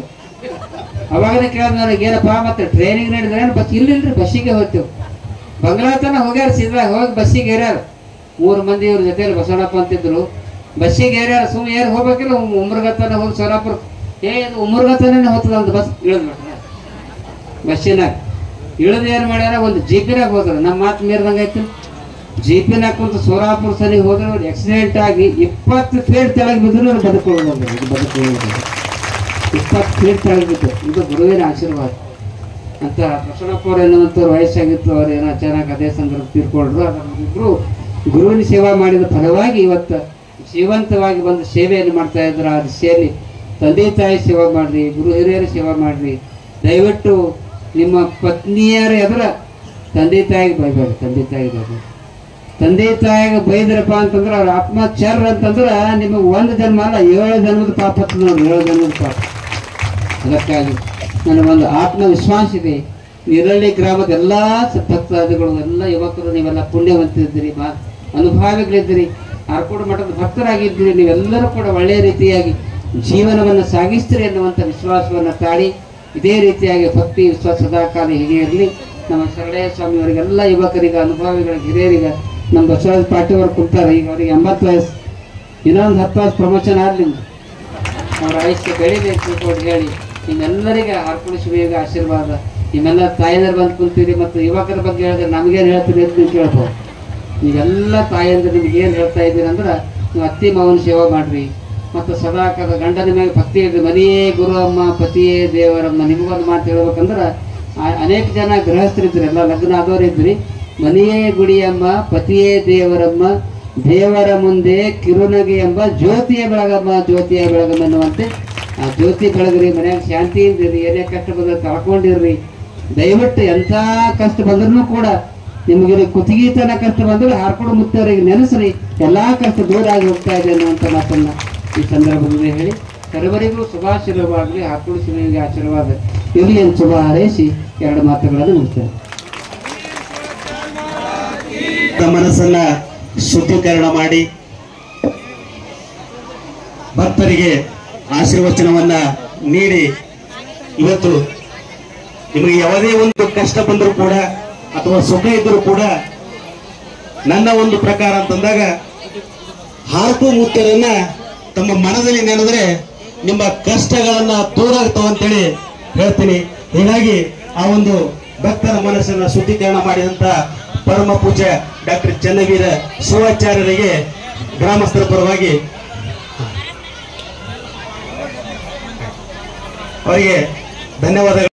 ಅವಾಗನೇ ಕೇಳಿದ್ ನನಗೆ ಏನಪ್ಪ ಮತ್ತೆ ಟ್ರೈನಿಗೆ ನಡೆದ್ರೆ ಬಸ್ ಇಲ್ಲಿಲ್ರಿ ಬಸ್ಸಿಗೆ ಹೋಗ್ತೀವಿ ಬಂಗ್ಲಾ ತನ ಹೋಗ್ಯಾರ ಸೀದಾ ಹೋಗಿ ಬಸ್ಸಿಗೆ ಏರ್ಯಾರ ಮೂರು ಮಂದಿ ಇವ್ರ ಜೊತೆಲಿ ಬಸವಣ್ಣಪ್ಪ ಅಂತಿದ್ರು ಬಸ್ಸಿಗೆ ಏರ್ಯಾರ ಸುಮ್ಮನೆ ಏರ್ ಹೋಗ್ಬೇಕಿಲ್ಲ ಉಮ್ರಗತನ ಹೋಗಿ ಸೋಲಾಪುರ ಏ ಇದು ಉಮ್ರಗತನೇ ಹೋಗ್ತದ ಅಂತ ಬಸ್ ಇಳಿದ್ಬಿಟ್ರೆ ಬಸ್ಸಿನಾಗ ಇಳಿದು ಏನು ಮಾಡ್ಯಾರ ಒಂದು ಜೀಪಿನಾಗ ಹೋದ್ರು ನಮ್ಮ ಮಾತು ಮೀರ್ದಂಗೆ ಆಯ್ತು ಜೀಪಿನಾಗ ಕುಂತು ಸೋಲಾಪುರ ಸರಿ ಹೋದ್ರೆ ಅವ್ರು ಆಕ್ಸಿಡೆಂಟ್ ಆಗಿ ಇಪ್ಪತ್ತು ಫೀಟ್ ತೆಳಗೆ ಬಿದ್ರು ಅವ್ರು ಬದುಕೊಳ್ಳೋದು ಇದು ಬದುಕೊಳ್ಳೋದು ಇಪ್ಪತ್ತು ಫೀಟ್ ತೆಳಗೆ ಬಿದ್ದು ಇದು ಗುರುವಿನ ಆಶೀರ್ವಾದ ಅಂತ ಬಸವಣ್ಣಪ್ಪವ್ರು ಎನ್ನುವಂಥವ್ರು ವಯಸ್ಸಾಗಿತ್ತು ಅವ್ರು ಏನೋ ಚೆನ್ನಾಗಿ ಅದೇ ಸಂದರ್ಭ ತೀರ್ಕೊಂಡ್ರು ಅದರಿಬ್ರು ಗುರುವಿನ ಸೇವಾ ಮಾಡಿದ ಫಲವಾಗಿ ಇವತ್ತು ಜೀವಂತವಾಗಿ ಬಂದು ಸೇವೆಯನ್ನು ಮಾಡ್ತಾ ಇದ್ರು ಆ ದಿಶೆಯಲ್ಲಿ ತಂದೆ ತಾಯಿ ಸೇವಾ ಮಾಡ್ರಿ ಗುರು ಹಿರಿಯರ ಸೇವಾ ಮಾಡ್ರಿ ದಯವಿಟ್ಟು ನಿಮ್ಮ ಪತ್ನಿಯರ ಎದುರ ತಂದೆ ತಾಯಿಗೆ ಬೈಬೇಡಿ ತಂದೆ ತಾಯಿಗೆ ಬೈಬೇಡಿ ತಂದೆ ತಾಯಿಗೆ ಬೈದ್ರಪ್ಪ ಅಂತಂದ್ರೆ ಅವ್ರ ಆತ್ಮಚರ್ ಅಂತಂದ್ರೆ ನಿಮಗೆ ಒಂದು ಜನ್ಮ ಅಲ್ಲ ಏಳು ಜನ್ಮದ ಪಾಪ ಹತ್ತದ ನೋಡಿ ಏಳು ಜನ್ಮದ ಪಾಪ ಅದಕ್ಕಾಗಿ ನನಗೊಂದು ಆತ್ಮವಿಶ್ವಾಸ ಇದೆ ನಿರಳ್ಳಿ ಗ್ರಾಮದ ಎಲ್ಲ ಭಕ್ತಾದಿಗಳು ಎಲ್ಲ ಯುವಕರು ನೀವೆಲ್ಲ ಪುಣ್ಯವಂತಿದ್ದೀರಿ ಮಾ ಅನುಭಾವಿಗಳಿದ್ದೀರಿ ಆರ್ಕೋಡು ಮಠದ ಭಕ್ತರಾಗಿದ್ದೀರಿ ನೀವೆಲ್ಲರೂ ಕೂಡ ಒಳ್ಳೆಯ ರೀತಿಯಾಗಿ ಜೀವನವನ್ನು ಸಾಗಿಸ್ತೀರಿ ಅನ್ನುವಂಥ ವಿಶ್ವಾಸವನ್ನು ತಾಳಿ ಇದೇ ರೀತಿಯಾಗಿ ಭಕ್ತಿ ವಿಶ್ವಾಸ ಸದಾಕಾಲ ಹೀಗೆ ಇರಲಿ ನಮ್ಮ ಶರಣಯ್ಯ ಸ್ವಾಮಿಯವರಿಗೆಲ್ಲ ಯುವಕರಿಗೆ ಅನುಭವಿಗಳಿಗೆ ಹಿರಿಯರಿಗೆ ನಮ್ಮ ಬಸವರಾಜ ಪಾಟೀಲ್ ಕುಂತಾರೆ ಈಗ ಅವರಿಗೆ ಎಂಬತ್ತು ವಯಸ್ಸು ಇನ್ನೊಂದು ಹತ್ತು ವರ್ಷ ಪ್ರಮೋಷನ್ ಆಗಲಿ ಅವರ ಆಯುಷ್ಯ ಬೆಳಿಬೇಕು ಅಂತ ಹೇಳಿ ನಿಮ್ಮೆಲ್ಲರಿಗೆ ಆರ್ಪಣ ಶಿವಿಗೆ ಆಶೀರ್ವಾದ ನಿಮ್ಮೆಲ್ಲ ತಾಯಂದಿರು ಬಂದು ಕುಂತೀರಿ ಮತ್ತು ಯುವಕರ ಬಗ್ಗೆ ಹೇಳಿದ್ರೆ ನಮಗೇನು ಹೇಳ್ತೀರಿ ಅಂತ ನೀವು ಕೇಳ್ಬೋದು ನೀವೆಲ್ಲ ತಾಯಂದಿರು ನಿಮ್ಗೆ ಏನು ಹೇಳ್ತಾ ಇದ್ದೀರಿ ಅಂದ್ರೆ ನೀವು ಅತ್ತಿ ಮಾವನ ಸೇವೆ ಮಾಡ್ರಿ ಮತ್ತು ಸದಾಕಾಲ ಗಂಡನ ಮೇಲೆ ಭಕ್ತಿ ಇಡ್ರಿ ಮನೆಯೇ ಗುರು ಅಮ್ಮ ಪತಿಯೇ ದೇವರಮ್ಮ ನಿಮಗೊಂದು ಮಾತು ಹೇಳ್ಬೇಕಂದ್ರೆ ಆ- ಅನೇಕ ಜನ ಗೃಹಸ್ಥರಿದ್ರಿ ಎಲ್ಲ ಲಗ್ನ ಆದವ್ರು ಇದ್ರಿ ಮನೆಯೇ ಗುಡಿಯಮ್ಮ ಪತಿಯೇ ದೇವರಮ್ಮ ದೇವರ ಮುಂದೆ ಕಿರುನಗೆ ಎಂಬ ಜ್ಯೋತಿಯ ಬೆಳಗಮ್ಮ ಜ್ಯೋತಿಯ ಬೆಳಗಮ್ಮ ಅನ್ನುವಂತೆ ಆ ಜ್ಯೋತಿ ಬೆಳಗ್ರಿ ಮನ್ಯಾಗ ಶಾಂತಿಯಿಂದ ಇರ್ರಿ ಏನೇ ಕಷ್ಟ ಬಂದ್ರೆ ಕಳ್ಕೊಂಡಿರ್ರಿ ದಯವಿಟ್ಟು ಎಂಥ ಕಷ್ಟ ಬಂದ್ರೂ ಕೂಡ ನಿಮಗೆ ಕುತ್ತಿಗೆತನ ಕಷ್ಟ ಬಂದ್ರೆ ಹಾರ್ಕೊಂಡು ಮುತ್ತವರಿಗೆ ನೆನೆಸ್ರಿ ಎಲ್ಲಾ ಕಷ್ಟ ದೂರ ಆಗಿ ಹೋಗ್ತಾ ಇದೆ ಅನ್ನುವಂಥ ಮಾತನ್ನ ಈ ಸಂದರ್ಭದಲ್ಲಿ ಹೇಳಿ ಸರ್ವರಿಗೂ ಶುಭಾಶೀರ್ವಾಗಲಿ ಹಾರ್ಕೊಂಡು ಶಿವನಿಗೆ ಆಶೀರ್ವಾದ ಇರಲಿ ಅಂತ ಶುಭ ಹಾರೈಸಿ ಎರಡು ಮಾತುಗಳನ್ನು ಮುಗಿಸ್ತೇನೆ ತಮ್ಮ ಮನಸ್ಸನ್ನ ಶುದ್ಧೀಕರಣ ಮಾಡಿ ಭಕ್ತರಿಗೆ ಆಶೀರ್ವಚನವನ್ನ ನೀಡಿ ಇವತ್ತು ನಿಮಗೆ ಯಾವುದೇ ಒಂದು ಕಷ್ಟ ಬಂದರೂ ಕೂಡ ಅಥವಾ ಸುಖ ಇದ್ದರೂ ಕೂಡ ನನ್ನ ಒಂದು ಪ್ರಕಾರ ಅಂತಂದಾಗ ಹಾರ್ಕು ಮುತ್ತರನ್ನ ತಮ್ಮ ಮನದಲ್ಲಿ ನೆನೆದ್ರೆ ನಿಮ್ಮ ಕಷ್ಟಗಳನ್ನ ದೂರ ಆಗ್ತಾವ ಅಂತೇಳಿ ಹೇಳ್ತೀನಿ ಹೀಗಾಗಿ ಆ ಒಂದು ಭಕ್ತರ ಮನಸ್ಸನ್ನ ಶುದ್ಧೀಕರಣ ಮಾಡಿದಂತ ಪರಮ ಪೂಜ್ಯ ಡಾಕ್ಟರ್ ಚನ್ನವೀರ ಶಿವಾಚಾರ್ಯರಿಗೆ ಗ್ರಾಮಸ್ಥರ ಪರವಾಗಿ ಅವರಿಗೆ ಧನ್ಯವಾದಗಳು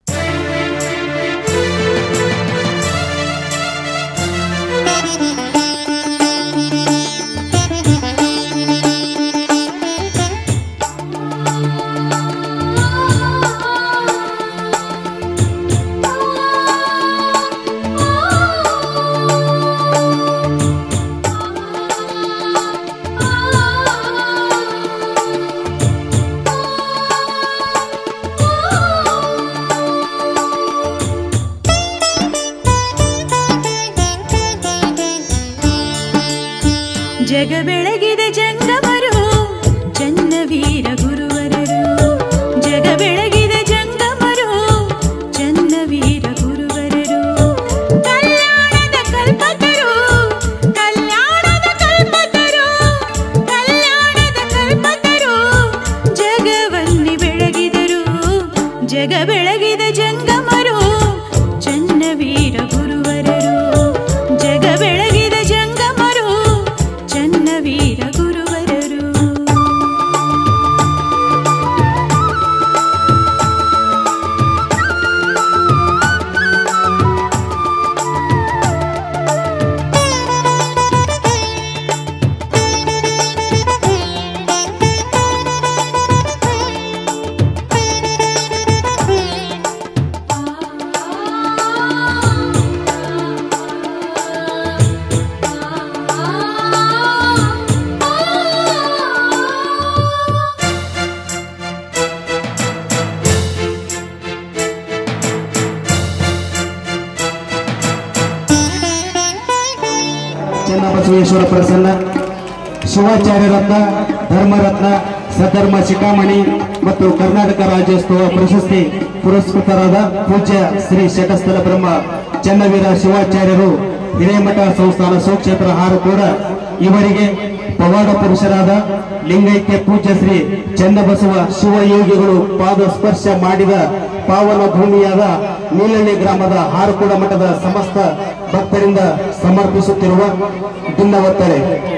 ಜಗ ಬೆಳಗಿದ ಜಂಗಮರು ಚನ್ನವೀರ ಗುರುವರರು ಜಗ ಬೆಳಗಿದ ಜಂಗಮರು ಚನ್ನವೀರ ಗುರುವರರು ಕಲ್ಯಾಣದ ಕಲ್ಪತರು ಕಲ್ಯಾಣದ ಕಲ್ಪತರು ಕಲ್ಯಾಣದ ಕಲ್ಪತರು ಜಗವನ್ನಿ ಬೆಳಗಿದರು ಜಗ ಬೆಳಗಿದ ಜಂಗಮರು ಚನ್ನವೀರ ಗುರುವರರು ಜಗ ಬೆಳಗಿದ ಜಂಗಮರು ಚನ್ನವೀರ ಗುರುವರರು ಚನ್ನಬಸವೇಶ್ವರ ಪ್ರಸನ್ನ ಶಿವಾಚಾರ್ಯ ರತ್ನ ಧರ್ಮರತ್ನ ಸಧರ್ಮ ಶಿಖಾಮಣಿ ಮತ್ತು ಕರ್ನಾಟಕ ರಾಜ್ಯೋತ್ಸವ ಪ್ರಶಸ್ತಿ ಪುರಸ್ಕೃತರಾದ ಪೂಜ್ಯ ಶ್ರೀ ಶಟಸ್ಥಲ ಬ್ರಹ್ಮ ಚನ್ನವೀರ ಶಿವಾಚಾರ್ಯರು ಹಿರೇಮಠ ಸಂಸ್ಥಾನ ಸುಕ್ಷೇತ್ರ ಹಾರು ಕೂಡ ಇವರಿಗೆ ಪವಾಡ ಪುರುಷರಾದ ಲಿಂಗೈಕ್ಯ ಪೂಜ್ಯ ಶ್ರೀ ಚನ್ನಬಸವ ಶಿವಯೋಗಿಗಳು ಪಾದ ಸ್ಪರ್ಶ ಮಾಡಿದ ಪಾವನ ಭೂಮಿಯಾದ ನೀಲಳ್ಳಿ ಗ್ರಾಮದ ಹಾರುಕೂಡ ಮಠದ ಸಮಸ್ತ ಭಕ್ತರಿಂದ ಸಮರ್ಪಿಸುತ್ತಿರುವ ಭಿನ್ನವತ್ತರೆ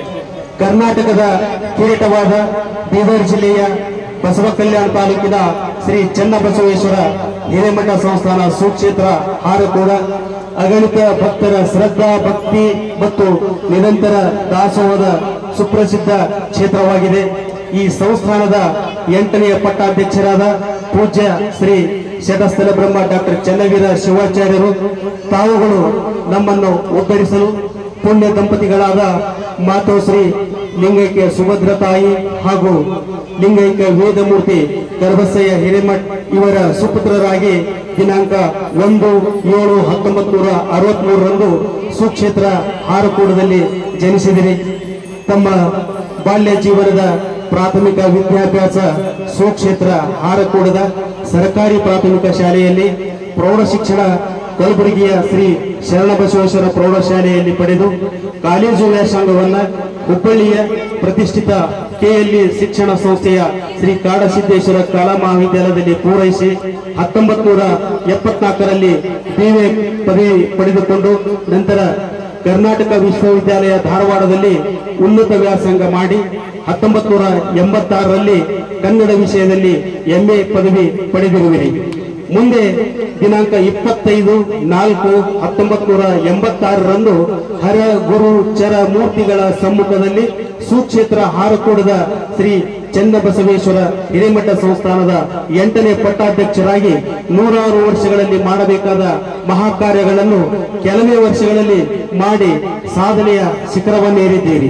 ಕರ್ನಾಟಕದ ಕಿರೀಟವಾದ ಬೀದರ್ ಜಿಲ್ಲೆಯ ಬಸವ ಕಲ್ಯಾಣ ತಾಲೂಕಿನ ಶ್ರೀ ಚನ್ನಬಸವೇಶ್ವರ ಹಿರೇಮಠ ಸಂಸ್ಥಾನ ಸುಕ್ಷೇತ್ರ ಹಾರಕೂಡ ಅಗಣಿತ ಭಕ್ತರ ಶ್ರದ್ಧಾ ಭಕ್ತಿ ಮತ್ತು ನಿರಂತರ ದಾಸೋಹದ ಸುಪ್ರಸಿದ್ಧ ಕ್ಷೇತ್ರವಾಗಿದೆ ಈ ಸಂಸ್ಥಾನದ ಎಂಟನೆಯ ಪಟ್ಟಾಧ್ಯಕ್ಷರಾದ ಪೂಜ್ಯ ಶ್ರೀ ಶತಸ್ಥಲ ಬ್ರಹ್ಮ ಡಾಕ್ಟರ್ ಚನ್ನವೀರ ಶಿವಾಚಾರ್ಯರು ತಾವುಗಳು ನಮ್ಮನ್ನು ಉದ್ಧರಿಸಲು ಪುಣ್ಯ ದಂಪತಿಗಳಾದ ಮಾತೋಶ್ರೀ ಲಿಂಗೈಕ್ಯ ಸುಭದ್ರ ತಾಯಿ ಹಾಗೂ ಲಿಂಗೈಕ್ಯ ವೇದಮೂರ್ತಿ ಗರ್ಭಸಯ್ಯ ಹಿರೇಮಠ್ ಇವರ ಸುಪುತ್ರರಾಗಿ ದಿನಾಂಕ ಒಂದು ಏಳು ಹತ್ತೊಂಬತ್ತು ನೂರ ಅರವತ್ಮೂರರಂದು ಸುಕ್ಷೇತ್ರ ಹಾರಕೂಡದಲ್ಲಿ ಜನಿಸಿದಿರಿ ತಮ್ಮ ಬಾಲ್ಯ ಜೀವನದ ಪ್ರಾಥಮಿಕ ವಿದ್ಯಾಭ್ಯಾಸ ಸುಕ್ಷೇತ್ರ ಹಾರಕೂಡದ ಸರ್ಕಾರಿ ಪ್ರಾಥಮಿಕ ಶಾಲೆಯಲ್ಲಿ ಪ್ರೌಢ ಶಿಕ್ಷಣ ಕಲಬುರಗಿಯ ಶ್ರೀ ಶರಣಬಸವೇಶ್ವರ ಪ್ರೌಢಶಾಲೆಯಲ್ಲಿ ಪಡೆದು ಕಾಲೇಜು ವ್ಯಾಸಂಗವನ್ನ ಹುಬ್ಬಳ್ಳಿಯ ಪ್ರತಿಷ್ಠಿತ ಕೆಎಲ್ಇ ಶಿಕ್ಷಣ ಸಂಸ್ಥೆಯ ಶ್ರೀ ಕಾಡಸಿದ್ದೇಶ್ವರ ಕಲಾ ಮಹಾವಿದ್ಯಾಲಯದಲ್ಲಿ ಪೂರೈಸಿ ಹತ್ತೊಂಬತ್ತು ನೂರ ಎಪ್ಪತ್ನಾಲ್ಕರಲ್ಲಿ ಬಿಎ ಪದವಿ ಪಡೆದುಕೊಂಡು ನಂತರ ಕರ್ನಾಟಕ ವಿಶ್ವವಿದ್ಯಾಲಯ ಧಾರವಾಡದಲ್ಲಿ ಉನ್ನತ ವ್ಯಾಸಂಗ ಮಾಡಿ ಹತ್ತೊಂಬತ್ತು ನೂರ ಎಂಬತ್ತಾರರಲ್ಲಿ ಕನ್ನಡ ವಿಷಯದಲ್ಲಿ ಎಂಎ ಪದವಿ ಪಡೆದಿರುವಿರಿ ಮುಂದೆ ದಿನಾಂಕ ಇಪ್ಪತ್ತೈದು ನಾಲ್ಕು ಹತ್ತೊಂಬತ್ತು ನೂರ ಎಂಬತ್ತಾರರಂದು ಹರ ಗುರು ಚರ ಮೂರ್ತಿಗಳ ಸಮ್ಮುಖದಲ್ಲಿ ಸುಕ್ಷೇತ್ರ ಹಾರಕೂಡದ ಶ್ರೀ ಚನ್ನಬಸವೇಶ್ವರ ಹಿರೇಮಠ ಸಂಸ್ಥಾನದ ಎಂಟನೇ ಪಟ್ಟಾಧ್ಯಕ್ಷರಾಗಿ ನೂರಾರು ವರ್ಷಗಳಲ್ಲಿ ಮಾಡಬೇಕಾದ ಮಹಾಕಾರ್ಯಗಳನ್ನು ಕೆಲವೇ ವರ್ಷಗಳಲ್ಲಿ ಮಾಡಿ ಸಾಧನೆಯ ಶಿಖರವನ್ನೇರಿದ್ದೀರಿ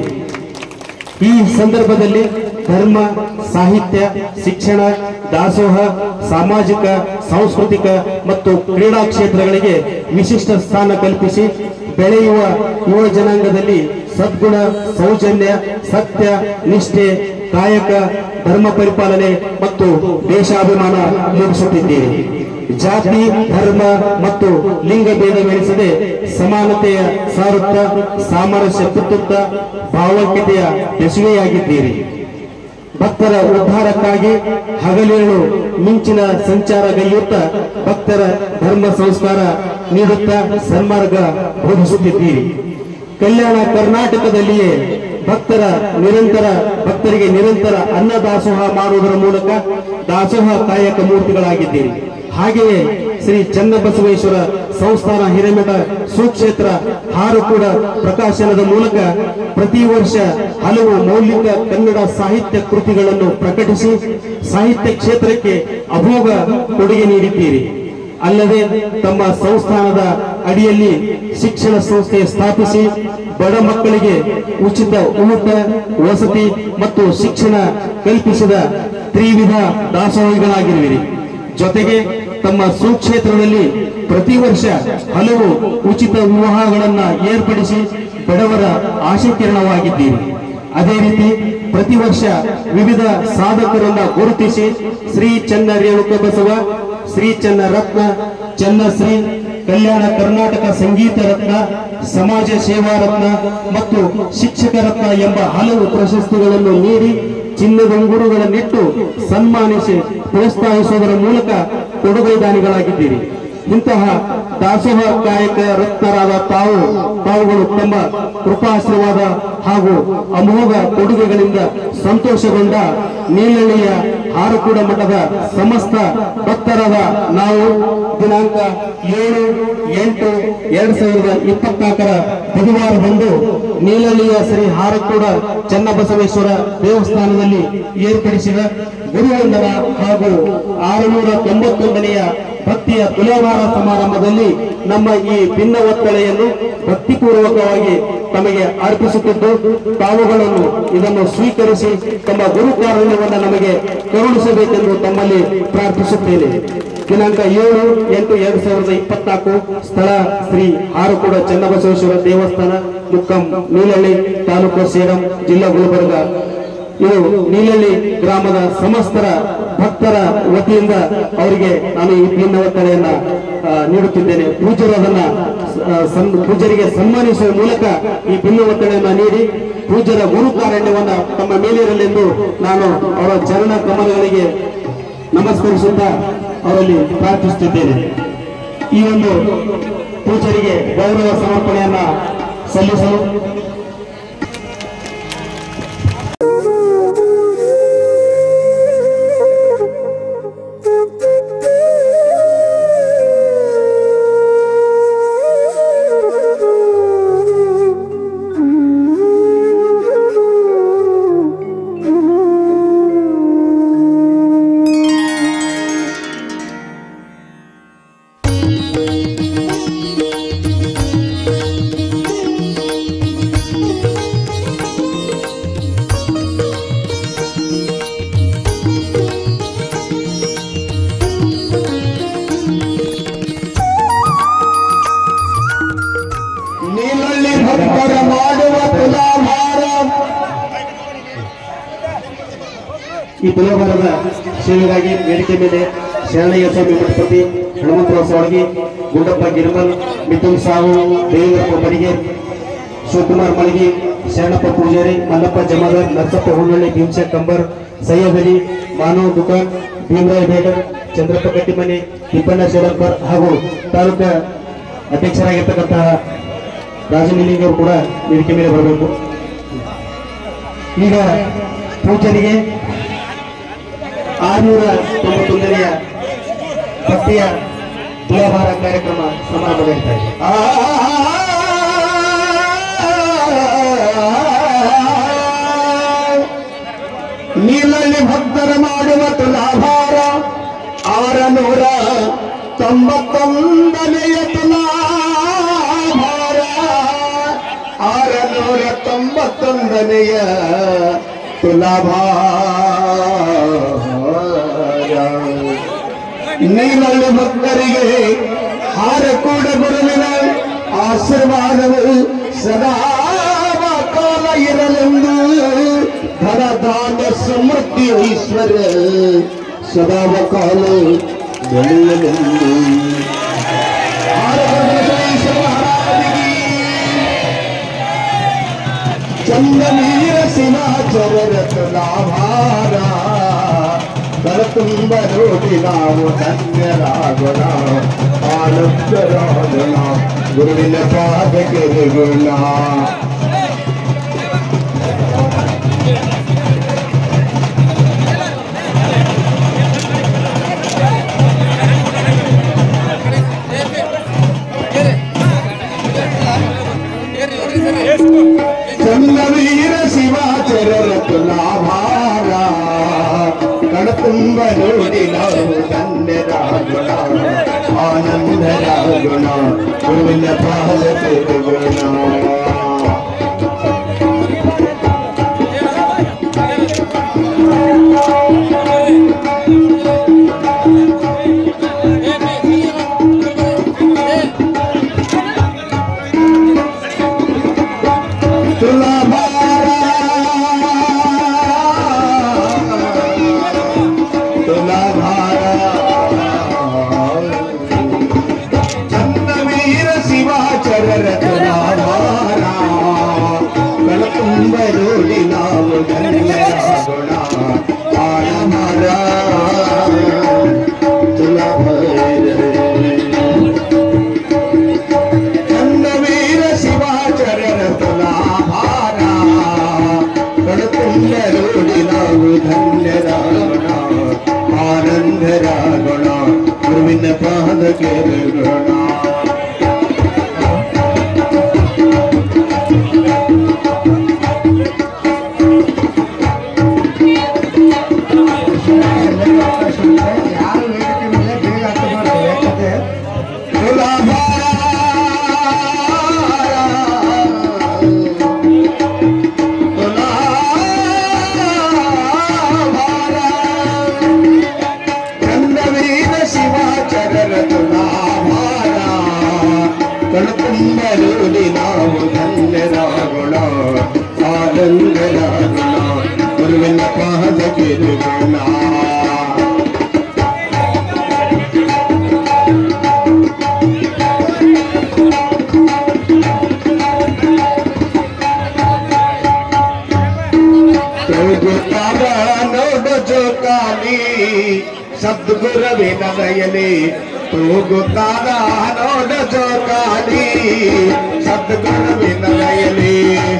ಈ ಸಂದರ್ಭದಲ್ಲಿ ಧರ್ಮ ಸಾಹಿತ್ಯ ಶಿಕ್ಷಣ ದಾಸೋಹ ಸಾಮಾಜಿಕ ಸಾಂಸ್ಕೃತಿಕ ಮತ್ತು ಕ್ರೀಡಾ ಕ್ಷೇತ್ರಗಳಿಗೆ ವಿಶಿಷ್ಟ ಸ್ಥಾನ ಕಲ್ಪಿಸಿ ಬೆಳೆಯುವ ಯುವ ಜನಾಂಗದಲ್ಲಿ ಸದ್ಗುಣ ಸೌಜನ್ಯ ಸತ್ಯ ನಿಷ್ಠೆ ಕಾಯಕ ಧರ್ಮ ಪರಿಪಾಲನೆ ಮತ್ತು ದೇಶಾಭಿಮಾನ ಮೂಡಿಸುತ್ತಿದ್ದೀರಿ ಜಾತಿ ಧರ್ಮ ಮತ್ತು ಲಿಂಗ ಭೇದವೆನಿಸದೆ ಸಮಾನತೆಯ ಸಾರುತ್ತ ಸಾಮರಸ್ಯ ತುತ್ತುತ್ತ ಭಾವೈಕ್ಯತೆಯ ಬೆಸುವೆಯಾಗಿದ್ದೀರಿ ಭಕ್ತರ ಉದ್ಧಾರಕ್ಕಾಗಿ ಹಗಲಿರುಳು ಮಿಂಚಿನ ಸಂಚಾರಗೈಯುತ್ತ ಭಕ್ತರ ಧರ್ಮ ಸಂಸ್ಕಾರ ನೀಡುತ್ತಾ ಸನ್ಮಾರ್ಗ ಬೋಧಿಸುತ್ತಿದ್ದೀರಿ ಕಲ್ಯಾಣ ಕರ್ನಾಟಕದಲ್ಲಿಯೇ ಭಕ್ತರ ನಿರಂತರ ಭಕ್ತರಿಗೆ ನಿರಂತರ ಅನ್ನ ದಾಸೋಹ ಮಾಡುವುದರ ಮೂಲಕ ದಾಸೋಹ ಕಾಯಕ ಮೂರ್ತಿಗಳಾಗಿದ್ದೀರಿ ಹಾಗೆಯೇ ಶ್ರೀ ಚನ್ನಬಸವೇಶ್ವರ ಸಂಸ್ಥಾನ ಹಿರೇಮಠ ಸುಕ್ಷೇತ್ರ ಹಾರುಕೂಡ ಪ್ರಕಾಶನದ ಮೂಲಕ ಪ್ರತಿ ವರ್ಷ ಹಲವು ಮೌಲಿಕ ಕನ್ನಡ ಸಾಹಿತ್ಯ ಕೃತಿಗಳನ್ನು ಪ್ರಕಟಿಸಿ ಸಾಹಿತ್ಯ ಕ್ಷೇತ್ರಕ್ಕೆ ಅಮೋಘ ಕೊಡುಗೆ ನೀಡಿದ್ದೀರಿ ಅಲ್ಲದೆ ತಮ್ಮ ಸಂಸ್ಥಾನದ ಅಡಿಯಲ್ಲಿ ಶಿಕ್ಷಣ ಸಂಸ್ಥೆ ಸ್ಥಾಪಿಸಿ ಬಡ ಮಕ್ಕಳಿಗೆ ಉಚಿತ ಊಟ ವಸತಿ ಮತ್ತು ಶಿಕ್ಷಣ ಕಲ್ಪಿಸಿದ ತ್ರಿವಿಧ ದಾಸೋಹಿಗಳಾಗಿರುವಿರಿ ಜೊತೆಗೆ ತಮ್ಮ ಸುಕ್ಷೇತ್ರದಲ್ಲಿ ಪ್ರತಿ ವರ್ಷ ಹಲವು ಉಚಿತ ವಿವಾಹಗಳನ್ನ ಏರ್ಪಡಿಸಿ ಬಡವರ ಆಶೀಕಿರಣವಾಗಿದ್ದೀರಿ ಅದೇ ರೀತಿ ಪ್ರತಿ ವರ್ಷ ವಿವಿಧ ಸಾಧಕರನ್ನ ಗುರುತಿಸಿ ಶ್ರೀ ಚನ್ನ ರೇಣುಕ ಬಸವ ಶ್ರೀ ಚನ್ನ ರತ್ನ ಚನ್ನಶ್ರೀ ಕಲ್ಯಾಣ ಕರ್ನಾಟಕ ಸಂಗೀತ ರತ್ನ ಸಮಾಜ ಸೇವಾ ರತ್ನ ಮತ್ತು ಶಿಕ್ಷಕ ರತ್ನ ಎಂಬ ಹಲವು ಪ್ರಶಸ್ತಿಗಳನ್ನು ನೀಡಿ ಚಿನ್ನದುಂಗುರುಗಳನ್ನಿಟ್ಟು ಸನ್ಮಾನಿಸಿ ಪ್ರೋತ್ಸಾಹಿಸುವುದರ ಮೂಲಕ ಕೊಡುಗೈದಾನಿಗಳಾಗಿದ್ದೀರಿ ಇಂತಹ ದಾಸೋಹ ಕಾಯಕ ರತ್ನರಾದ ತಾವು ತಾವುಗಳು ತಮ್ಮ ಕೃಪಾಶೀರ್ವಾದ ಹಾಗೂ ಅಮೋಘ ಕೊಡುಗೆಗಳಿಂದ ಸಂತೋಷಗೊಂಡ ನೀಲಳ್ಳಿಯ ಹಾರುಕೂಡ ಮಠದ ಸಮಸ್ತ ಭಕ್ತರಾದ ನಾವು ದಿನಾಂಕ ಏಳು ಎಂಟು ಎರಡ್ ಸಾವಿರದ ಇಪ್ಪತ್ನಾಲ್ಕರ ಬುಧವಾರದಂದು ನೀಲಳ್ಳಿಯ ಶ್ರೀ ಹಾರಕೂಡ ಚನ್ನಬಸವೇಶ್ವರ ದೇವಸ್ಥಾನದಲ್ಲಿ ಏರ್ಪಡಿಸಿದ ಗುರುವಂದನ ಹಾಗೂ ಆರುನೂರ ತೊಂಬತ್ತೊಂದನೆಯ ಭಕ್ತಿಯ ತುಲಾಭಾರ ಸಮಾರಂಭದಲ್ಲಿ ನಮ್ಮ ಈ ಭಿನ್ನ ಒತ್ತಳೆಯನ್ನು ಭಕ್ತಿಪೂರ್ವಕವಾಗಿ ತಮಗೆ ಅರ್ಪಿಸುತ್ತಿದ್ದು ತಾವುಗಳನ್ನು ಇದನ್ನು ಸ್ವೀಕರಿಸಿ ತಮ್ಮ ಗುರುಕಾರಣ್ಯವನ್ನು ನಮಗೆ ಕರುಣಿಸಬೇಕೆಂದು ತಮ್ಮಲ್ಲಿ ಪ್ರಾರ್ಥಿಸುತ್ತೇನೆ ದಿನಾಂಕ ಏಳು ಎಂಟು ಎರಡ್ ಸಾವಿರದ ಇಪ್ಪತ್ನಾಲ್ಕು ಸ್ಥಳ ಶ್ರೀ ಹಾರುಕೂಡ ಚನ್ನಬಸವೇಶ್ವರ ದೇವಸ್ಥಾನ ಮುಕ್ಕಂ ನೀಲಹಳ್ಳಿ ತಾಲೂಕು ಸೇಡಂ ಜಿಲ್ಲಾ ಗುಲ್ಬರ್ಗ ಇದು ನೀಲಹಳ್ಳಿ ಗ್ರಾಮದ ಸಮಸ್ತರ ಭಕ್ತರ ವತಿಯಿಂದ ಅವರಿಗೆ ನಾನು ಈ ಭಿನ್ನ ಒತ್ತಡೆಯನ್ನ ಆ, ನೀಡುತ್ತಿದ್ದೇನೆ ಪೂಜರು ಅದನ್ನ ಆ, ಸನ್- ಪೂಜರಿಗೆ ಸನ್ಮಾನಿಸುವ ಮೂಲಕ ಈ ಭಿನ್ನ ಒತ್ತಡೆಯನ್ನ ನೀಡಿ ಪೂಜರ ಗುರು ಕಾರಣ್ಯವನ್ನ ತಮ್ಮ ಮೇಲಿರಲೆಂದು ನಾನು ಅವರ ಚರಣ ಕಮಲಗಳಿಗೆ ನಮಸ್ಕರಿಸುತ್ತಾ ಅವರಲ್ಲಿ ಪ್ರಾರ್ಥಿಸುತ್ತಿದ್ದೇನೆ ಈ ಒಂದು ಪೂಜರಿಗೆ ಗೌರವ ಸಮರ್ಪಣೆಯನ್ನ ಸಲ್ಲಿಸಲು ನೀಲಳ್ಳಿ ಭಕ್ತರ ಮಾಡುವ ತುಲಾಭಾರ ಈ ತುಲಾಭಾರದ ಸೇವೆಗಾಗಿ ವೇದಿಕೆ ಮೇಲೆ ಶರಣಯ್ಯ ಸ್ವಾಮಿ ಮಠಪತಿ ಹನುಮಂತರಾವ್ ಸಾವಳಗಿ ಗುಂಡಪ್ಪ ಗಿರ್ಮಲ್ ಮಿಥುನ್ ಸಾವು ದೇವೇಂದ್ರಪ್ಪ ಬಡಿಗೆ ಶಿವಕುಮಾರ್ ಮಳಗಿ ಶರಣಪ್ಪ ಪೂಜಾರಿ ಮಲ್ಲಪ್ಪ ಜಮಾದಾರ್ ನರಸಪ್ಪ ಹುಣ್ಣಳ್ಳಿ ಭೀಮಶೇಖ್ ಕಂಬರ್ ಸೈಯದ್ ಅಲಿ ಮಾನವ್ ದುಕಾನ್ ಭೀಮರಾಯ್ ಬೇಡರ್ ಚಂದ್ರಪ್ಪ ಕಟ್ಟಿಮನೆ ತಿಪ್ಪಣ್ಣ ಶೇಡಂಕರ್ ಹಾಗೂ ತಾಲೂಕಾ ಅಧ್ಯಕ್ಷರಾಗಿರ್ತಕ್ಕಂತಹ ರಾಜನಿಲಿಂಗ್ ಅವರು ಕೂಡ ವೇದಿಕೆ ಮೇಲೆ ಬರಬೇಕು ಈಗ ಪೂಜನಿಗೆ ಆರುನೂರ ತೊಂಬತ್ತೊಂದನೆಯ ಭಕ್ತಿಯ ತುಲಾಭಾರ ಕಾರ್ಯಕ್ರಮ ಸಮಾರಂಭ ನಡೀತಾ ಇದೆ ನೀಲಲ್ಲಿ ಭಕ್ತರ ಮಾಡುವ ತುಲಾಭಾರ ಆರ ನೂರ ತೊಂಬತ್ತೊಂದನೆಯ ತುಲಾಭಾರ ಆರ ನೂರ ತೊಂಬತ್ತೊಂದನೆಯ ತುಲಾಭಾರ ನೀನಲ್ಲಿ ಭಕ್ತರಿಗೆ ಹಾರ ಕೂಡ ಗುರುವಿನ ಆಶೀರ್ವಾದವು ಸದಾ ಕಾಲ ಇರಲೆಂದು ಧನ ಧಾನ್ಯ ಸಮೃದ್ಧಿ ಐಶ್ವರ್ಯ ಸದಾ ಕಾಲ ಬೆಳೆಯಲೆಂದು ಚಂದನೀರ ಶಿವಾಚರ ರತ್ನಾಭಾರ ಕರತುಂಬ ನೋಡಿ ನಾವು ಧನ್ಯರಾಗೋಣ ಆನಂದರಾಗೋಣ ಗುರುವಿನ ಪಾದಕ್ಕೆ ಗುಣ ಚಂದವೀರ ಶಿವಾಚರ ರತ್ನಾಭಾರ ಕಣತುಂಬ ನೋಡಿ ನಾವು ಧನ್ಯರಾಗೋಣ ಆನಂದರಾಗೋಣ ಗುರುವಿನ ಪಾದಕ್ಕೆ ಗುಣ ತುಲಾಭಾರ ತುಲಾಭಾರ ಚಂದವೀರ ಶಿವಾಚರ ತುಲಾಭಾರ ಕಳತುಂಬ ನೋಡಿ ನಾವು ಧನ್ಯರಾಗೋಣ ಆನಮರ ತುಲಾಭಾರ ಚಂದವೀರ ಶಿವಾಚರಣ ತುಲಾಭಾರ ಕಣತುಂಬರೋಡಿ ನಾವು ಧನ್ಯರಾಗೋಣ ಆನಂದರಾಗೋಣ ಗುರುವಿನ ಪಾದಕ್ಕೆ ಋಣ ಚಂದವೀರ ಶಿವಾಚರರ ತುಲಾಭಾರ ಕಣತುಂಬಲೂರಿ ನಾವು ಧನ್ಯರಾಗೋಣ ಆನಂದರಾಗೋಣ ಗುರುವಿನ ಪಾದಕ್ಕೆ ಋಣ ತೂಗುತ್ತಾಗ ನೋಡ ಜೋಕಾಲಿ ಸದ್ಗುರವಿ ನನಯಲಿ ತೂಗುತ್ತಾಗ ನೋಡ ಜೋಕಾಲಿ ಸದ್ಗುರವಿ ನನಯಲಿ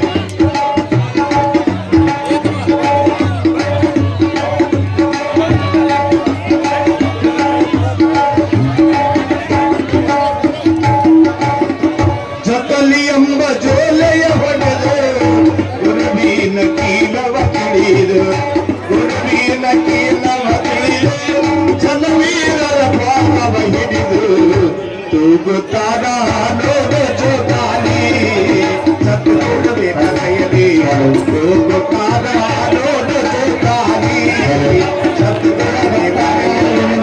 ಜೊತಲಿ ಎಂಬ ಜೋಲೆಯ ಹೊಡೆದು ಗುರುವಿನ ಕೀಲವ ತಿಳಿದು ಗುರುವಿನ ಕೀಲವ ತಿಳಿದು ಜನವೀರರ ಪಾದವ ಹಿಡಿದು ತೂಗುತ್ತಾರ ನೋಡ ಜೋಗಾಲಿ ಸದ್ಗುರುವಿನ ಕೈಯಲ್ಲಿ ತೂಗುತ್ತಾರ ನೋಡ ಜೋಗಾಲಿ ಸದ್ಗುರುವಿನ ಕೈಯಲ್ಲಿ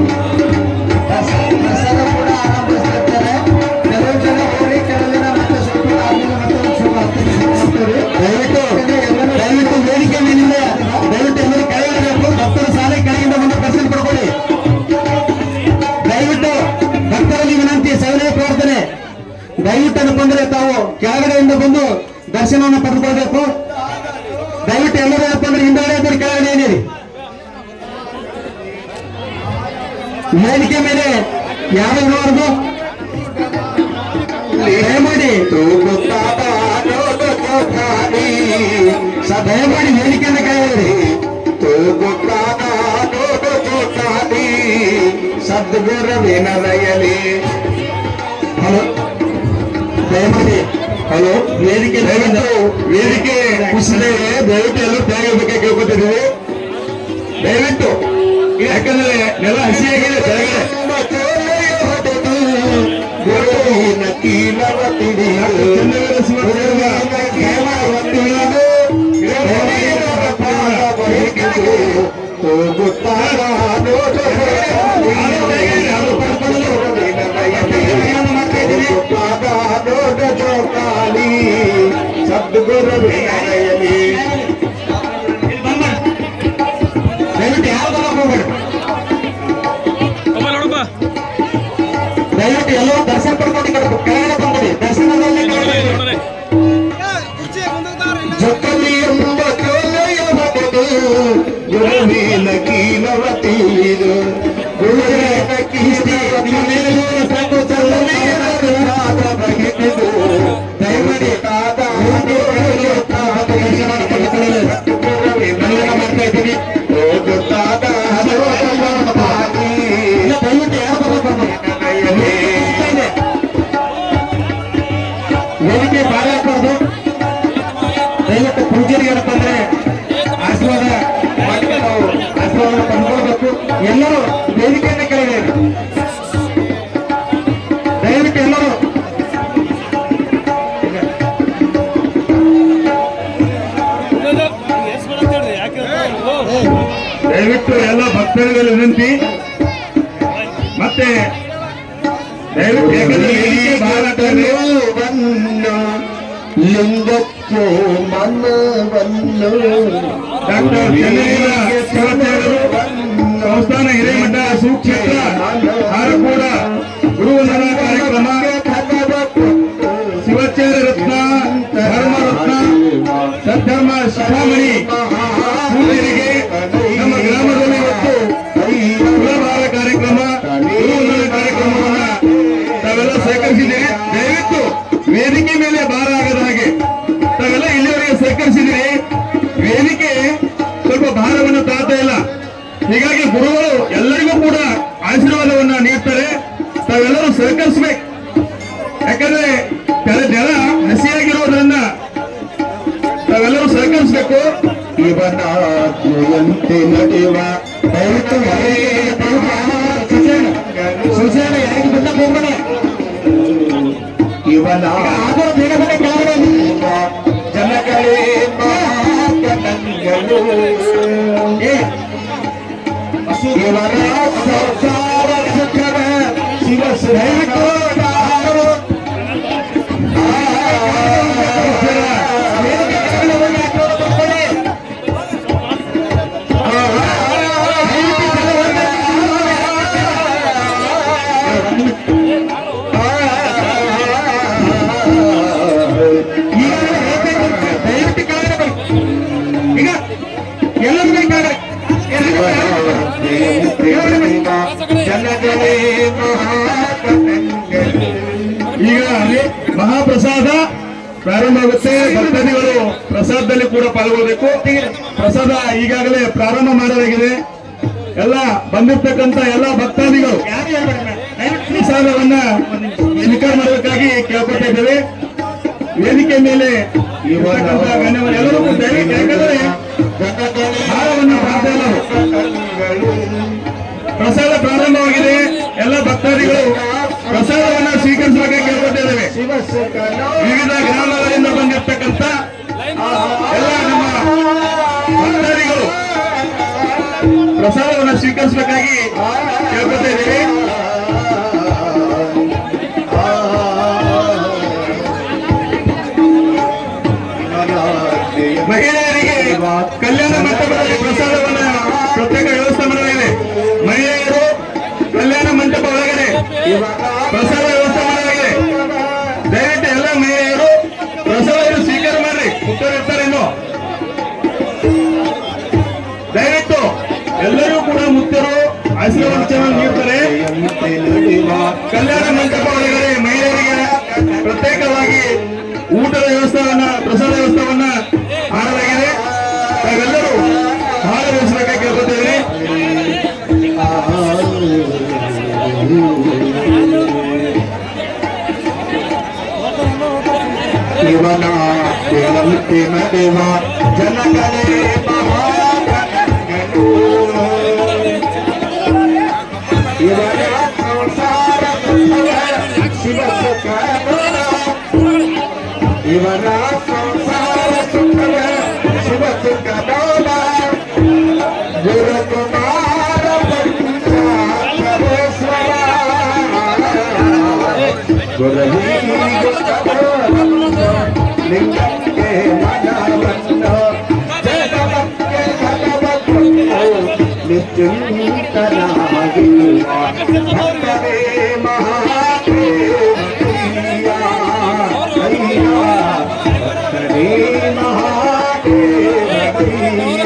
ಪ್ರಸಾದ ಕೂಡ ಆರಂಭಿಸುತ್ತಾರೆ ಕೆಲವು ಜನ ಹೋಗಿ ಕೆಲವು ಜನ ಮತ್ತೆ ಸ್ವಲ್ಪ ಆದ್ಮೇಲೆ ಮತ್ತೆ ಒಂದು ಸ್ವಲ್ಪ ಹತ್ತು ನಿಮಿಷ ಹೋಗ್ತಾರೆ. ದಯವಿಟ್ಟು ದಯವಿಟ್ಟು ವೇದಿಕೆ ಮೇಲಿಂದ ದಯವಿಟ್ಟು ಎಲ್ಲರೂ ಕೆಳಗಿರಬೇಕು ಭಕ್ತರ ಸಾಲೆ ಕೆಳಗಿಂದ ಬಂದು ದರ್ಶನ ಪಡ್ಕೊಳ್ಳಿ ದಯವಿಟ್ಟು ಭಕ್ತರಲ್ಲಿ ವಿನಂತಿ ಸೇವನೆ ಪ್ರಾರ್ಥನೆ ದಯವಿಟ್ಟು ಅನ್ಕೊಂಡ್ರೆ ತಾವು ಕೆಳಗಡೆಯಿಂದ ಬಂದು ದರ್ಶನವನ್ನು ಪಡೆದುಕೊಳ್ಬೇಕು ದಯವಿಟ್ಟು ಎಲ್ಲರೂ ಏನಪ್ಪ ಅಂದ್ರೆ ಹಿಂದೆಗಡೆ ಇದ್ದರೆ ಕೆಳಗಡೆ ಏನಿರಿ ವೇದಿಕೆ ಮೇಲೆ ಯಾರು ಇರಬಾರ್ದು ದಯಮಾಡಿ ಸ- ದಯಮಾಡಿ ವೇದಿಕೆಯಿಂದ ಕೆಳಗಡೆ ಸದ್ಗುರುವಿನದಯಲಿ ಹಲೋ ದಯಮಾಡಿ ಹಲೋ ವೇದಿಕೆ ದಯವಿಟ್ಟು ವೇದಿಕೆ ಕುಸಿದೆ ದಯವಿಟ್ಟು ಎಲ್ಲರೂ ತೆಗೆಯಬೇಕೆ ಕೇಳ್ಕೊತಿದ್ದೀವಿ ದಯವಿಟ್ಟು ಯಾಕಂದ್ರೆ ನೆಲ ಹಸಿಯಾಗಿದೆ ಕೆಳಗಡೆ ಗುರುವಿನ ಕೀಲವ ತಿಳಿಯಲು ಚಂದ್ರವೀರ ಶಿವದೇವ ಸದ್ಗುರುವಿನಯಲಿ ದಯವಿಟ್ಟು ಯಾರು ಬರಕ್ ಹೋಗ್ಬೇಡಿ ದಯವಿಟ್ಟು ಎಲ್ಲರೂ ದರ್ಶನ ಪಡ್ಕೊಂಡು ಈ ಕಡೆ ಕೆಳಗಡೆ ಬಂದ್ಬಿಡಿ ದರ್ಶನದಲ್ಲಿ ಕೆಳಗಡೆ ಜೊಕ್ಕಲಿ ಎಂಬ ಚೋಲೆಯ ಬಗೆದು ಗುರುವಿನ ಕೀಲವ ತಿಳಿದು ಗುರುವಿನ ಕೀಲವ ತಿಳಿದು ಸಾಕು ಚಲ್ಲನೆಯಾದ ಬಗೆದು ದಯಮಾಡಿ ತಾತ ಮಾಡ್ತಾ ಇದ್ದೀನಿ ಹೋಗು ತಾತ ಇಲ್ಲ, ದಯವಿಟ್ಟು ಯಾರು ಬರಕ್ ಹೋಗ್ಬೇಡಿ ವೇದಿಕೆ ಬಾಳ ಹಾಕೋದು ದಯವಿಟ್ಟು ಪೂಜಾರಿ ಏನಪ್ಪ ಅಂದ್ರೆ ಆಶೀರ್ವಾದ ಮಾಡಿ ನಾವು ಆಶೀರ್ವಾದ ಪಡ್ಕೊಳ್ಬೇಕು ಎಲ್ಲರೂ ವೇದಿಕೆಯಿಂದ ಕೆಳಗೆ ಇರಿ. ದಯವಿಟ್ಟು ಎಲ್ಲರೂ ದಯವಿಟ್ಟು ಎಲ್ಲ ಭಕ್ತರುಗಳು ವಿನಂತಿ ಮತ್ತೆ ದಯವಿಟ್ಟು ಯಾಕಂದ್ರೆ ವೇದಿಕೆ ಬಹಳ ಆಗ್ತದೆ. ವನ್ನು ಲಿಂಗಕ್ಕೆ ಮನವನ್ನು ಡಾಕ್ಟರ್ ಚೆನ್ನವೀರ ಶಿವಾಚಾರ್ಯರು ಸಂಸ್ಥಾನ ಹಿರೇಮಠ ಸುಕ್ಷೇತ್ರ ಹಾರಕೋಡ ಗುರುವಂದನಾ ಕಾರ್ಯಕ್ರಮ ಶಿವಾಚಾರ್ಯ ರತ್ನ ಧರ್ಮ ರತ್ನ ಸದ್ಧರ್ಮ ಶಿಖಾಮಣಿ ಪೂಜೆಗೆ ನಮ್ಮ ಗ್ರಾಮದಲ್ಲಿ ಇವತ್ತು ತುಲಾಭಾರ ಕಾರ್ಯಕ್ರಮ ಗುರುವಂದನಾ ಕಾರ್ಯಕ್ರಮವನ್ನ ತಾವೆಲ್ಲ ಸೇಕರಿಸಿದ್ದೀರಿ ದಯವಿಟ್ಟು ವೇದಿಕೆ ಮೇಲೆ ಭಾರ ಆಗದ ಹಾಗೆ ತಾವೆಲ್ಲ ಇಲ್ಲಿವರೆಗೆ ಸೇಕರಿಸಿದಿರಿ ವೇದಿಕೆ ಸ್ವಲ್ಪ ಭಾರವನ್ನು ತಾಳ್ತಾ ಇಲ್ಲ ಹೀಗಾಗಿ ಗುರುಗಳು ಎಲ್ಲರಿಗೂ ಕೂಡ ಆಶೀರ್ವಾದವನ್ನ ನೀಡ್ತಾರೆ ತಾವೆಲ್ಲರೂ ಸಹಕರಿಸಬೇಕು ಯಾಕಂದ್ರೆ ಕೆಲ ನೆಲ ಹಸಿಯಾಗಿರೋದ್ರಿಂದ ತಾವೆಲ್ಲರೂ ಸಹಕರಿಸಬೇಕು ಇವನಾಜ್ಞೆಯಂತೆ ನಡೆಯುವ ದಯವಿಟ್ಟು ಸುಶೇನ ಯಾಕೆ ಬಂದ ಹೋಗೋಣ ಇವನ ಆಗೋ ಬೇಗ ಬೇಗ ಕೆಳಗಡೆ ಜನಗಳೇ ಮಹಾಕನಂಗಳು ಏ, ಇವನ ಸಂಸಾರ ಸುಖದ ಶಿವ ದಯವಿಟ್ಟು ವೇದಿಕೆ ಕೆಳಗಡೆ ಹೋಗಿ ಆಶೀರ್ವಾದ ಪಡ್ಕೊಳ್ಳಿ. ದಯವಿಟ್ಟು ಕೆಳಗಡೆ ಈಗಾಗಲೇ ಹೇಳ್ಬೇಕು. ದಯವಿಟ್ಟು ಕೆಳಗಡೆ ಬನ್ನಿ. ಈಗ ಎಲ್ಲರೂ ಬನ್ನಿ ಕೆಳಗಡೆ. ಕೆಳಗಡೆ ಬನ್ನಿ. ಜನಗಳೇ ಮಹಾಕನಂಗಳು ಈಗ ಅಲ್ಲಿ ಮಹಾಪ್ರಸಾದ ಪ್ರಾರಂಭ ಆಗುತ್ತೆ ಭಕ್ತಾದಿಗಳು ಪ್ರಸಾದದಲ್ಲಿ ಕೂಡ ಪಾಲ್ಗೊಳ್ಬೇಕು ಪ್ರಸಾದ ಈಗಾಗಲೇ ಪ್ರಾರಂಭ ಮಾಡಲಾಗಿದೆ ಎಲ್ಲ ಬಂದಿರ್ತಕ್ಕಂತ ಎಲ್ಲ ಭಕ್ತಾದಿಗಳು ಪ್ರಸಾದವನ್ನ ಸ್ವೀಕಾರ ಮಾಡಬೇಕಾಗಿ ಕೇಳ್ಕೊತಾ ಇದ್ದೇವೆ ವೇದಿಕೆ ಮೇಲೆ ಇರ್ತಕ್ಕಂತ ಗಣ್ಯರು ಎಲ್ಲರೂ ಕೂಡ ದಯವಿಟ್ಟು ಯಾಕಂದ್ರೆ ಭಾರವನ್ನು ಮಾಡ್ತಾ ಇಲ್ಲ ಅವರು. ಪ್ರಸಾದ ಪ್ರಾರಂಭವಾಗಿದೆ ಎಲ್ಲ ಭಕ್ತಾದಿಗಳು ಪ್ರಸಾದವನ್ನ ಸ್ವೀಕರಿಸಬೇಕಾಗಿ ಕೇಳ್ಕೊತಾ ಇದ್ದೇವೆ ವಿವಿಧ ಗ್ರಾಮಗಳಿಂದ ಬಂದಿರತಕ್ಕಂತ ಎಲ್ಲ ನಮ್ಮ ಭಕ್ತಾದಿಗಳು ಪ್ರಸಾದವನ್ನು ಸ್ವೀಕರಿಸಬೇಕಾಗಿ ಕೇಳ್ಕೊತಾ ಇದ್ದೇವೆ ಮಹಿಳೆಯರಿಗೆ ಕಲ್ಯಾಣ ಮಂಟಪದಲ್ಲಿ ಪ್ರಸಾದವನ್ನ ಪ್ರತ್ಯೇಕ ವ್ಯವಸ್ಥೆ ಮಾಡಲಾಗಿದೆ ಮಹಿಳೆಯರು ಕಲ್ಯಾಣ ಮಂಟಪ ಒಳಗಡೆ ಪ್ರಸಾದ ವ್ಯವಸ್ಥೆ ಮಾಡಲಾಗಿದೆ ದಯವಿಟ್ಟು ಎಲ್ಲ ಮಹಿಳೆಯರು ಪ್ರಸಾದವನ್ನು ಸ್ವೀಕಾರ ಮಾಡಿ ನೀಡ್ತಾರೆ ಕಲ್ಯಾಣ ಮಂಟಪ ಒಳಗಡೆ ಮಹಿಳೆಯರಿಗೆ ಪ್ರತ್ಯೇಕವಾಗಿ ಊಟದ ವ್ಯವಸ್ಥೆವನ್ನ ಪ್ರಸಾದ ವ್ಯವಸ್ಥೆವನ್ನ ಮಾಡಲಾಗಿದೆ ತಾವೆಲ್ಲರೂ ಭಾಗವಹಿಸಬೇಕಾಗಿ ಕೇಳ್ಕೊತೇವೆ ಇವನ ದೇವಂತಿನ ದೇವ ಜನಗಳೇ ಮಹಾಗಣಗಳು ಇವನ ಸಂಸಾರ ಶಿವ ಸುಖ ಇವನ ಸಂಸಾರ ಸುಖ ಶಿವ ಸುಖ ಗುರು ಕುಮಾರ ಪರಮೇಶ್ವರ ಲಿಂಗಕ್ಕೆ ಮನವನ್ನು ಜಗಕ್ಕೆ ಭಗವಂತನು ನಿಶ್ಚಿಂತನಾಗಿರುವ ಭಕ್ತರೇ ಮಹಾದೇವಯ್ಯ ಅಯ್ಯ ಭಕ್ತರೇ ಮಹಾದೇವಯ್ಯ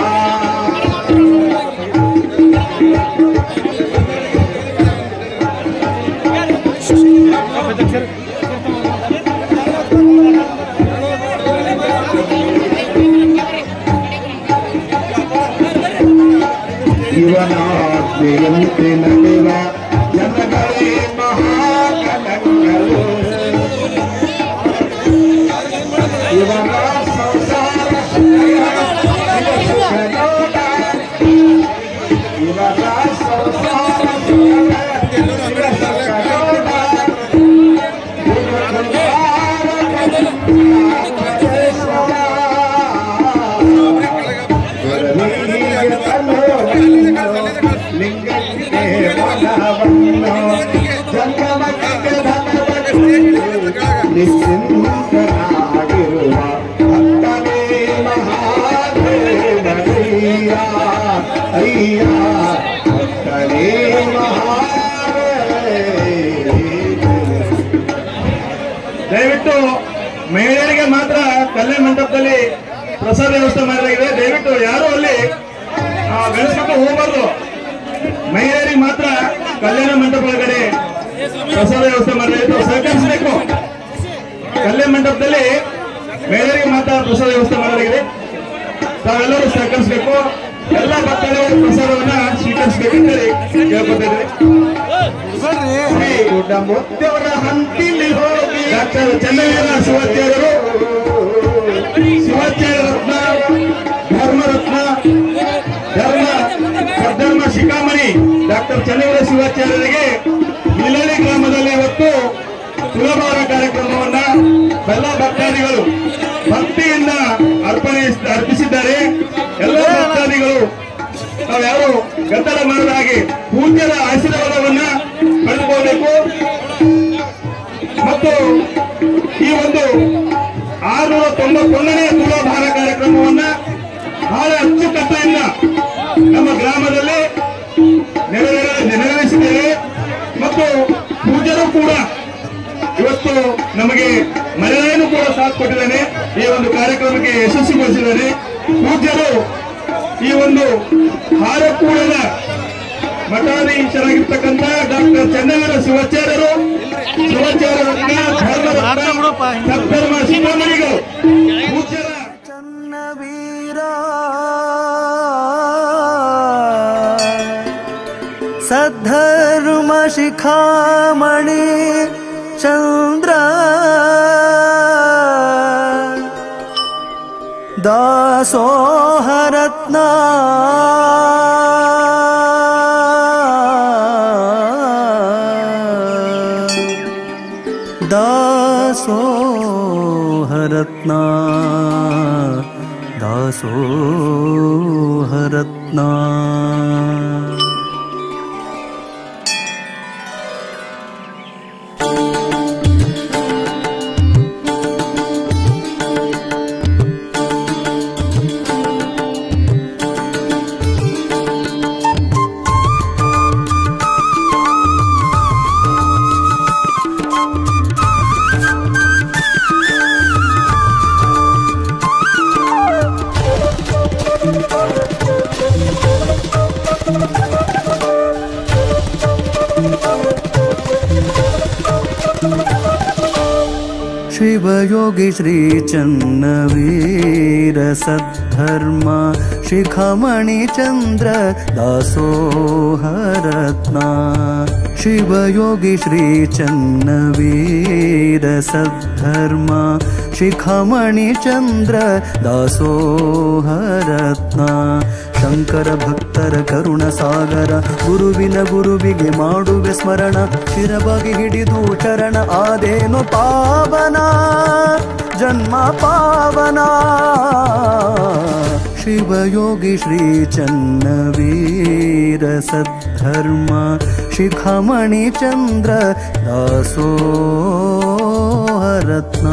ಇವನಾಜ್ಞೆಯಂತೆ ನಡೆವ ಜನಗಳೇ ಮಹಾಗಣಗಳು ಇವನ ಸಂಸಾರ ಸುಖನೋಡ ಇವನ ಸಂಸಾರ ಲಿಂಗಕ್ಕೆ ಮನವನ್ನು ಜಂಗಮಕ್ಕೆ ನಿಶ್ಚಿಂತನಾಗಿರುವ ಭಕ್ತನೇ ಮಹಾದೇವಯ್ಯ ಅಯ್ಯ ಭಕ್ತನೇ ಮಹಾದೇವ ದಯವಿಟ್ಟು ಮಹಿಳೆಯರಿಗೆ ಮಾತ್ರ ಕಲ್ಯಾಣ ಮಂಟಪದಲ್ಲಿ ಪ್ರಸಾದ ವ್ಯವಸ್ಥೆ ಮಾಡಲಾಗಿದೆ ದಯವಿಟ್ಟು ಯಾರು ಅಲ್ಲಿ ಗಣೇಶಕ್ಕೆ ಹೋಗಬಾರ್ದು ಮಹಿಳೆಯರಿಗೆ ಮಾತ್ರ ಕಲ್ಯಾಣ ಮಂಟಪ ಒಳಗಡೆ ಪ್ರಸಾದ ವ್ಯವಸ್ಥೆ ಮಾಡಲಾಗಿದೆ ಸಹಕರಿಸಬೇಕು ಕಲ್ಯಾಣ ಮಂಟಪದಲ್ಲಿ ಮಹಿಳೆಯರಿಗೆ ಮಾತ್ರ ಪ್ರಸಾದ ವ್ಯವಸ್ಥೆ ಮಾಡಲಾಗಿದೆ ತಾವೆಲ್ಲರೂ ಸಹಕರಿಸಬೇಕು ಎಲ್ಲ ಭಕ್ತರು ಪ್ರಸಾದವನ್ನ ಸ್ವೀಕರಿಸಬೇಕು ಅಂತೇಳಿ ಕೇಳ್ಕೊತಿದ್ರಿ ಗುಡ್ಡ ಮುದ್ದವರ ಹಂತಿಲಿ ಹೋಗಿ ಡಾಕ್ಟರ್ ಚನ್ನವೀರ ಶಿವಾಚಾರ್ಯರು ಶಿವಾಚಾರ್ಯ ರತ್ನ ಧರ್ಮ ರತ್ನ ಧರ್ಮ ಸದ್ಧರ್ಮ ಶಿಖಾಮಣಿ ಡಾಕ್ಟರ್ ಚನ್ನವೀರ ಶಿವಾಚಾರ್ಯರಿಗೆ ಇಲ್ಲಳ್ಳಿ ಗ್ರಾಮದಲ್ಲಿ ಇವತ್ತು ತುಲಭಾರ ಕಾರ್ಯಕ್ರಮವನ್ನ ಎಲ್ಲ ಭಕ್ತಾದಿಗಳು ಭಕ್ತಿಯಿಂದ ಅರ್ಪಣೆ ಅರ್ಪಿಸಿದ್ದಾರೆ ಎಲ್ಲ ಭಕ್ತಾದಿಗಳು ನಾವ್ಯಾರು ಗದ್ದಲ ಮಾಡದ ಹಾಗೆ ಪೂಜ್ಯರ ಆಶೀರ್ವಾದವನ್ನ ಪಡೆದುಕೋಬೇಕು ಮತ್ತು ಈ ಒಂದು ಆರುನೂರ ತೊಂಬತ್ತೊಂದನೇ ತುಲಾಭಾರ ಕಾರ್ಯಕ್ರಮವನ್ನ ಬಹಳ ಅಚ್ಚುಕಟ್ಟೆಯಿಂದ ನಮ್ಮ ಗ್ರಾಮದಲ್ಲಿ ನೆರವೇರ ನೆರವೇರಿಸಿದ್ದೇವೆ ಮತ್ತು ಪೂಜ್ಯರು ಕೂಡ ಇವತ್ತು ನಮಗೆ ಮನೆಯನ್ನು ಕೂಡ ಸಾಥ್ ಕೊಟ್ಟಿದ್ದಾನೆ ಈ ಒಂದು ಕಾರ್ಯಕ್ರಮಕ್ಕೆ ಯಶಸ್ವಿಗೊಳಿಸಿದ್ದಾನೆ ಪೂಜ್ಯರು ಈ ಒಂದು ಹಾರಕೂಡದ ಮಠಾಧೀಶರಾಗಿರ್ತಕ್ಕಂಥ ಡಾಕ್ಟರ್ ಚನ್ನವೀರ ಶಿವಾಚಾರ್ಯರು ಶಿವಾಚಾರ್ಯ ರತ್ನ ಧರ್ಮ ರತ್ನ ಸದ್ಧರ್ಮ ಶಿಖಾಮಣಿಗಳು ಪೂಜ್ಯರ ಚನ್ನವೀರ ಸದ್ಧರ್ಮ ಶಿಖಾಮಣಿ ಚಂದ್ರ ದಾಸೋಹರತ್ನ ದಾಸೋಹರತ್ನ ದಾಸೋಹರತ್ನ शिवयोगी श्रीचन्नवीर सद्धर्मा शिखमणिचन्द्र दासोहरत्ना शिवयोगी श्रीचन्नवीर सद्धर्मा ಶಿಖಮಣಿಚಂದ್ರ ದಾಸೋಹರತ್ನ ಶಂಕರ ಭಕ್ತರ ಕರುಣ ಸಾಗರ ಗುರುವಿನ ಗುರುವಿಗೆ ಮಾಡುವೆ ಸ್ಮರಣ ಶಿರವಾಗಿ ಹಿಡಿದು ಚರಣ ಆದೇನು ಪಾವನ ಜನ್ಮ ಪಾವನ ಶಿವಯೋಗಿ ಶ್ರೀ ಚನ್ನವೀರ ಸದ್ಧರ್ಮ ಶಿಖಮಣಿ ಚಂದ್ರ ದಾಸೋಹರತ್ನ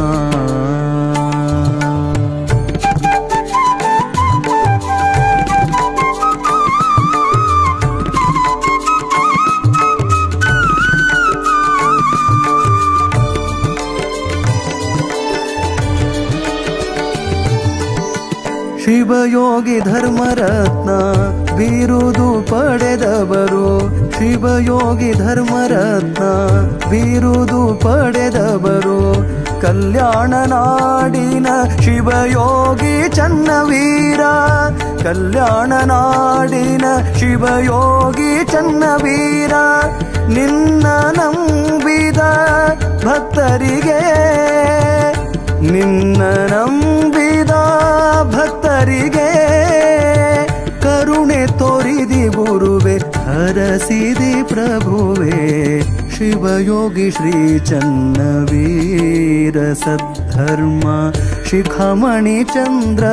ಶಿವಯೋಗಿ ಧರ್ಮರತ್ನ ಬೀರುದು ಪಡೆದವರು ಶಿವಯೋಗಿ ಧರ್ಮರತ್ನ ಬೀರುದು ಪಡೆದವರು ಕಲ್ಯಾಣ ನಾಡಿನ ಶಿವಯೋಗಿ ಚನ್ನವೀರ ಕಲ್ಯಾಣ ನಾಡಿನ ಶಿವಯೋಗಿ ಚನ್ನವೀರ ನಿನ್ನ ನಂಬಿದ ಭಕ್ತರಿಗೆ ನಿನ್ನ ನಂಬಿದ ಭಕ್ತರಿಗೆ ಕರುಣೆ ತೋರಿದಿ ಗುರುವೆ ಹರಸಿದಿ ಪ್ರಭುವೆ ಶಿವಯೋಗಿ ಶ್ರೀ ಚನ್ನವೀರ ಸದ್ಧರ್ಮ ಶಿಖಮಣಿ ಚಂದ್ರ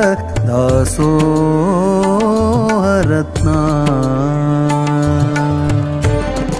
ದಾಸೋಹರತ್ನ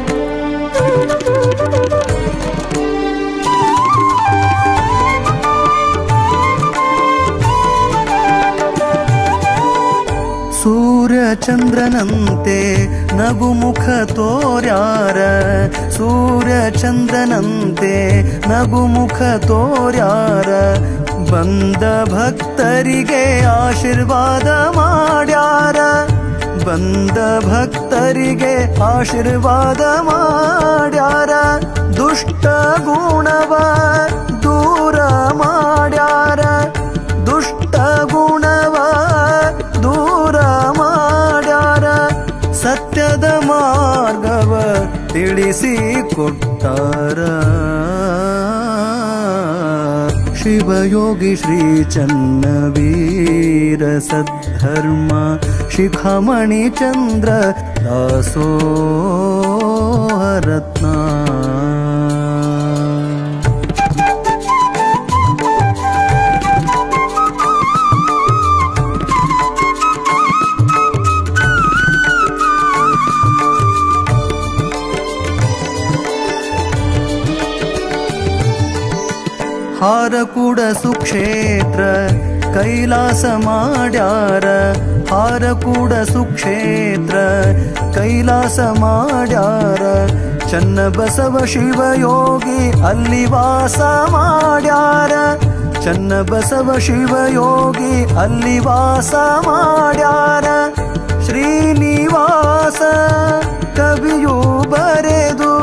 ಸೂರ್ಯ ಚಂದ್ರನಂತೆ ನಗುಮುಖ ತೋರ್ಯಾರ ಸೂರ್ಯ ಚಂದ್ರನಂತೆ ನಗುಮುಖ ತೋರ್ಯಾರ ಬಂದ ಭಕ್ತರಿಗೆ ಆಶೀರ್ವಾದ ಮಾಡ್ಯಾರ ಬಂದ ಭಕ್ತರಿಗೆ ಆಶೀರ್ವಾದ ಮಾಡ್ಯಾರ ದುಷ್ಟ ಗುಣವ ದೂರ ಮಾಡ್ಯಾರ ದುಷ್ಟ ಗುಣವ ದೂರ ಮಾಡ್ಯಾರ ಸತ್ಯದ ಮಾರ್ಗವ ತಿಳಿಸಿ ಕೊಟ್ಟಾರ ಶಿವಯೋಗಿ ಶ್ರೀ ಚನ್ನವೀರ ಸದ್ಧರ್ಮ ಶಿಖಮಣಿ ಚಂದ್ರ ದಾಸೋಹರತ್ನ ಹಾರಕೂಡ ಸುಕ್ಷೇತ್ರ ಕೈಲಾಸ ಮಾಡ್ಯಾರ ಹಾರಕೂಡ ಸುಕ್ಷೇತ್ರ ಕೈಲಾಸ ಮಾಡ್ಯಾರ ಚನ್ನ ಬಸವ ಶಿವಯೋಗಿ ಅಲ್ಲಿ ವಾಸ ಮಾಡ್ಯಾರ ಚನ್ನ ಬಸವ ಶಿವಯೋಗಿ ಅಲ್ಲಿ ವಾಸ ಮಾಡ್ಯಾರ ಶ್ರೀನಿವಾಸ ಕವಿಯು ಬರೆದು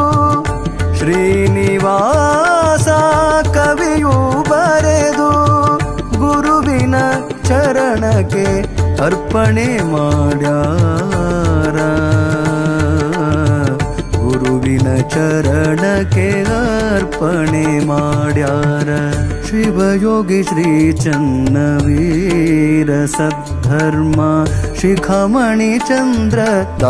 ಶ್ರೀನಿವಾಸ ಕವಿಯು ಬರೆದು ಗುರುವಿನ ಚರಣಕ್ಕೆ ಅರ್ಪಣೆ ಮಾಡ್ಯಾರ ಗುರುವಿನ ಚರಣಕ್ಕೆ ಅರ್ಪಣೆ ಮಾಡ್ಯಾರ ಶಿವಯೋಗಿ ಶ್ರೀ ಚನ್ನವೀರ ಸದ್ಧರ್ಮ ಶಿಖಮಣಿ ಚಂದ್ರ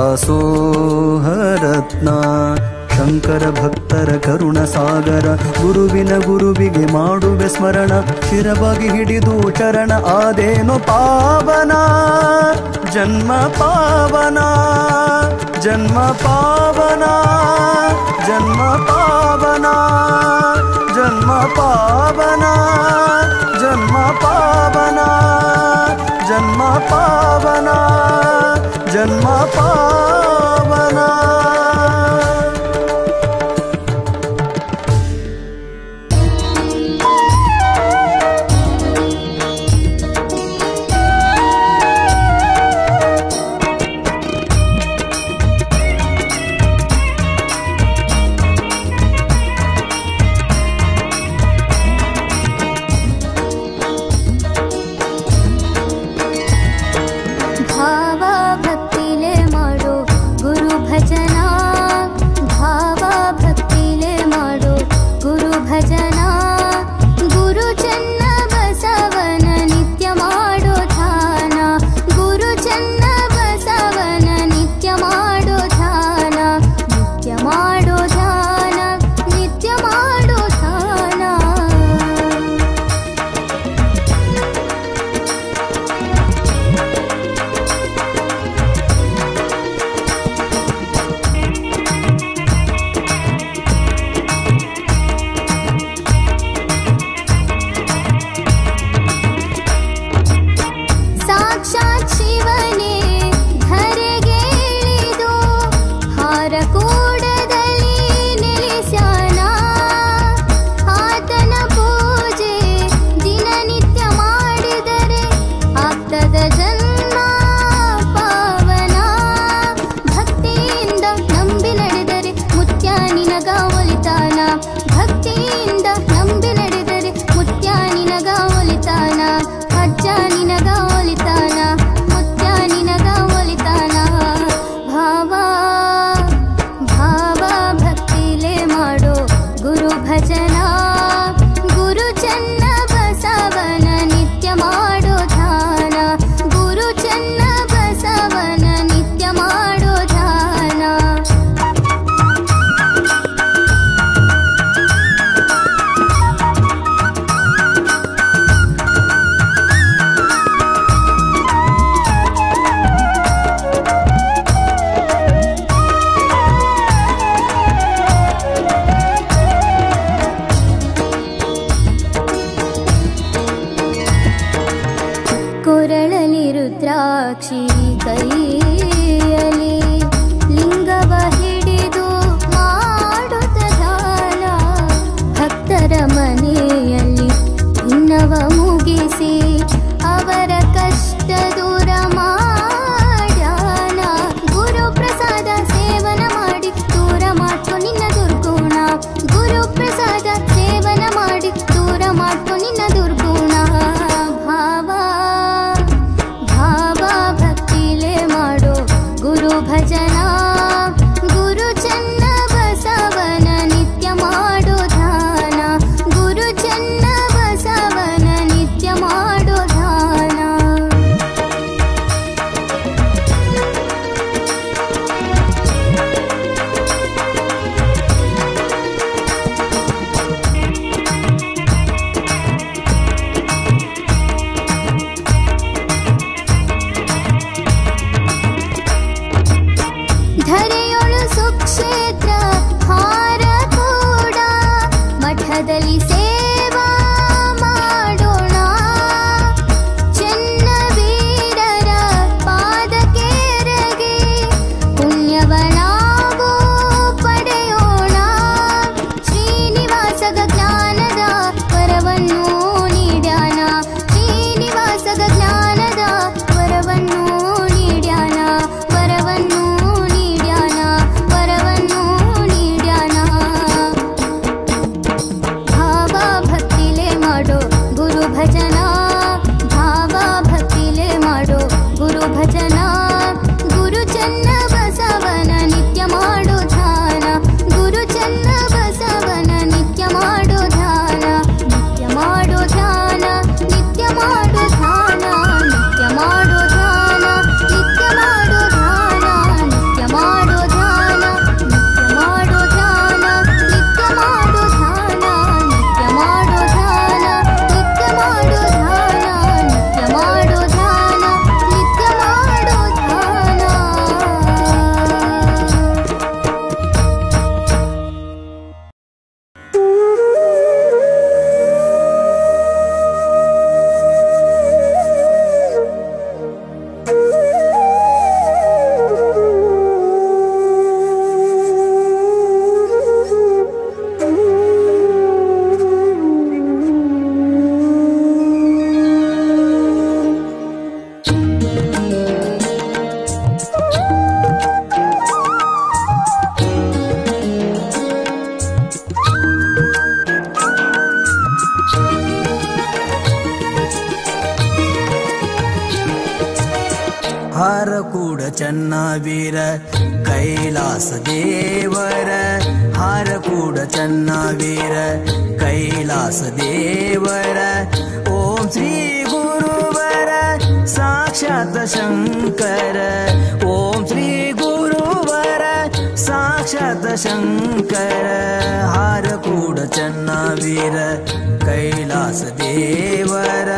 ದಾಸೋಹರತ್ನ ಶಂಕರ ಭಕ್ತರ ಕರುಣ ಸಾಗರ ಗುರುವಿನ ಗುರುವಿಗೆ ಮಾಡುವೆ ಸ್ಮರಣ ಶಿರವಾಗಿ ಹಿಡಿದು ಚರಣ ಆದೇನು ಪಾವನ ಜನ್ಮ ಪಾವನ ಜನ್ಮ ಪಾವನ ಜನ್ಮ ಪಾವನ ಜನ್ಮ ಪಾವನ ಜನ್ಮ ಪಾವನ ಜನ್ಮ ಪಾವನ ಜನ್ಮ ಪಾವನ ರುದ್ರಾಕ್ಷಿ ಕೈಯಲ್ಲಿ ಲಿಂಗವ ಹಿಡಿದು ಮಾಡುತ್ತ ಧ್ಯಾನ ಭಕ್ತರ ಮನೆಯಲ್ಲಿ ಇನ್ನವ ಮುಗಿಸಿ ಅವರ ಕಷ್ಟ ದೂರ ಮಾಡ್ಯಾನ ಗುರು ಪ್ರಸಾದ ಸೇವನ ಮಾಡಿ ದೂರ ಮಾಡ್ಕೊ ನಿನ್ನ ದುರ್ಗುಣ ಗುರು ಪ್ರಸಾದ ಸೇವನ ಮಾಡಿ ದೂರ ಮಾಡ್ಕೊ ನಿನ್ನ ದುರ್ಗುಣ ಭಾವ ಭಾವ ಭಕ್ತಿಲೆ ಮಾಡೋ ಗುರು ಭಜನ ಗುರು ಚನ್ನ ಬಸವನ ನಿತ್ಯ ಮಾಡೋ ಧ್ಯಾನ ಗುರು ಚನ್ನ ಬಸವನ ನಿತ್ಯ ಮಾಡೋ ಧ್ಯಾನ ಧರೆಯೊಳು ಸುಕ್ಷೇತ್ರ ಹಾರ ಕೂಡ ಮಠದಲ್ಲಿ ಸೇವಾ ಮಾಡೋಣ ಚೆನ್ನ ವೀರರ ಪಾದಕೆರಗಿ ಪುಣ್ಯವ ನಾವು ಪಡೆಯೋಣ ಶ್ರೀನಿವಾಸದ ಜ್ಞಾನದ ವರವನ್ನು ನೀಡ್ಯಾನ ಶ್ರೀನಿವಾಸದ ಜ್ಞಾನದ ವರವನ್ನು ನೀಡ್ಯಾನ ವರವನ್ನು ನೀಡ್ಯಾನ ವರವನ್ನು ನೀಡ್ಯಾನ ಭಾವ ಭಕ್ತಿಲೆ ಮಾಡೋ ಗುರು ಭಜನ ಭಾವ ಭಕ್ತಿಲೆ ಮಾಡೋ ಗುರು ಭಜನ ಗುರು ಚನ್ನ ಬಸವನ ನಿತ್ಯ ಮಾಡೋ ಧ್ಯಾನ ಗುರು ಚನ್ನ ಬಸವನ ನಿತ್ಯ ಮಾಡೋ ಧ್ಯಾನ ನಿತ್ಯ ಮಾಡೋ ಧ್ಯಾನ ನಿತ್ಯ ಮಾಡೋ ಧ್ಯಾನ ನಿತ್ಯ ಮಾಡೋ ಧ್ಯಾನ ನಿತ್ಯ ಮಾಡೋ ಧ್ಯಾನ ನಿತ್ಯ ಮಾಡೋ ಧ್ಯಾನ ನಿತ್ಯ ಮಾಡೋ ಧ್ಯಾನ ನಿತ್ಯ ಮಾಡೋ ಧ್ಯಾನ ನಿತ್ಯ ಮಾಡೋ ಧ್ಯಾನ ನಿತ್ಯ ಮಾಡೋ ಧ್ಯಾನ ನಿತ್ಯ ಮಾಡೋ ಧ್ಯಾನ ನಿತ್ಯ ಮಾಡೋ ಧ್ಯಾನ ಹಾರ ಕೂಡ ಚೆನ್ನ ವೀರ ಕೈಲಾಸ ದೇವರ ಹಾರ ಕೂಡ ಚೆನ್ನ ವೀರ ಕೈಲಾಸ ದೇವರ ಓಂ ಶ್ರೀ ಗುರುವರ ಸಾಕ್ಷಾತ್ ಶಂಕರ ಓಂ ಶ್ರೀ ಗುರುವರ ಸಾಕ್ಷಾತ್ ಶಂಕರ ಹಾರ ಕೂಡ ಚೆನ್ನ ವೀರ ಕೈಲಾಸ ದೇವರ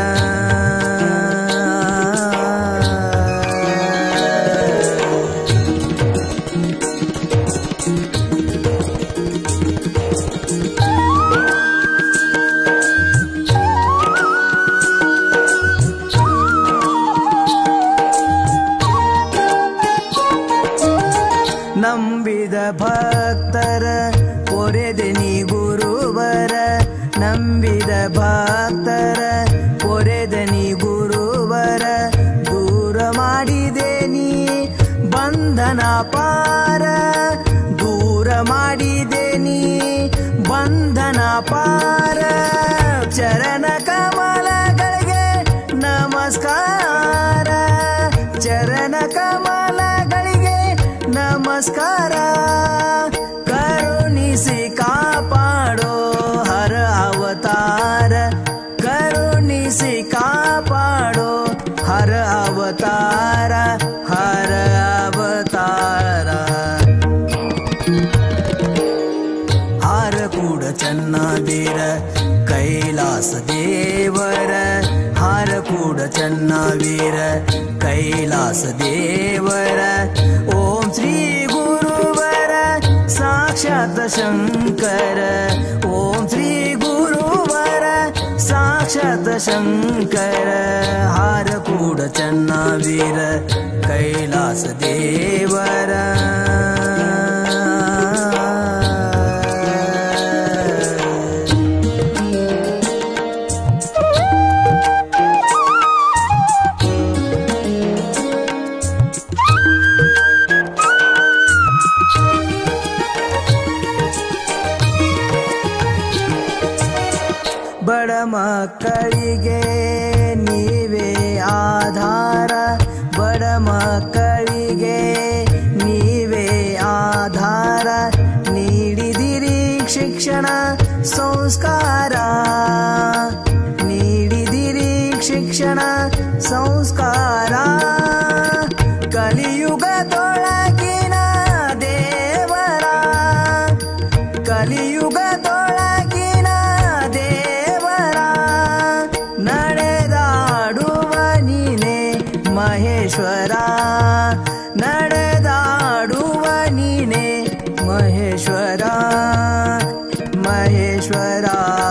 ನಂಬಿದ ಭಕ್ತರ ಪೊರೆದೆ ನೀ ಗುರುವರ ನಂಬಿದ ಭಕ್ತರ ಪೊರೆದೆ ನೀ ಗುರುವರ ದೂರ ಮಾಡಿದೆ ನೀ ಬಂಧನ ಪಾರ ದೂರ ಮಾಡಿದೆ ನೀ ಬಂಧನ ಪಾರ ಚರಣ ಕಮಲಗಳಿಗೆ ನಮಸ್ಕಾರ ಚರಣ ಕಮಲಗಳಿಗೆ ನಮಸ್ಕಾರ ಕರುಣಿಸಿ ಕಾಪಾಡೋ ಹರ ಅವತಾರ ಕರುಣಿಸಿ ಕಾಪಾಡೋ ಹರ ಅವತಾರ ಹರ ಅವತಾರ ಹಾರ ಕೂಡ ಚೆನ್ನ ವೀರ ಕೈಲಾಸ ದೇವರ ಹಾರ ಕೂಡ ಚೆನ್ನ ವೀರ ಕೈಲಾಸ ದೇವರ ಓಂ ಶ್ರೀ ಗುರುವರ ಸಾಕ್ಷಾತ್ ಶಂಕರ ಓಂ ಶ್ರೀ ಗುರುವರ ಸಾಕ್ಷಾತ್ ಸಾಕ್ಷಾತ್ ಶಂಕರ ಹಾರ ಕೂಡ ಚನ್ನ ವೀರ ಕೈಲಾಸ ದೇವರ ಬಡ ಮಕ್ಕಳಿಗೆ ನೀವೇ ಆಧಾರ ಬಡ ಮಕ್ಕಳಿಗೆ ನೀವೇ ಆಧಾರ ನೀಡಿದಿರಿ ಶಿಕ್ಷಣ ಸಂಸ್ಕಾರ ನೀಡಿದಿರಿ ಶಿಕ್ಷಣ ಸಂಸ್ಕಾರ ಕಲಿಯುಗದೊಳಗಿನ ದೇವರ ಕಲಿಯುಗದೊಳಗಿನ ದೇವರ ನಡೆದಾಡುವ ನೀನೆ ಮಹೇಶ್ವರ ನಡೆದಾಡುವ ನೀನೆ ಮಹೇಶ್ವರ ಮಹೇಶ್ವರ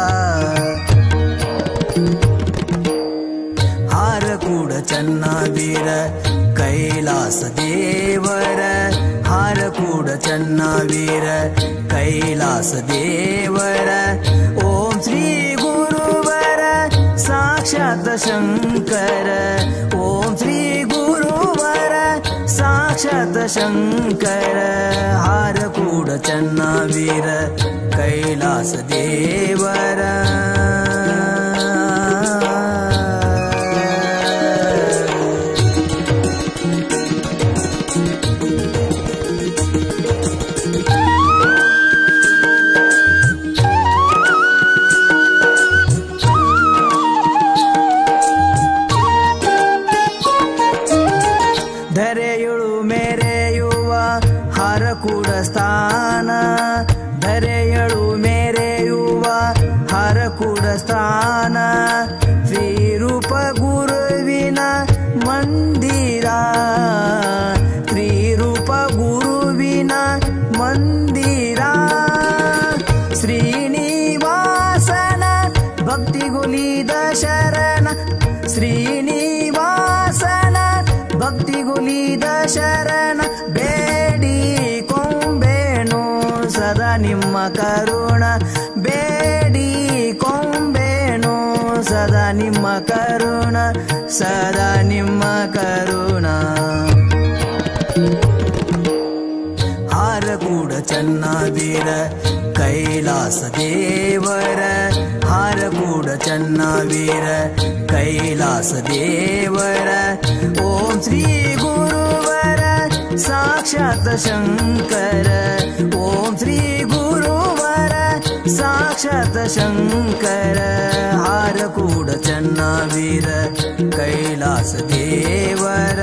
ಹಾರ ಕೂಡ ಚನ್ನ ವೀರ ಕೈಲಾಸ ದೇವರ ಹಾರ ಕೂಡ ಚನ್ನ ವೀರ ಕೈಲಾಸ ದೇವರ ಓಂ ಶ್ರೀ ಗುರುವರ ಸಾಕ್ಷಾತ್ ಶಂಕರ ಓಂ ಶ್ರೀ ಗುರುವರ ಸಾಕ್ಷಾತ್ ಶಂಕರ ಹಾರ ಕೂಡ ಚನ್ನ ವೀರ ಕೈಲಾಸ ದೇವರ ಧರೆಯುಳು ಮೆರೆಯುವ ಹರ ಕೂಡ ಸ್ಥಾನ ಧರೆಯಳು ಮೆರೆಯುವ ಹರ ಕೂಡ ಸ್ಥಾನ ಶ್ರೀರೂಪ ಗುರುವಿನ ಮಂದಿರ ಶ್ರೀರೂಪ ಗುರುವಿನ ಮಂದಿರ ಶ್ರೀನಿವಾಸನ ಭಕ್ತಿಗುಲಿದ ಶರಣ ಶ್ರೀನಿವಾಸನ ಭಕ್ತಿಗುಲಿದ ಶರಣ ಬೇಡಿ ಕೊಂಬೇಣು ಸದಾ ನಿಮ್ಮ ಕರುಣ ಬೇಡಿ ಕೊಂಬೇಣು ಸದಾ ನಿಮ್ಮ ಕರುಣ ಸದಾ ನಿಮ್ಮ ಕರುಣ ಹಾರ ಕೂಡ ಚನ್ನ ವೀರ ಕೈಲಾಸ ದೇವರ ಹಾರ ಕೂಡ ಚನ್ನ ವೀರ ಕೈಲಾಸ ದೇವರ ಓಂ ಶ್ರೀ ಗುರುವರ ಸಾಕ್ಷಾತ್ ಶಂಕರ ಓಂ ಶ್ರೀ ಗುರುವರ ಸಾಕ್ಷಾತ್ ಶಂಕರ ಹಾರ ಕೂಡ ಚನ್ನ ವೀರ ಕೈಲಾಸ ದೇವರ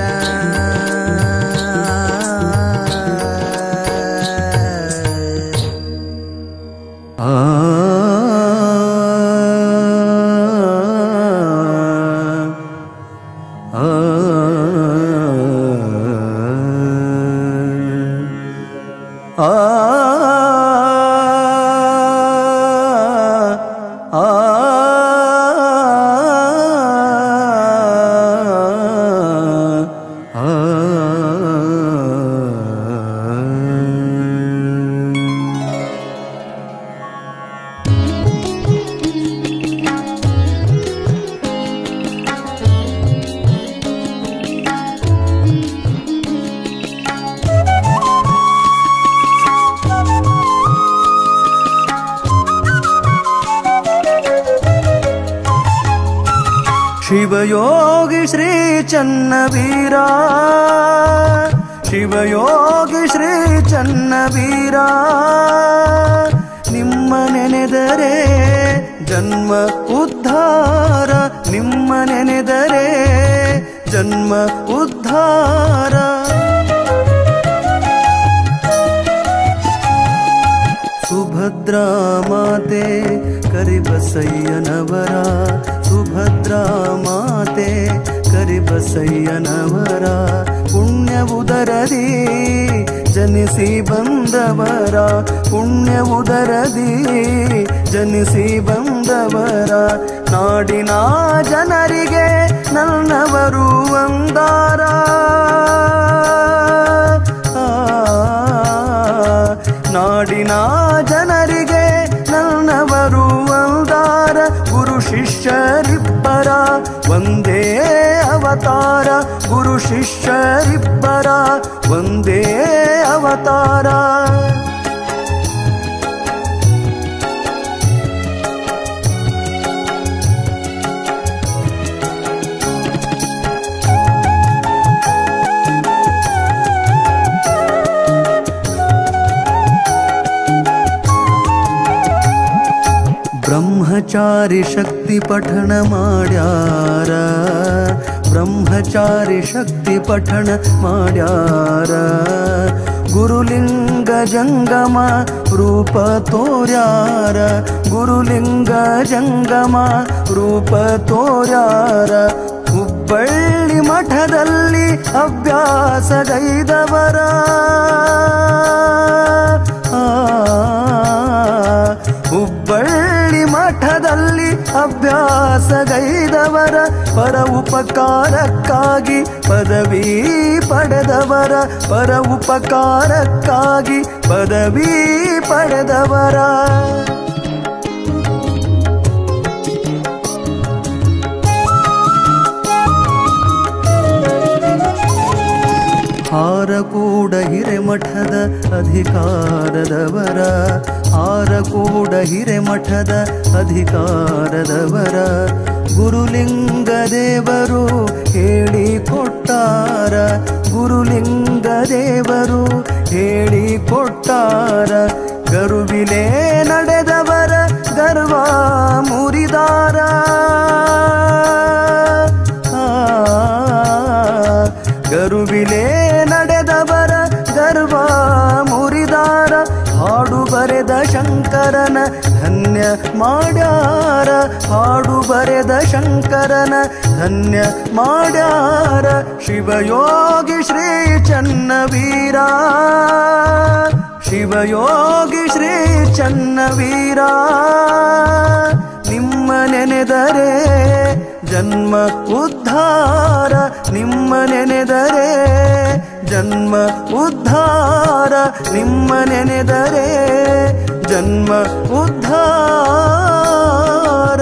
ಶಿವಯೋಗಿ ಶ್ರೀ ಚನ್ನವೀರ ಶಿವಯೋಗಿ ಶ್ರೀ ಚನ್ನವೀರ ನಿಮ್ಮ ನೆನೆದರೆ ಜನ್ಮ ಉದ್ಧಾರ ನಿಮ್ಮ ನೆನೆದರೆ ಜನ್ಮ ಉದ್ಧಾರ ಸುಭದ್ರಾ ಮಾತೆ ಕರಿಬಸಯ್ಯನವರ ಸುಭದ್ರಾ ಮಾತೆ ಕರಿಬಸಯ್ಯನವರ ಪುಣ್ಯ ಉದರದಿ ಜನಿಸಿ ಬಂದವರ ಪುಣ್ಯ ಉದರದಿ ಜನಿಸಿ ಬಂದವರ ನಾಡಿನ ಜನರಿಗೆ ನನ್ನವರು ಒಂದಾರ ನಾಡಿನ ಜನರಿಗೆ ನನ್ನವರು ಒಂದಾರ ಗುರು ಶಿಷ್ಯರಿಬ್ಬರ ಒಂದೇ ಅವತಾರ ಗುರು ಶಿಷ್ಯರಿಬ್ಬರ ಒಂದೇ ಅವತಾರ ಬ್ರಹ್ಮಚಾರಿ ಶಕ್ತಿ ಪಠಣ ಮಾಡ್ಯಾರ ಬ್ರಹ್ಮಚಾರಿ ಶಕ್ತಿ ಪಠಣ ಮಾಡ್ಯಾರ ಗುರುಲಿಂಗ ಜಂಗಮ ರೂಪ ತೋರ್ಯಾರ ಗುರುಲಿಂಗ ಜಂಗಮ ರೂಪ ತೋರ್ಯಾರ ಹುಬ್ಬಳ್ಳಿ ಮಠದಲ್ಲಿ ಅಭ್ಯಾಸಗೈದವರ ಆ ಹುಬ್ಬಳ್ಳಿ ಮಠದಲ್ಲಿ ಅಭ್ಯಾಸಗೈದವರ ಪರ ಉಪಕಾರಕ್ಕಾಗಿ ಪದವಿ ಪಡೆದವರ ಪರ ಉಪಕಾರಕ್ಕಾಗಿ ಪದವಿ ಪಡೆದವರ ಹಾರಕೂಡ ಹಿರೆಮಠದ ಅಧಿಕಾರದವರ ಹಾರಕೂಡ ಹಿರೆಮಠದ ಅಧಿಕಾರದವರ ಗುರುಲಿಂಗ ದೇವರು ಹೇಳಿ ಕೊಟ್ಟಾರ ಗುರುಲಿಂಗ ದೇವರು ಹೇಳಿ ಕೊಟ್ಟಾರ ಗರುವಿಲೇ ನಡೆದವರ ಗರ್ವ ಮುರಿದಾರ ಗರುವಿಲೇ ನಡೆದವರ ಗರ್ವ ಮುರಿದಾರ ಹಾಡು ಬರೆದ ಶಂಕರನ ಧನ್ಯ ಮಾಡ್ಯಾರ ಹಾಡು ಬರೆದ ಶಂಕರನ ಧನ್ಯ ಮಾಡ್ಯಾರ ಶಿವಯೋಗಿ ಶ್ರೀ ಚನ್ನವೀರ ಶಿವಯೋಗಿ ಶ್ರೀ ಚನ್ನವೀರ ನಿಮ್ಮ ನೆನೆದರೆ ಜನ್ಮ ಉದ್ಧಾರ ನಿಮ್ಮ ನೆನೆದರೆ ಜನ್ಮ ಉದ್ಧಾರ ನಿಮ್ಮ ನೆನೆದರೆ ಜನ್ಮ ಉದ್ಧಾರ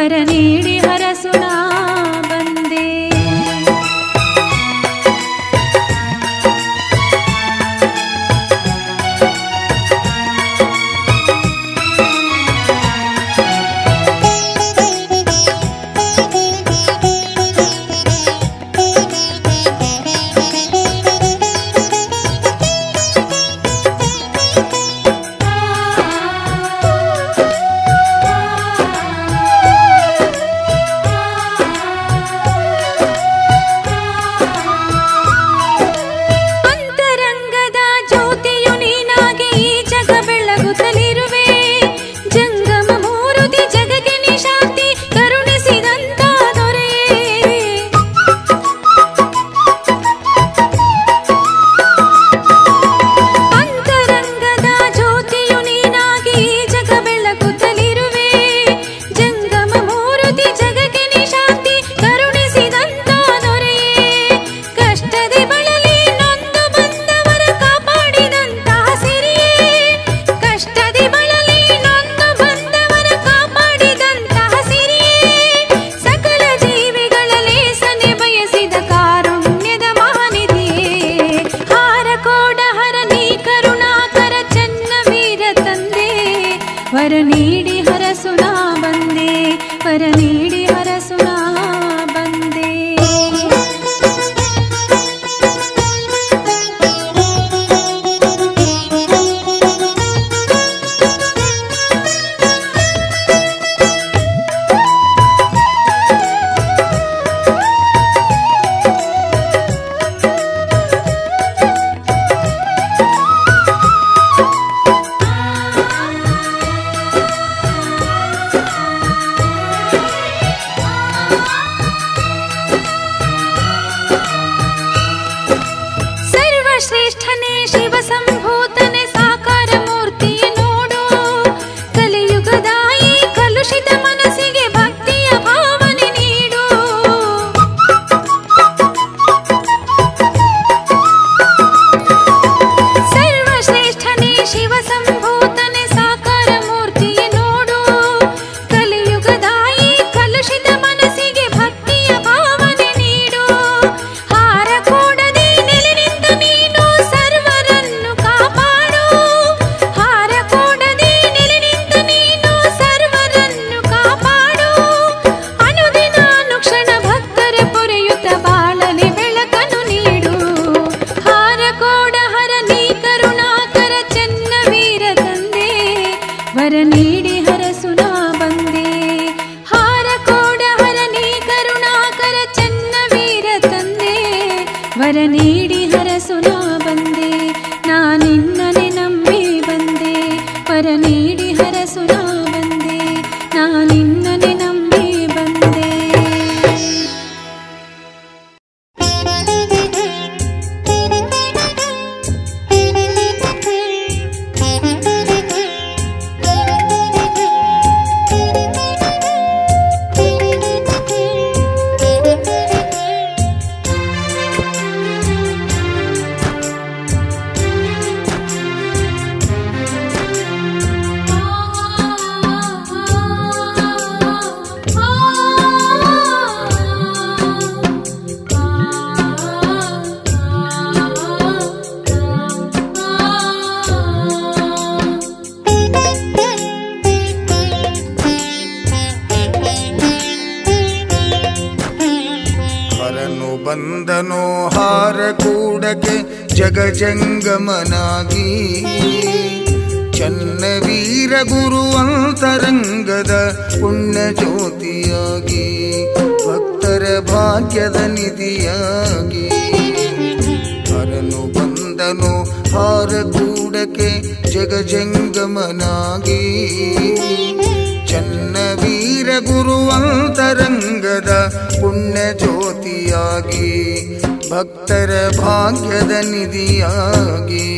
ವರ ನೀಡಿ ಹರಸುಣ ಬಂದೆ ಅಂತರಂಗದ ಜ್ಯೋತಿಯು ನೀನಾಗಿ ಈ ಜಗ ಬೆಳಗುತ್ತಲಿರುವೆ ಜಂಗಮ ಮೂರುತಿ ಜಗಕ್ಕೆ ನಿಶಾಂತಿ ಕರುಣಿಸಿದಂತ ದೊರೆಯೇ ಅಂತರಂಗದ ಜ್ಯೋತಿಯು ನೀನಾಗಿ ಈ ಜಗ ಬೆಳಗುತ್ತಲಿರುವೆ ಜಂಗಮ ಮೂರುತಿ ಜಗಕ್ಕೆ ನಿಶಾಂತಿ ಕರುಣಿಸಿದಂತ ದೊರೆಯೇ ಕಷ್ಟದೆ ಬಳಲಿ ನೊಂದು ಬಂದವರ ಕಾಪಾಡಿದಂತಹ ಸಿರಿಯೇ ಕಷ್ಟದೆ ಬಳಲಿ ನೊಂದು ಬಂದವರ ಕಾಪಾಡಿದಂತಹ ಸಿರಿಯೇ ಸಕಲ ಜೀವಿಗಳ ಲೇಸನೆ ಬಯಸಿದ ಕಾರುಣ್ಯದ ಮಹಾನಿಧಿಯೇ ಹಾರ ಕೋಡ ಹರ ನೀ ಕರುಣಾಕರ ಚನ್ನ ವೀರ ತಂದೆ ವರ ನೀಡಿ ಹರಸುನ ಬಂದೆ ವರ ನೀಡಿ ಹರಸುನ ಬಂದೆ ಸರ್ವಶ್ರೇಷ್ಠನೇ ಶಿವ ಸಂಭೂತನೆ ಸಾಕಾರ ಮೂರ್ತಿಯ ನೋಡು ಕಲಿಯುಗದಾಯಿ ಕಲುಷಿತ ಮನಸ್ಸಿಗೆ ಭಕ್ತಿಯ ಭಾವನೆ ನೀಡು ಸರ್ವಶ್ರೇಷ್ಠನೇ ಶಿವ ಸಂಭೂತನೆ ಸಾಕಾರ ಮೂರ್ತಿಯ ನೋಡು ಕಲಿಯುಗದಾಯಿ ಕಲುಷಿತ ಮನಸ್ಸಿಗೆ ಭಕ್ತಿಯ ಭಾವನೆ ನೀಡು ಹಾರ ಕೂಡದೆ ನೆಲೆ ನಿಂತ ನೀನು ಸರ್ವರನ್ನು ಕಾಪಾಡು ಹಾರ ಕೂಡದೆ ನೆಲೆ ನಿಂತ ನೀನು ಸರ್ವರನ್ನು ಕಾಪಾಡು ಅನುದಿನ ಅನುಕ್ಷಣ ಭಕ್ತರ ಪೊರೆಯುತ್ತ ಬಾಳಲಿ ಬೆಳಕನ್ನು ನೀಡು ಹಾರ ಕೋಡ ಹರ ನೀ ಕರುಣಾಕರ ಚೆನ್ನ ವೀರ ತಂದೆ ವರ ನೀಡಿ ಹರಸುನ ಬಂದೆ ಹಾರ ಕೋಡ ಹರ ನೀ ಕರುಣಾಕರ ಚೆನ್ನ ವೀರ ತಂದೆ ವರ ನೀಡಿ ಹರಸುನ ಬಂದೆ ನಾನಿನ್ನನೆ ನಂಬಿ ಬಂದೆ ವರ ನೀಡಿ ಹರಸುನ ಬಂದೆ ನಾನಿನ್ನನೆ ನಂಬಿ ಬಂದೆ ಹರನು ಬಂದನೋ ಹಾರ ಕೂಡಕ್ಕೆ ಜಗಜಂಗಮನಾಗಿ ಚನ್ನವೀರ ಗುರು ಅಂತರಂಗದ ಪುಣ್ಯ ಜ್ಯೋತಿಯಾಗಿ ಭಕ್ತರ ಭಾಗ್ಯದ ನಿಧಿಯಾಗಿ ಹರನು ಬಂದನು ಹಾರ ಕೂಡಕ್ಕೆ ಜಗಜಂಗಮನಾಗಿ ಚನ್ನವೀರ ಗುರು ಅಂತರಂಗದ ಪುಣ್ಯ ಜ್ಯೋತಿಯಾಗಿ ಭಕ್ತರ ಭಾಗ್ಯದ ನಿಧಿಯಾಗಿ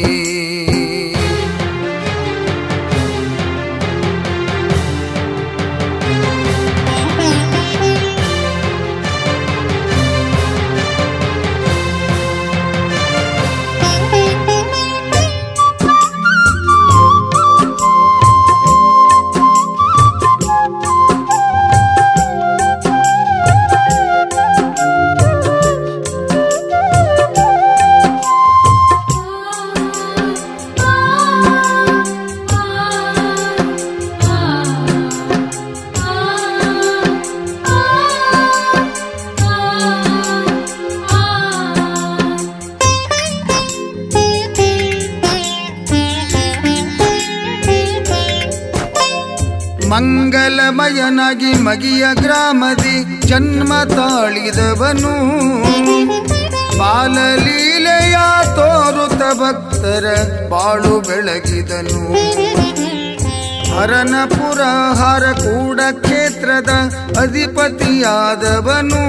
ಮಗಿಯ ಗ್ರಾಮದಿ ಜನ್ಮ ತಾಳಿದವನು ಬಾಲಲೀಲೆಯ ತೋರುತ ಭಕ್ತರ ಬಾಳು ಬೆಳಗಿದನು ಹರನಪುರ ಹರ ಕೂಡ ಕ್ಷೇತ್ರದ ಅಧಿಪತಿಯಾದವನು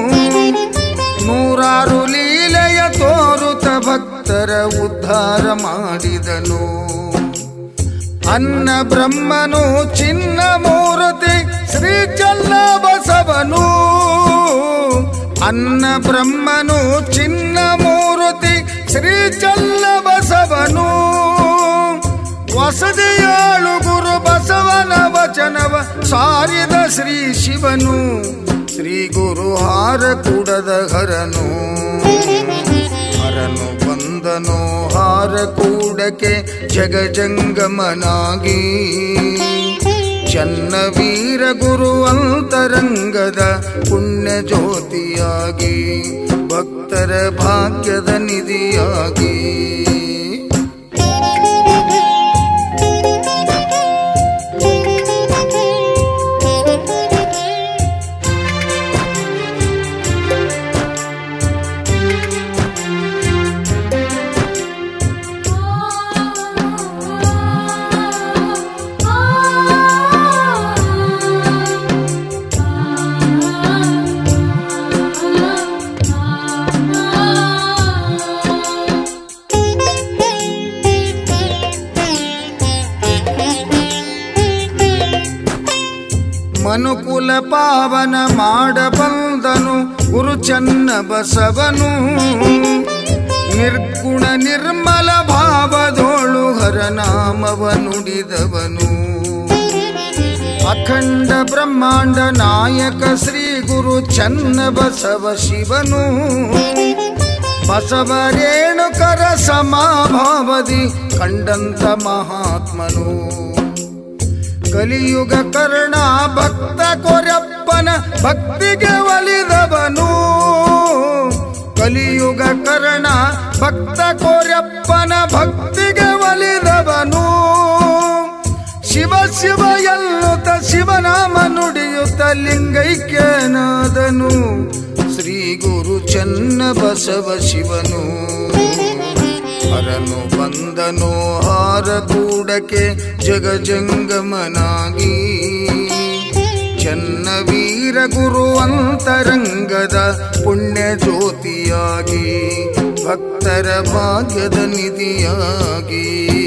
ನೂರಾರು ಲೀಲೆಯ ತೋರುತ ಭಕ್ತರ ಉದ್ಧಾರ ಮಾಡಿದನು ಅನ್ನ ಬ್ರಹ್ಮನು ಚಿನ್ನ ಮೂರ್ತಿ ಶ್ರೀ ಚನ್ನ ಬಸವನು ಅನ್ನ ಬ್ರಹ್ಮನು ಚಿನ್ನ ಮೂರ್ತಿ ಶ್ರೀ ಚನ್ನ ಬಸವನು ವಸದಿಯಾಳು ಗುರು ಬಸವನ ವಚನವ ಸಾರಿದ ಶ್ರೀ ಶಿವನು ಶ್ರೀ ಗುರು ಹಾರ ಕುಡದ ಹರನು ಹರನು ಬಂದನು ಹಾರ ಕೂಡಕ್ಕೆ ಜಗಜಂಗಮನಾಗಿ ಚನ್ನ ವೀರ ಗುರು ಅಂತರಂಗದ ಪುಣ್ಯ ಜ್ಯೋತಿಯಾಗಿ ಭಕ್ತರ ಭಾಗ್ಯದ ನಿಧಿಯಾಗಿ ಮನುಕುಲ ಪಾವನ ಮಾಡಬಂದನು ಗುರು ಚನ್ನ ಬಸವನು ನಿರ್ಗುಣ ನಿರ್ಮಲ ಭಾವದೋಳು ಹರನಾಮವ ನುಡಿದವನು ಅಖಂಡ ಬ್ರಹ್ಮಾಂಡ ನಾಯಕ ಶ್ರೀ ಗುರು ಚನ್ನ ಬಸವ ಶಿವನು ಬಸವ ರೇಣುಕರ ಸಮಾಭಾವದಿ ಕಂಡಂತ ಮಹಾತ್ಮನು ಕಲಿಯುಗ ಕರ್ಣ ಭಕ್ತ ಕೊರಪ್ಪನ ಭಕ್ತಿಗೆ ಒಲಿದವನು ಕಲಿಯುಗ ಕರ್ಣ ಭಕ್ತ ಕೊರಪ್ಪನ ಭಕ್ತಿಗೆ ಒಲಿದವನು ಶಿವ ಶಿವ ಎನ್ನುತ್ತ ಶಿವನಾಮ ನುಡಿಯುತ್ತ ಲಿಂಗೈಕ್ಯನಾದನು ಶ್ರೀ ಗುರು ಚನ್ನ ಬಸವ ಶಿವನು ಹರನು ಬಂದನು ಹಾರ ಕೂಡಕ್ಕೆ ಜಗಜಂಗಮನಾಗಿ ಚನ್ನ ವೀರ ಗುರು ಅಂತರಂಗದ ಪುಣ್ಯ ಜ್ಯೋತಿಯಾಗಿ ಭಕ್ತರ ಭಾಗ್ಯದ ನಿಧಿಯಾಗಿ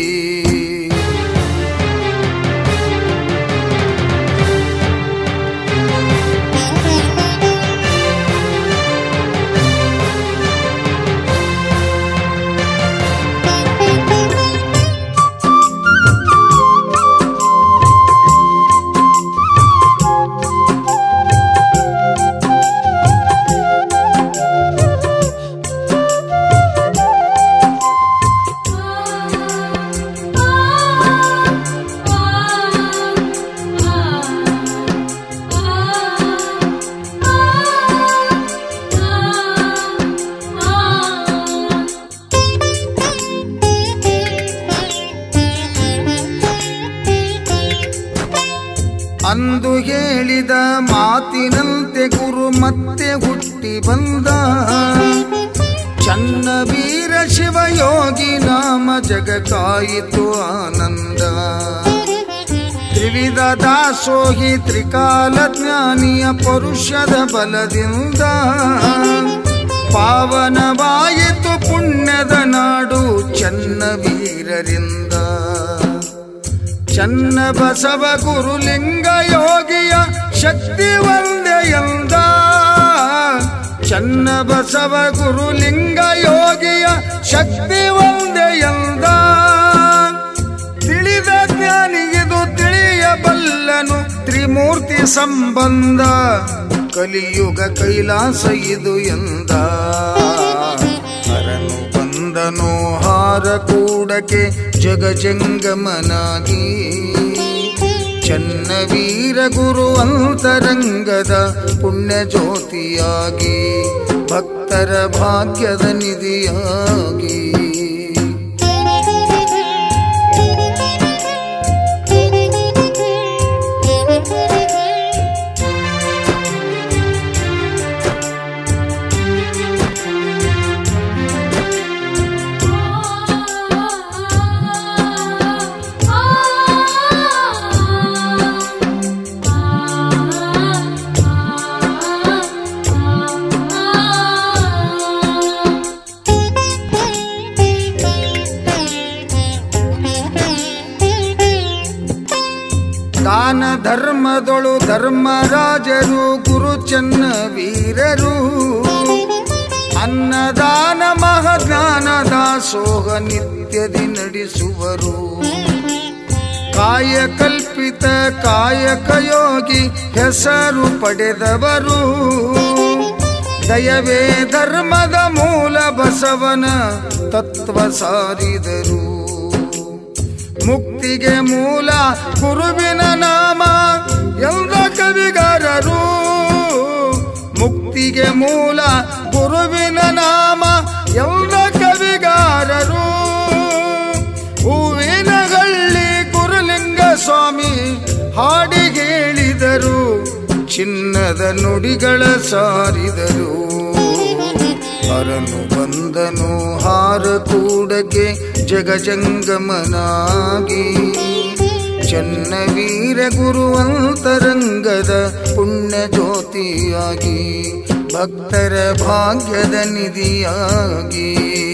ಅಂದು ಹೇಳಿದ ಮಾತಿನಂತೆ ಗುರು ಮತ್ತೆ ಹುಟ್ಟಿ ಬಂದ ಚನ್ನ ವೀರ ಶಿವಯೋಗಿ ನಾಮ ಜಗ ಕಾಯಿತು ಆನಂದ ತ್ರಿವಿಧ ದಾಸೋಹಿ ತ್ರಿಕಾಲ ಜ್ಞಾನಿಯ ಪರುಷದ ಬಲದಿಂದ ಪಾವನವಾಯಿತು ಪುಣ್ಯದ ನಾಡು ಚನ್ನ ವೀರರಿಂದ ಚನ್ನ ಬಸವ ಗುರುಲಿಂಗ ಯೋಗಿಯ ಶಕ್ತಿ ಒಂದೇ ಎಂದ ಚನ್ನ ಬಸವ ಗುರುಲಿಂಗ ಯೋಗಿಯ ಶಕ್ತಿ ಒಂದೇ ಎಂದ ತಿಳಿದ ಜ್ಞಾನಿಗಿದು ತಿಳಿಯಬಲ್ಲನು ತ್ರಿಮೂರ್ತಿ ಸಂಬಂಧ ಕಲಿಯುಗ ಕೈಲಾಸ ಇದು ಎಂದ ಹರನು ಬಂದನು ಹಾರ ಕೂಡಕ್ಕೆ ಜಗಜಂಗಮನಾಗಿ ಚನ್ನ ವೀರ ಗುರು ಅಂತರಂಗದ ಪುಣ್ಯ ಜ್ಯೋತಿಯಾಗಿ ಭಕ್ತರ ಭಾಗ್ಯದ ನಿಧಿಯಾಗಿ ಧರ್ಮದೊಳು ಧರ್ಮರಾಜರು ಗುರು ಚೆನ್ನ ವೀರರು ಅನ್ನದಾನ ಮಹಾಜ್ಞಾನ ದಾಸೋಹ ನಿತ್ಯದಿ ನಡೆಸುವರು ಕಾಯಕಲ್ಪಿತ ಕಾಯಕ ಯೋಗಿ ಹೆಸರು ಪಡೆದವರು ದಯವೇ ಧರ್ಮದ ಮೂಲ ಬಸವನ ತತ್ವ ಸಾರಿದರು ಮುಕ್ತಿಗೆ ಮೂಲ ಗುರುವಿನ ನಾಮ ಎಲ್ಲ ಕವಿಗಾರರು ಮುಕ್ತಿಗೆ ಮೂಲ ಗುರುವಿನ ನಾಮ ಎಲ್ಲ ಕವಿಗಾರರು ಹೂವಿನಗಳ್ಳಿ ಗುರುಲಿಂಗ ಸ್ವಾಮಿ ಹಾಡಿ ಹೇಳಿದರು ಚಿನ್ನದ ನುಡಿಗಳ ಸಾರಿದರು ಅರನು ಬಂದನು ಹಾರ ಕೂಡಗೆ ಜಗಜಂಗಮನಾಗಿ ಚನ್ನವೀರ ಗುರುವಂತರಂಗದ ಪುಣ್ಯ ಜ್ಯೋತಿಯಾಗಿ ಭಕ್ತರ ಭಾಗ್ಯದ ನಿಧಿಯಾಗಿ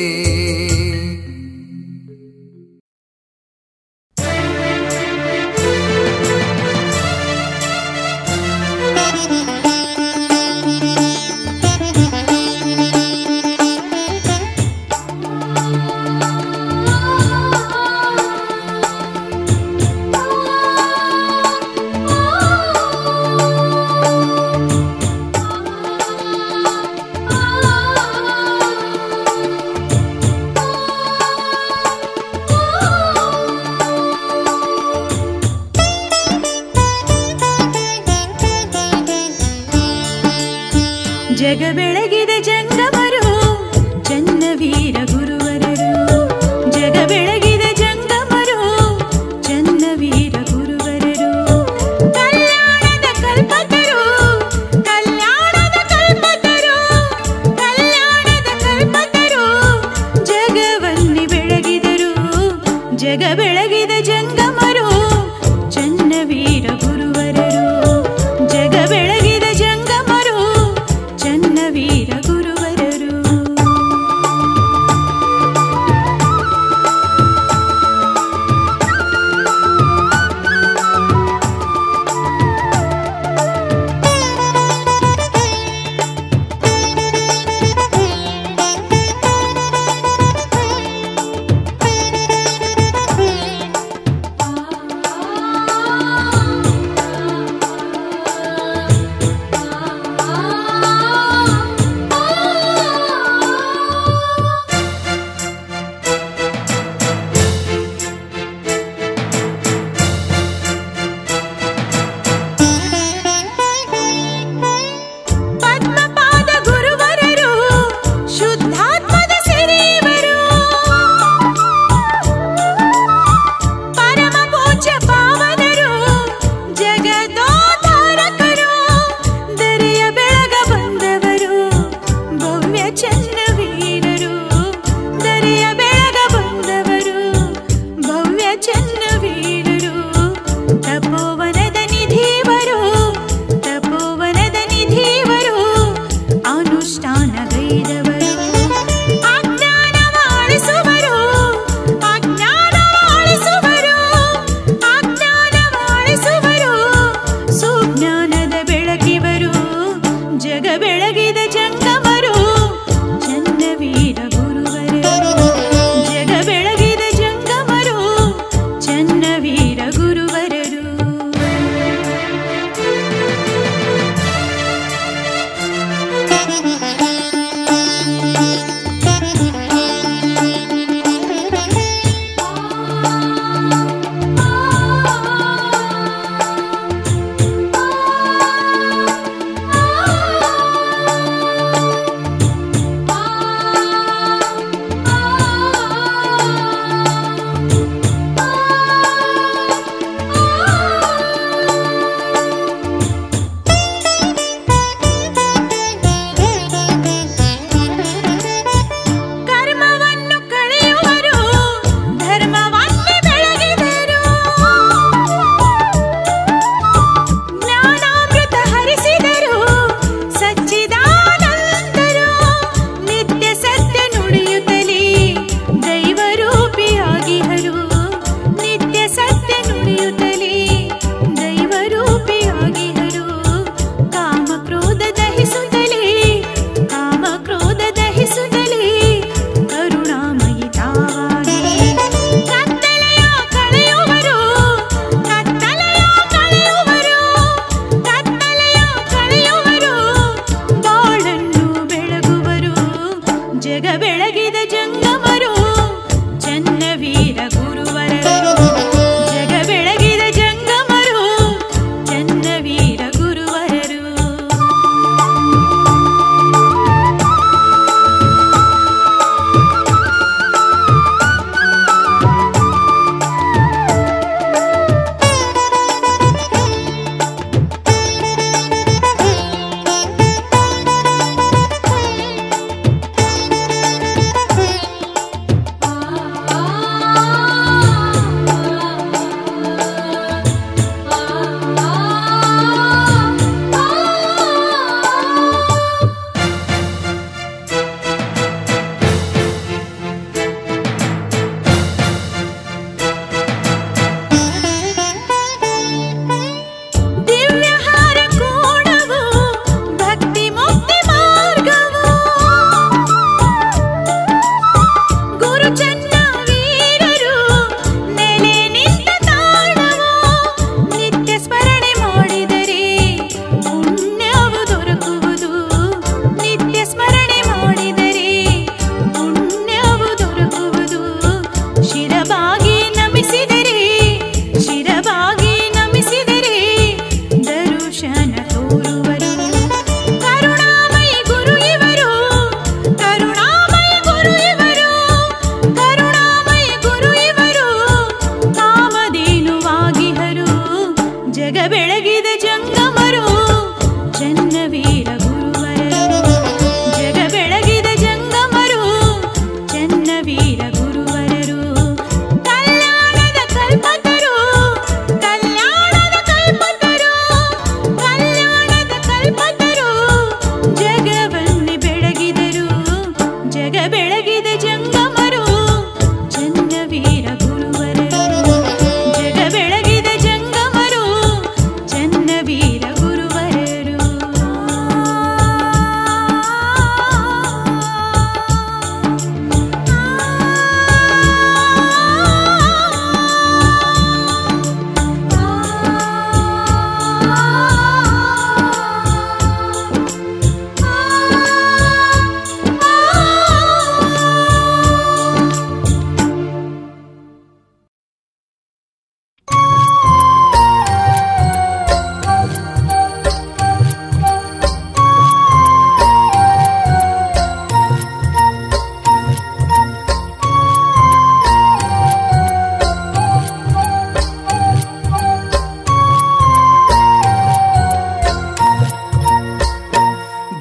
ಜಗ ಬೆಳಗಿದ ಜಂಗಮರು ಚನ್ನವೀರ ಗುರುವರರು ಜಗ ಬೆಳಗಿದ ಜಂಗಮರು ಚನ್ನವೀರ ಗುರುವರರು ಕಲ್ಯಾಣದ ಕಲ್ಪತರು ಕಲ್ಯಾಣದ ಕಲ್ಪತರು ಕಲ್ಯಾಣದ ಕಲ್ಪತರು ಜಗವನ್ನಿ ಬೆಳಗಿದರು ಜಗ ಬೆಳಗಿದ ಜಂಗಮರು ಚನ್ನವೀರ ಗುರುವರರು ಜಗ ಬೆಳಗಿದ ಜಂಗಮರು ಚನ್ನವೀರ ಗುರುವರರು ಪದ್ಮಪಾದ ಗುರುವರರು ಶುದ್ಧಾತ್ಮದ ಸಿರಿವರು ಪರಮ ಪೂಜ್ಯ ಪಾವನರು ಜಗದೋದ್ಧಾರಕರು ದರೆಯ ಬೆಳಗ ಬಂದವರು ಭವ್ಯ ಚನ್ನವೀರರು ದರೆಯ ಬೆಳಗ ಬಂದವರು ಭವ್ಯ ಚನ್ನವೀರರು ತಪೋವನದ ನಿಧಿವರು ತಪೋವನದ ನಿಧಿವರು ಅನುಷ್ಠಾನ ಗೈದವರು ಅಜ್ಞಾನವ ಅಳಿಸುವರು ಅಜ್ಞಾನವ ಅಳಿಸುವರು ಅಜ್ಞಾನವ ಅಳಿಸುವರು ಸುಜ್ಞಾನದ ಬೆಳಕಿವರು ಜಗ ಬೆಳಗಿದ ಜಂಗಮರು ಚನ್ನವೀರ ಗುರುವರರು ಜಗ ಬೆಳಗಿದ ಜಂಗಮರು ಚನ್ನವೀರ ಗುರುವರರು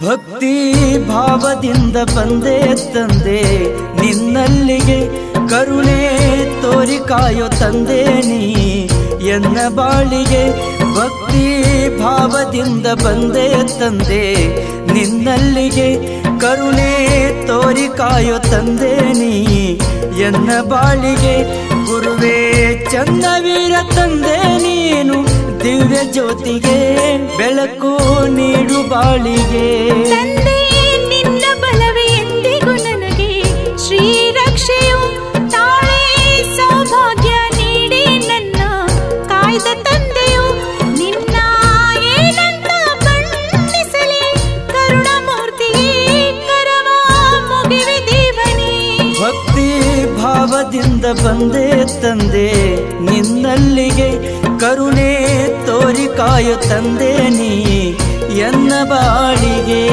ಭಕ್ತಿ ಭಾವದಿಂದ ಬಂದೆ ತಂದೆ ನಿನ್ನಲ್ಲಿಗೆ ಕರುಣೆ ತೋರಿ ಕಾಯೋ ತಂದೆ ನೀ ಎನ್ನ ಬಾಳಿಗೆ ಭಕ್ತಿ ಭಾವದಿಂದ ಬಂದೆ ತಂದೆ ನಿನ್ನಲ್ಲಿಗೆ ಕರುಣೆ ತೋರಿ ಕಾಯೋ ತಂದೆ ನೀ ಎನ್ನ ಬಾಳಿಗೆ ಗುರುವೇ ಚಂದವೀರ ತಂದೆ ನೀನು ದಿವ್ಯ ಜ್ಯೋತಿಗೆ ಬೆಳಕು ನೀಡು ಬಾಳಿಗೆ ತಂದೆ ನಿನ್ನ ಬಲವೇ ಎಂದಿಗೂ ನನಗೆ ಶ್ರೀರಕ್ಷೆಯು ತಾಳೆ ಸೌಭಾಗ್ಯ ನೀಡಿ ನನ್ನ ಕಾಯ್ದ ತಂದೆಯು ನಿನ್ನ ಏನಂತ ಬಣ್ಣಿಸಲಿ ಕರುಣಮೂರ್ತಿಯೇ ಕರವ ಮುಗಿವೆ ದೇವನೇ ಭಕ್ತಿ ಭಾವದಿಂದ ಬಂದೆ ತಂದೆ ನಿನ್ನಲ್ಲಿಗೆ ಕರುಣೆ ತೋರಿ ಕಾಯೋ ತಂದೆ ನೀ ಎನ್ನ ಬಾಳಿಗೆ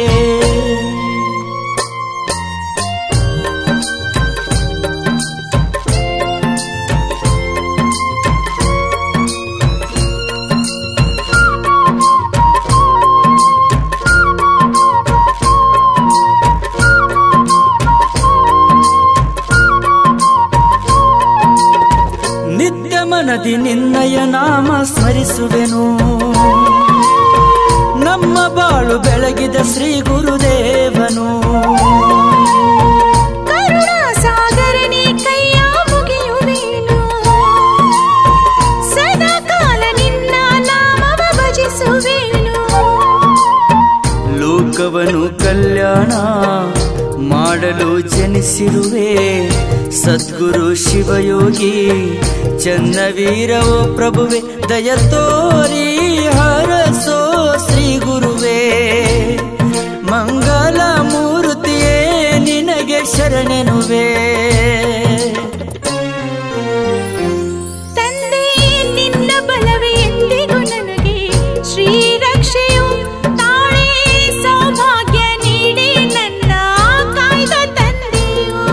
ನಿತ್ಯ ಮನದಿ ನಿನ್ನಯ ನಾಮ ಸ್ಮರಿಸುವೆನು ನಮ್ಮ ಬಾಳು ಬೆಳಗಿದ ಶ್ರೀ ಗುರುದೇವನು ಕರುಣಾ ಸಾಗರನೇ ಕೈಯ ಮುಗಿಯುವೇನು ಸದಾ ಕಾಲ ನಿನ್ನ ನಾಮವ ಭಜಿಸುವೇನು ಲೋಕವನು ಕಲ್ಯಾಣ ಮಾಡಲು ಜನಿಸಿರುವೆ ಸದ್ಗುರು ಶಿವಯೋಗಿ ಚನ್ನವೀರವೋ ಪ್ರಭುವೆ ದಯ ತೋರಿ ಹರಸೋ ಶ್ರೀ ಗುರುವೇ ಮಂಗಲ ಮೂರ್ತಿಯೇ ನಿನಗೆ ಶರಣೆನುವೆ ತಂದೆ ನಿನ್ನ ಬಲವೇ ಎಂದಿಗೂ ನನಗೆ ಶ್ರೀರಕ್ಷೆಯು ತಾಳೆ ಸೌಭಾಗ್ಯ ನೀಡಿ ನನ್ನ ಕಾಯ್ದ ತಂದೆಯು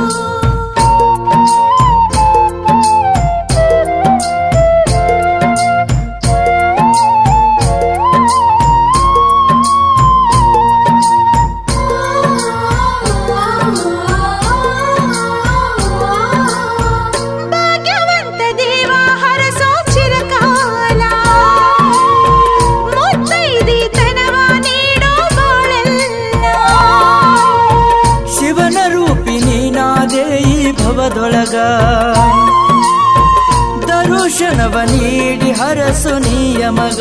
ಭಾಗ್ಯವಂತ ದೇವ ಹರಸೋ ಚಿರಕಾಲ ಮುತ್ತೈದಿ ತನವ ನೀಡೋ ಬಾಳೆಲ್ಲ ಶಿವನ ರೂಪಿ ನೀನಾದೇ ಈ ಭವದೊಳಗ ದರುಶನವ ನೀಡಿ ಹರಸು ನೀಯ ಮಗ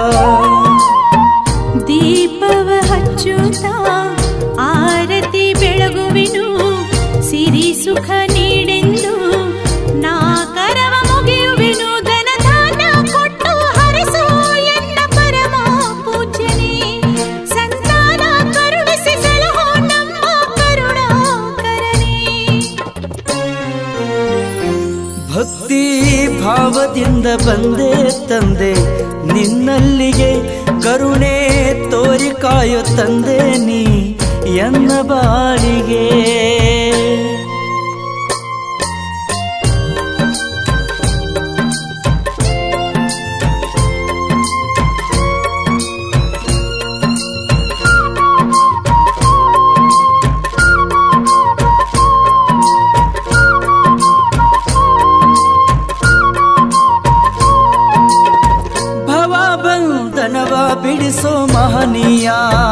ದೀಪವ ಹಚ್ಚುತ್ತಾ ಆರತಿ ಬೆಳಗುವೆನು ಸಿರಿ ಸುಖ ನೀಡೆಂದು ನಾ ಕರವ ಮುಗಿಯುವೆನು ಧನ ಧಾನ್ಯ ಕೊಟ್ಟು ಹರಿಸು ಎನ್ನ ಪರಮ ಪೂಜ್ಯನೇ ಸಂತಾನ ಕರುಣಿಸಿ ಸಲಹೋ ನಮ್ಮ ಕರುಣಾಕರನೇ ಭಕ್ತಿ ಭಾವದಿಂದ ಬಂದೆ ತಂದೆ ನಿನ್ನಲ್ಲಿಗೆ ಕರುಣೆ ತೋರಿ ಕಾಯೋ ತಂದೆ ನೀ ಎನ್ನ ಬಾಳಿಗೆ ಭವ ಬಂಧನವ ಬಿಡಿಸೋ ಮಹನೀಯ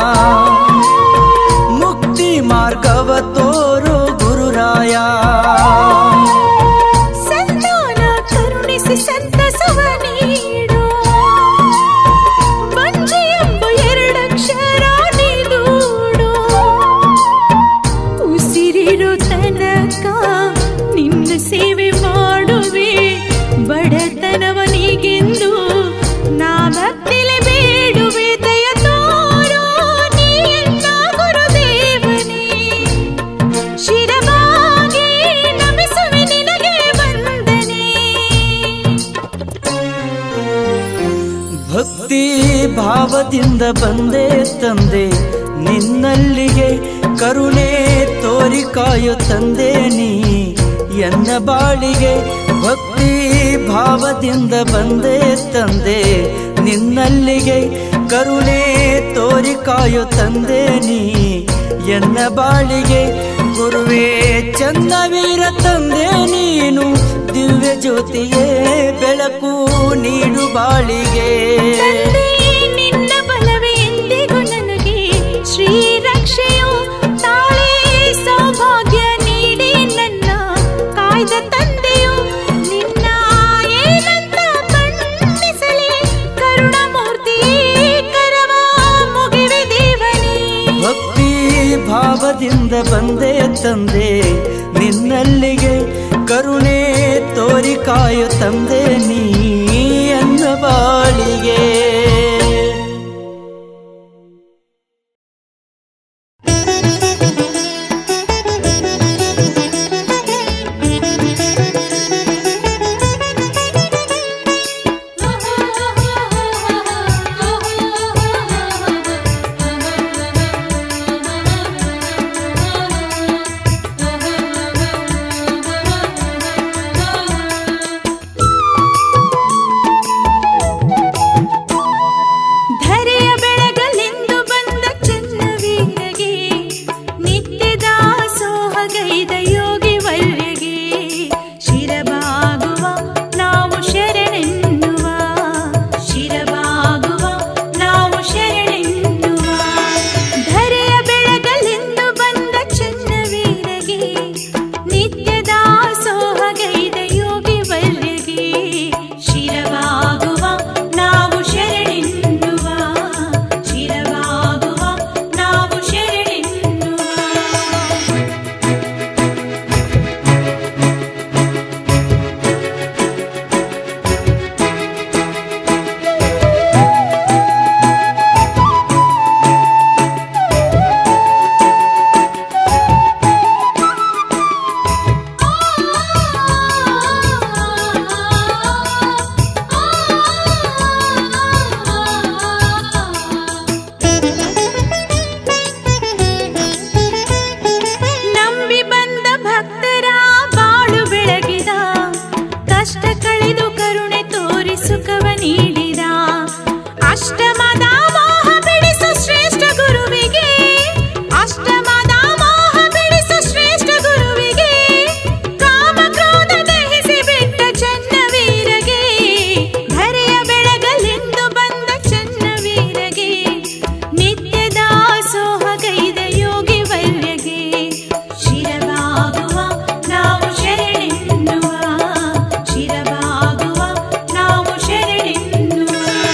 ಮುಕ್ತಿ ಮಾರ್ಗವ ತೋರೋ ಗುರುರಾಯ ಸಂತಾನ ಕರುಣಿಸಿ ಸಂತಸವ ನೀಡು ಬಂಜಿ ಎಂಬ ಎರಡಕ್ಷರ ನೀಡೂಡು ಉಸಿರಿರೋ ತನಕ ನಿನ್ನ ಸೇವೆ ಮಾಡುವೆ ಬಡತನವನಿಗೆಂದು ನಾ ಭಕ್ತಿಲೆ ಬೇಡುವೆ ದಯ ತೋರು ನೀ ಎನ್ನ ಗುರುದೇವನೇ ಶಿರವಾಗಿ ನಮಿಸುವೆ ನಿನಗೆ ವಂದನೆ ಭಕ್ತಿ ಭಾವದಿಂದ ಬಂದೆ ತಂದೆ ನಿನ್ನಲ್ಲಿಗೆ ಕರುಣೆ ತೋರಿ ಕಾಯೋ ತಂದೆ ನೀ ಎನ್ನ ಬಾಳಿಗೆ ಭಕ್ತಿ ಭಾವದಿಂದ ಬಂದೆ ತಂದೆ ನಿನ್ನಲ್ಲಿಗೆ ಕರುಣೆ ತೋರಿ ಕಾಯೋ ತಂದೆ ನೀ ಎನ್ನ ಬಾಳಿಗೆ ಗುರುವೇ ಚಂದವೀರ ತಂದೆ ನೀನು ದಿವ್ಯ ಜ್ಯೋತಿಯೇ ಬೆಳಕು ನೀಡು ಬಾಳಿಗೆ ತಂದೆ ನಿನ್ನ ಬಲವೇ ಎಂದಿಗೂ ನನಗೆ ಶ್ರೀರಕ್ಷೆಯು ತಾಳೆ ಸೌಭಾಗ್ಯ ನೀಡಿ ನನ್ನ ಕಾಯ್ದ ತಂದೆಯು ನಿನ್ನ ಏನಂತ ಬಣ್ಣಿಸಲಿ ಕರುಣಮೂರ್ತಿ ಕರವ ಮುಗಿವೆ ದೇವನೇ ಭಕ್ತಿ ಭಾವದಿಂದ ಬಂದೆ ತಂದೆ ನಿನ್ನಲ್ಲಿಗೆ ಕರುಣೆ ತೋರಿ ಕಾಯೋ ತಂದೆ ನೀ ಅನ್ನ ಬಾಳಿಗೆ ಧರೆಯ ಬೆಳಗಲೆಂದು ಬಂದ ಚನ್ನವೀರಗೆ ನಿತ್ಯ ದಾಸೋಹಗೈದ ಯೋಗಿ ವರ್ಯಗೆ ಶಿರಬಾಗುವ ನಾವು ಶರಣೆನ್ನುವ ಶಿರಬಾಗುವ ನಾವು ಶರಣೆನ್ನುವ ಧರೆಯ ಬೆಳಗಲೆಂದು ಬಂದ ಚನ್ನವೀರಗೆ ನಿತ್ಯ ದಾಸೋಹಗೈದ ಯೋಗಿ ವರ್ಯಗೆ ಶಿರಬಾಗುವ ನಾವು ಶರಣೆನ್ನುವ ಶಿರಬಾಗುವ ನಾವು ಶರಣೆನ್ನುವ ನಂಬಿ ಬಂದ ಭಕ್ತರ ಬಾಳು ಬೆಳಗಿದ ಕಷ್ಟ ಕಳೆದು ಕರುಣೆ ತೋರಿ ಸುಖವ ನೀಡಿದ ಅಷ್ಟಮದ ಮೋಹ ಬಿಡಿಸು ಶ್ರೇಷ್ಠ ಗುರುವಿಗೆ ಅಷ್ಟಮದ ಮೋಹ ಬಿಡಿಸು ಶ್ರೇಷ್ಠ ಗುರುವಿಗೆ ಕಾಮ ಕ್ರೋಧ ದಹಿಸಿ ಬಿಟ್ಟ ಚನ್ನವೀರಗೆ ಧರೆಯ ಬೆಳಗಲೆಂದು ಬಂದ ಚನ್ನವೀರಗೆ ನಿತ್ಯ ದಾಸೋಹಗೈದ ಯೋಗಿ ವೈರ್ಯಗೆ ಶಿರವಾಗುವ ನಾವು ಶರಣೆನ್ನುವ ಶಿರವಾಗುವ ನಾವು ಶರಣೆನ್ನುವ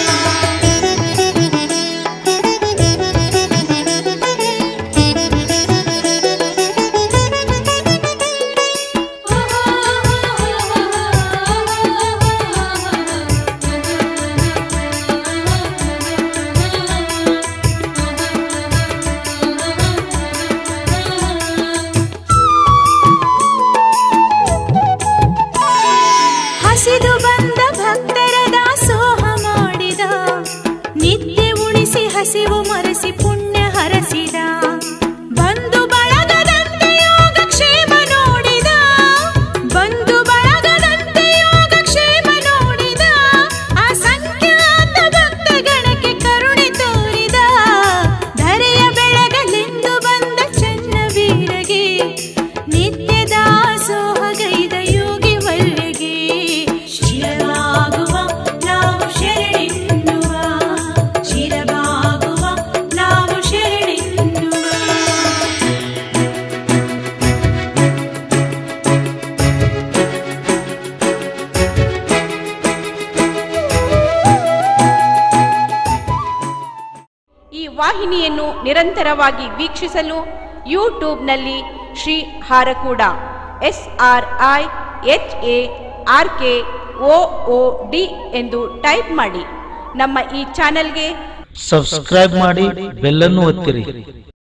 ಹಸಿದು ಬಂದ ಭಕ್ತರ ದಾಸೋಹ ಮಾಡಿದ ನಿತ್ಯ ಉಳಿಸಿ ಹಸಿವು ಮರೆಸಿ ಪುಣ್ಯ ಹರಸಿದ ಬಂಧು ಬಳಗದಂತೆ ಯೋಗಕ್ಷೇಮ ನೋಡಿದ ಬಂಧು ಬಳಗದಂತೆ ಯೋಗಕ್ಷೇಮ ನೋಡಿದ ಅಸಂಖ್ಯಾತ ಭಕ್ತ ಗಣಕ್ಕೆ ಕರುಣೆ ತೋರಿದ ಧರೆಯ ಬೆಳಗಲೆಂದು ಬಂದ ಚನ್ನವೀರಗೆ ನಿತ್ಯ ದಾಸೋಹಗೈದ ಯೋಗಿ ವಲ್ಯಗೆ ಶಿರವಾಗುವ ನಾವು ಶರಣೆನ್ನುವ ಶಿರವಾಗುವ ನಾವು ಶರಣೆನ್ನುವ ಈ ವಾಹಿನಿಯನ್ನು ನಿರಂತರವಾಗಿ ವೀಕ್ಷಿಸಲು ಯೂಟ್ಯೂಬ್ನಲ್ಲಿ Shri Harakuda S R I H A R K O O D ಎಂದು ಟೈಪ್ ಮಾಡಿ ನಮ್ಮ ಈ ಚಾನೆಲ್ಗೆ ಸಬ್ಸ್ಕ್ರೈಬ್ ಮಾಡಿ ಬೆಲ್ಲನ್ನು ಒತ್ತಿರಿ